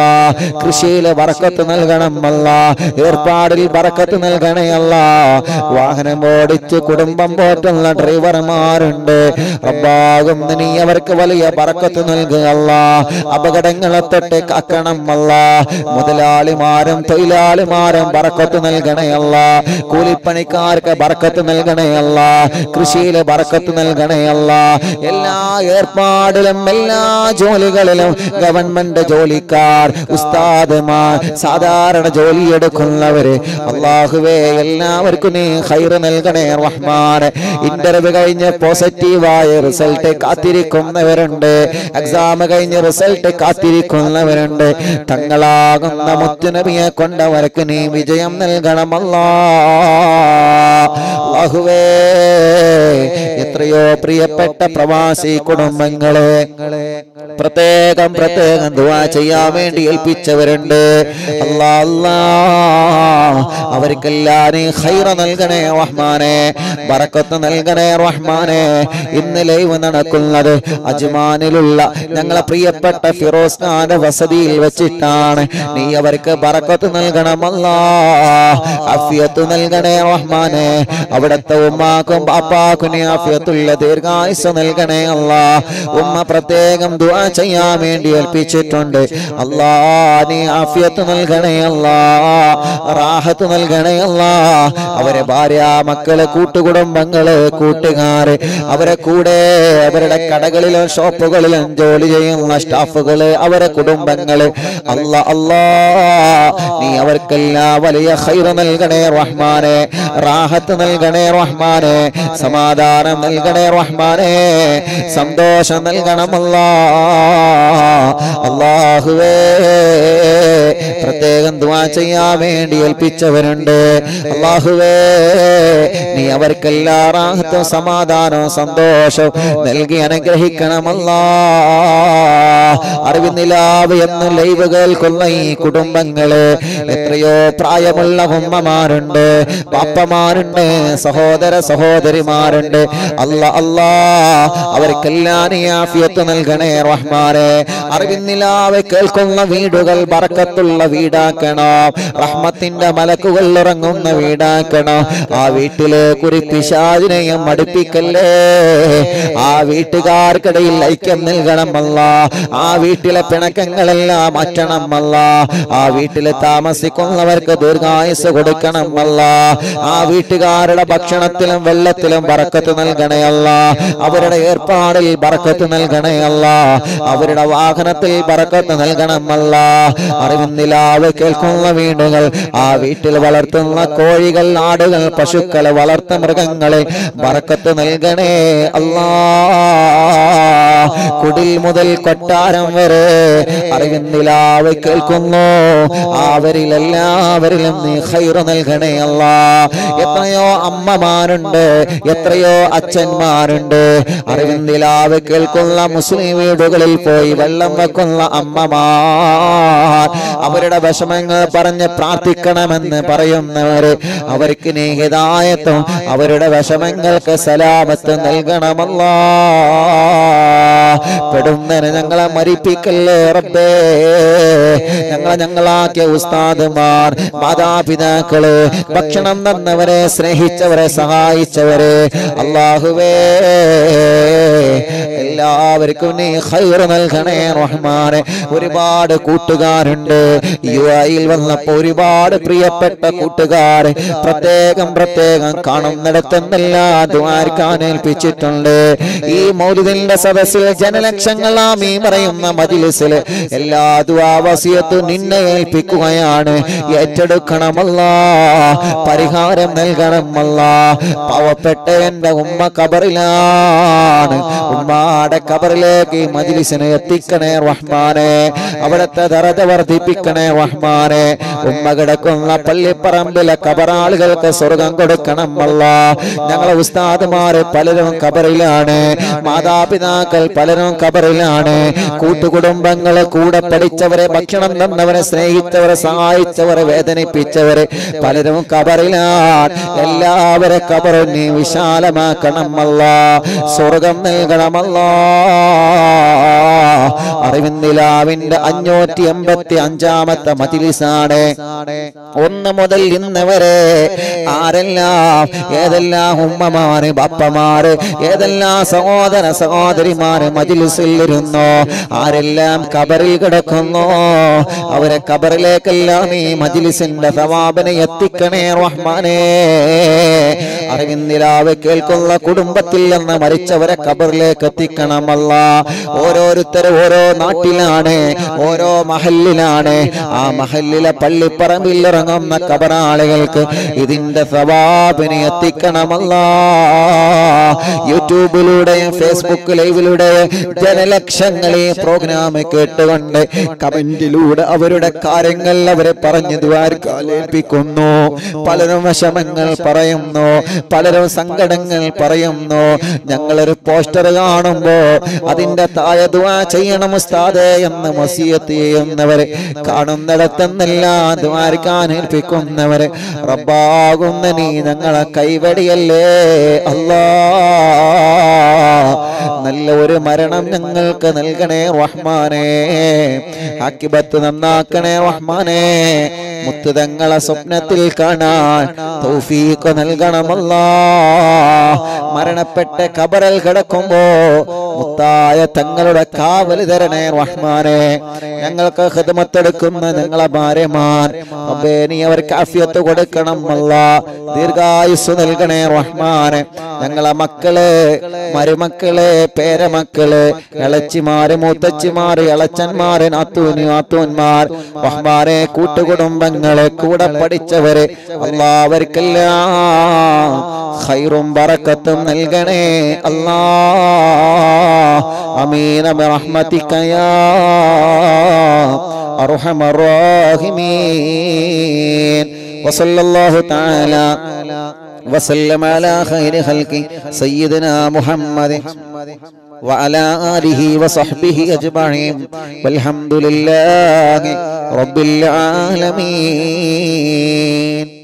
കൃഷിയിൽ ബറക്കത്ത് നൽകണം അല്ല ഏർപ്പാടിൽ ബറക്കത്ത് നൽകണേ അല്ല വാഹനം ഓടിച്ച് കുടുംബം പോറ്റുന്ന ഡ്രൈവർമാരുണ്ട് റബ്ബാകും നീ അവർക്ക് വലിയ ബറക്കത്ത് നൽകുക അല്ല അപകടങ്ങളെ തൊട്ട് കാക്കണം അല്ല മുതലാളിമാരും തൊഴിലാളിമാരും ബറക്കത്ത് നൽകണേ അല്ല കൂലിപ്പണിക്കാർക്ക് ബറക്കത്ത് നൽകണേ അല്ല കൃഷിയിൽ ബറക്കത്ത് നൽകണേ അല്ല എല്ലാ ഏർപ്പാടിലും എല്ലാ ജോലികളിലും ഗവൺമെന്റ് ജോലിക്കാർ ഉസ്താദുമാർ സാധാരണ ജോലിയെടുക്കുന്നവര് അള്ളാഹുവേ എല്ലാവർക്കും നീ ഹൈറ് നൽകണേ റഹ്മാൻ ഇന്റർവ്യൂ കഴിഞ്ഞ് പോസിറ്റീവായ റിസൾട്ട് കാത്തിരിക്കുന്നവരുണ്ട് എക്സാം കഴിഞ്ഞ് റിസൾട്ട് കാത്തിരിക്കുന്നവരുണ്ട് തങ്ങളാകുന്ന മുത്തുനബിയെ കൊണ്ടവർക്ക് നീ വിജയം നൽകണമല്ലാ അല്ലാഹുവേ എത്രയോ പ്രിയപ്പെട്ട പ്രവാസി കുടുംബങ്ങളെ പ്രത്യേകം പ്രത്യേകം ദുആ ചെയ്യാൻ വേണ്ടി ഏൽപ്പിച്ചവരുണ്ട് അല്ലാ അല്ലാ അവർക്കെല്ലാം നീ ഖൈറ നൽകണേ റഹ്മാനെ ബറക്കത്ത് നൽകണേ റഹ്മാനെ ഇന്ന് ലൈവ് നടക്കുന്നത് അജ്മാനിലുള്ള ഞങ്ങളെ പ്രിയപ്പെട്ട ഫിറോസ് ഖാന്റെ വസതിയിൽ വെച്ചിട്ടാണ് നീ അവർക്ക് ബറക്കത്ത് നൽകണമല്ലാ അഫിയത്ത് നൽകണേ റഹ്മാനെ അവിടുത്തെ ഉമ്മാക്കും ബാപ്പാക്കും നീ അഫിയത്തുള്ള ദീർഘായുസ് നൽകണേ അല്ലാ ഉമ്മ പ്രത്യേകം ദുആ ചെയ്യാൻ വേണ്ടി ഏൽപ്പിച്ചിട്ടുണ്ട് അല്ലാ നീ ആഫിയത്ത് നൽകണേ അല്ലാ റാഹത്ത് നൽകണേ അല്ലാ അവരെ ഭാര്യ മക്കള് കൂട്ടുകുടുംബങ്ങള് കൂട്ടുകാര് അവരെ കൂടെ അവരുടെ കടകളിലും ഷോപ്പുകളിലും ജോലി ചെയ്യുന്ന സ്റ്റാഫുകള് അവരെ കുടുംബങ്ങള് അല്ല അല്ലാ നീ അവർക്കെല്ലാം വലിയ ഹൈറ് നൽകണേ റഹ്മാനെ റാഹത്ത് നൽകണേ റഹ്മാനെ സമാധാനം നൽകണേ റഹ്മാനെ സന്തോഷം നൽകണമല്ലാ അള്ളാഹുവേ പ്രത്യേകം ദുആ ചെയ്യാൻ വേണ്ടി ഏൽപ്പിച്ചവരുണ്ട് അള്ളാഹുവേ നീ അവർക്കെല്ലാ റാഹത്തും സമാധാനവും സന്തോഷവും നൽകി അനുഗ്രഹിക്കണമല്ലാ അറിവിനിലാവ് എന്ന് ലൈവ് കേൾക്കുന്ന ഈ കുടുംബങ്ങള് എത്രയോ പ്രായമുള്ള ഉമ്മമാരുണ്ട് പാപ്പമാരുണ്ട് സഹോദര സഹോദരിമാരുണ്ട് അല്ല അല്ലാ അവർക്കെല്ലാം നീ ആഫിയത്ത് നൽകണേ റഹ്മാനെ അറിവിനിലാവ് കേൾക്കുന്ന വീടുകൾ ബറക്കത്തുള്ള വീടാക്കണം റഹ്മത്തിന്റെ മലക്കുകൾ ഇറങ്ങുന്ന വീടാക്കണം ആ വീട്ടിലെ കുറി പിശാചിനെയും അടുപ്പിക്കല്ലേ ആ വീട്ടുകാർക്കിടയിൽ ഐക്യം നൽകണമല്ല ആ വീട്ടിലെ പിണക്കങ്ങളെല്ലാം മാറ്റണമല്ല ആ വീട്ടിൽ താമസിക്കുന്നവർക്ക് ദീർഘായുസ് കൊടുക്കണമല്ല ആ വീട്ടുകാരുടെ ഭക്ഷണത്തിലും വെള്ളത്തിലും ബറക്കത്ത് നൽകണയല്ല അവരുടെ ഏർപ്പാടിൽ ബറക്കത്ത് നൽകണയല്ല അവരുടെ വാഹനത്തിൽ ബറക്കത്ത് നൽകണമല്ല അറിവിന്നിലാവ് കേൾക്കുന്ന വീടുകൾ ആ വീട്ടിൽ വളർത്തുന്ന കോഴികൾ ആടുകൾ പശുക്കൾ വളർത്ത മൃഗങ്ങളെ ബറക്കത്ത് നൽകണേ അല്ലാ കുടിൽ മുതൽ കൊട്ടാരം വരെ അറിവിന്നിലാവ് കേൾക്കുന്നു അവരിലെല്ലാവരിലും നീ ഹൈറ് നൽകണേ അല്ലാ എത്രയോ അമ്മമാരുണ്ട് എത്രയോ അച്ഛന്മാരുണ്ട് അറിവിന്ദിലാവ് കേൾക്കുന്ന മുസ്ലിം വീടുകളിൽ പോയി വെള്ളം വെക്കുന്ന അമ്മമാർ അവരുടെ വിഷമങ്ങൾ പറഞ്ഞ് പ്രാർത്ഥിക്കണമെന്ന് പറയുന്നവര് അവർക്ക് നീ ഹിദായത്തും അവരുടെ വിഷമങ്ങൾക്ക് സലാമത്ത് നൽകണമല്ലാ പെടുന്നതിന് ഞങ്ങളെ മരിപ്പിക്കല്ലേ റബ്ബേ ഞങ്ങളെ ഞങ്ങളാക്കിയ ഉസ്താദുമാർ മാതാപിതാക്കള് ഭക്ഷണം തന്നവരെ സ്നേഹിച്ചവരെ സഹായിച്ചവരെ അള്ളാഹുവേ എല്ലാവർക്കും നീ ഹൈർ നൽകണേ റഹ്മാനെ ഒരുപാട് കൂട്ടുകാരുണ്ട് യു ഐയിൽ വന്നപ്പോ ഒരുപാട് പ്രിയപ്പെട്ട കൂട്ടുകാർ പ്രത്യേകം പ്രത്യേകം കാണുന്നിടത്തെന്നെല്ലാം ദ്വാരക്കാൻ ഏൽപ്പിച്ചിട്ടുണ്ട് ഈ മൗലിദിന്റെ സദസ്സിൽ ജനലക്ഷങ്ങളാം ഈ പറയുന്ന മജിലിസിൽ എല്ലാ ദ്വാവസ്യത്തും നിന്നെ ഏൽപ്പിക്കുകയാണ് ഏറ്റെടുക്കണമല്ല പരിഹാരം നൽകണമല്ല പാവപ്പെട്ട എന്റെ ഉമ്മ കബറിലാണ് ഉമ്മാടെ കബറിലേക്ക് ഈ മജിലിസിനെ എത്തിക്കണേ റഹ്മാനെ അവിടുത്തെ ദറജ വർദ്ധിപ്പിക്കണേ റഹ്മാനെ ഉമ്മ കിടക്കുന്ന പള്ളിപ്പറമ്പിലെ കബറാളുകൾക്ക് സ്വർഗം കൊടുക്കണം അല്ല ഞങ്ങളെ ഉസ്താദുമാര് പലരും കബറിലാണ് മാതാപിതാക്കൾ പലരും കബറിലാണ് കൂട്ടുകുടുംബങ്ങളെ കൂടെ പഠിച്ചവരെ ഭക്ഷണം തന്നവരെ സ്നേഹിച്ചവരെ സഹായിച്ചവരെ വേദനിപ്പിച്ചവരെ പലരും കബറിലാണ് എല്ലാവരെ കബറും നീ വിശാലമാക്കണം അല്ല സ്വർഗം നൽകണമല്ല അറിവിന്ദിലാവിന്റെ അഞ്ഞൂറ്റി എൺപത്തി അഞ്ചാമത്തെ മജിലിസാണ് ഒന്ന് മുതൽ ഇന്ന് വരെ ആരെല്ലാം ഏതെല്ലാം ഉമ്മമാര് ബാപ്പമാര് ഏതെല്ലാം സഹോദര സഹോദരിമാര് മജിലിസിൽ ഇരുന്നോ ആരെല്ലാം കബറിൽ കിടക്കുന്നോ അവരെ കബറിലേക്കെല്ലാം ഈ മജിലിസിന്റെ സവാപന എത്തിക്കണേ റഹ്മാനേ അറിവിന്ദിലാവ് കേൾക്കുന്ന കുടുംബത്തിൽ നിന്ന് മരിച്ചവരെ കബറിലേക്ക് എത്തിക്കണമല്ല ഓരോരുത്തരും ഓരോ നാട്ടിലാണ് ഓരോ മഹലിലാണ് ആ മഹലിലെ പള്ളിപ്പറമ്പിൽ ഇറങ്ങുന്ന കബറാളികൾക്ക് ഇതിന്റെ സവാബിനെ എത്തിക്കണമല്ല യൂട്യൂബിലൂടെയും ഫേസ്ബുക്ക് ലൈവിലൂടെയും ജനലക്ഷങ്ങളെ പ്രോഗ്രാം കേട്ടുകൊണ്ട് കമന്റിലൂടെ അവരുടെ കാര്യങ്ങൾ അവരെ പറഞ്ഞു ദ്വാരക്കാലേൽപ്പിക്കുന്നു പലരും വിഷമങ്ങൾ പറയുന്നു പലരും സങ്കടങ്ങൾ പറയുന്നു ഞങ്ങളൊരു പോസ്റ്റർ കാണുമ്പോ അതിന്റെ താഴെ ദുആ ചെയ്യണം ഉസ്താദേ എന്ന് മസിയത്ത് ചെയ്യുന്നവരെ കാണുന്നിടത്തെന്നെല്ലാം ദ്വാരക്കാൻ ഏൽപ്പിക്കുന്നവരെ റബ്ബാകുന്ന നീ ഞങ്ങളെ കൈവടിയല്ലേ അല്ലാ നല്ല ഒരു മരണം ഞങ്ങൾക്ക് നൽകണേ റഹ്മാനേ ആക്കിബത്ത് നന്നാക്കണേ റഹ്മാനേ മുത്തുതങ്ങളെ സ്വപ്നത്തിൽ കാണാൻ തൗഫീഖ് നൽകണമല്ലാ മരണപ്പെട്ട കബറൽ കിടക്കുമ്പോ മുത്തായ തങ്ങളുടെ കാവൽ തരണേ റഹ്മാനെ ഞങ്ങൾക്ക് ഹിദമത്തെടുക്കുന്ന ഞങ്ങളെ ഭാര്യമാർ റബ്ബേ നീ അവർക്ക് ആഫിയത്ത് കൊടുക്കണം അല്ല ദീർഘായുസ് നൽകണേ റഹ്മാനെ ഞങ്ങളെ മക്കള് മരുമക്കള് പേരമക്കള് ഇളച്ചിമാര് മൂത്തച്ചിമാര് ഇളച്ചന്മാര് നാത്തൂനി നാത്തൂന്മാർ റഹ്മാനെ കൂട്ടുകുടുംബങ്ങള് കൂടെ പഠിച്ചവര് എല്ലാവർക്കെല്ലാം ഖൈറും ബറക്കത്തും നൽകണേ അല്ലാ അമീന ബിറഹ്മതിക യാ അർഹമർ റഹീമീൻ വസല്ലല്ലാഹു തആല وسلم على خير خلق سيدنا محمد وعلى آله وصحبه أجمعين والحمد لله رب العالمين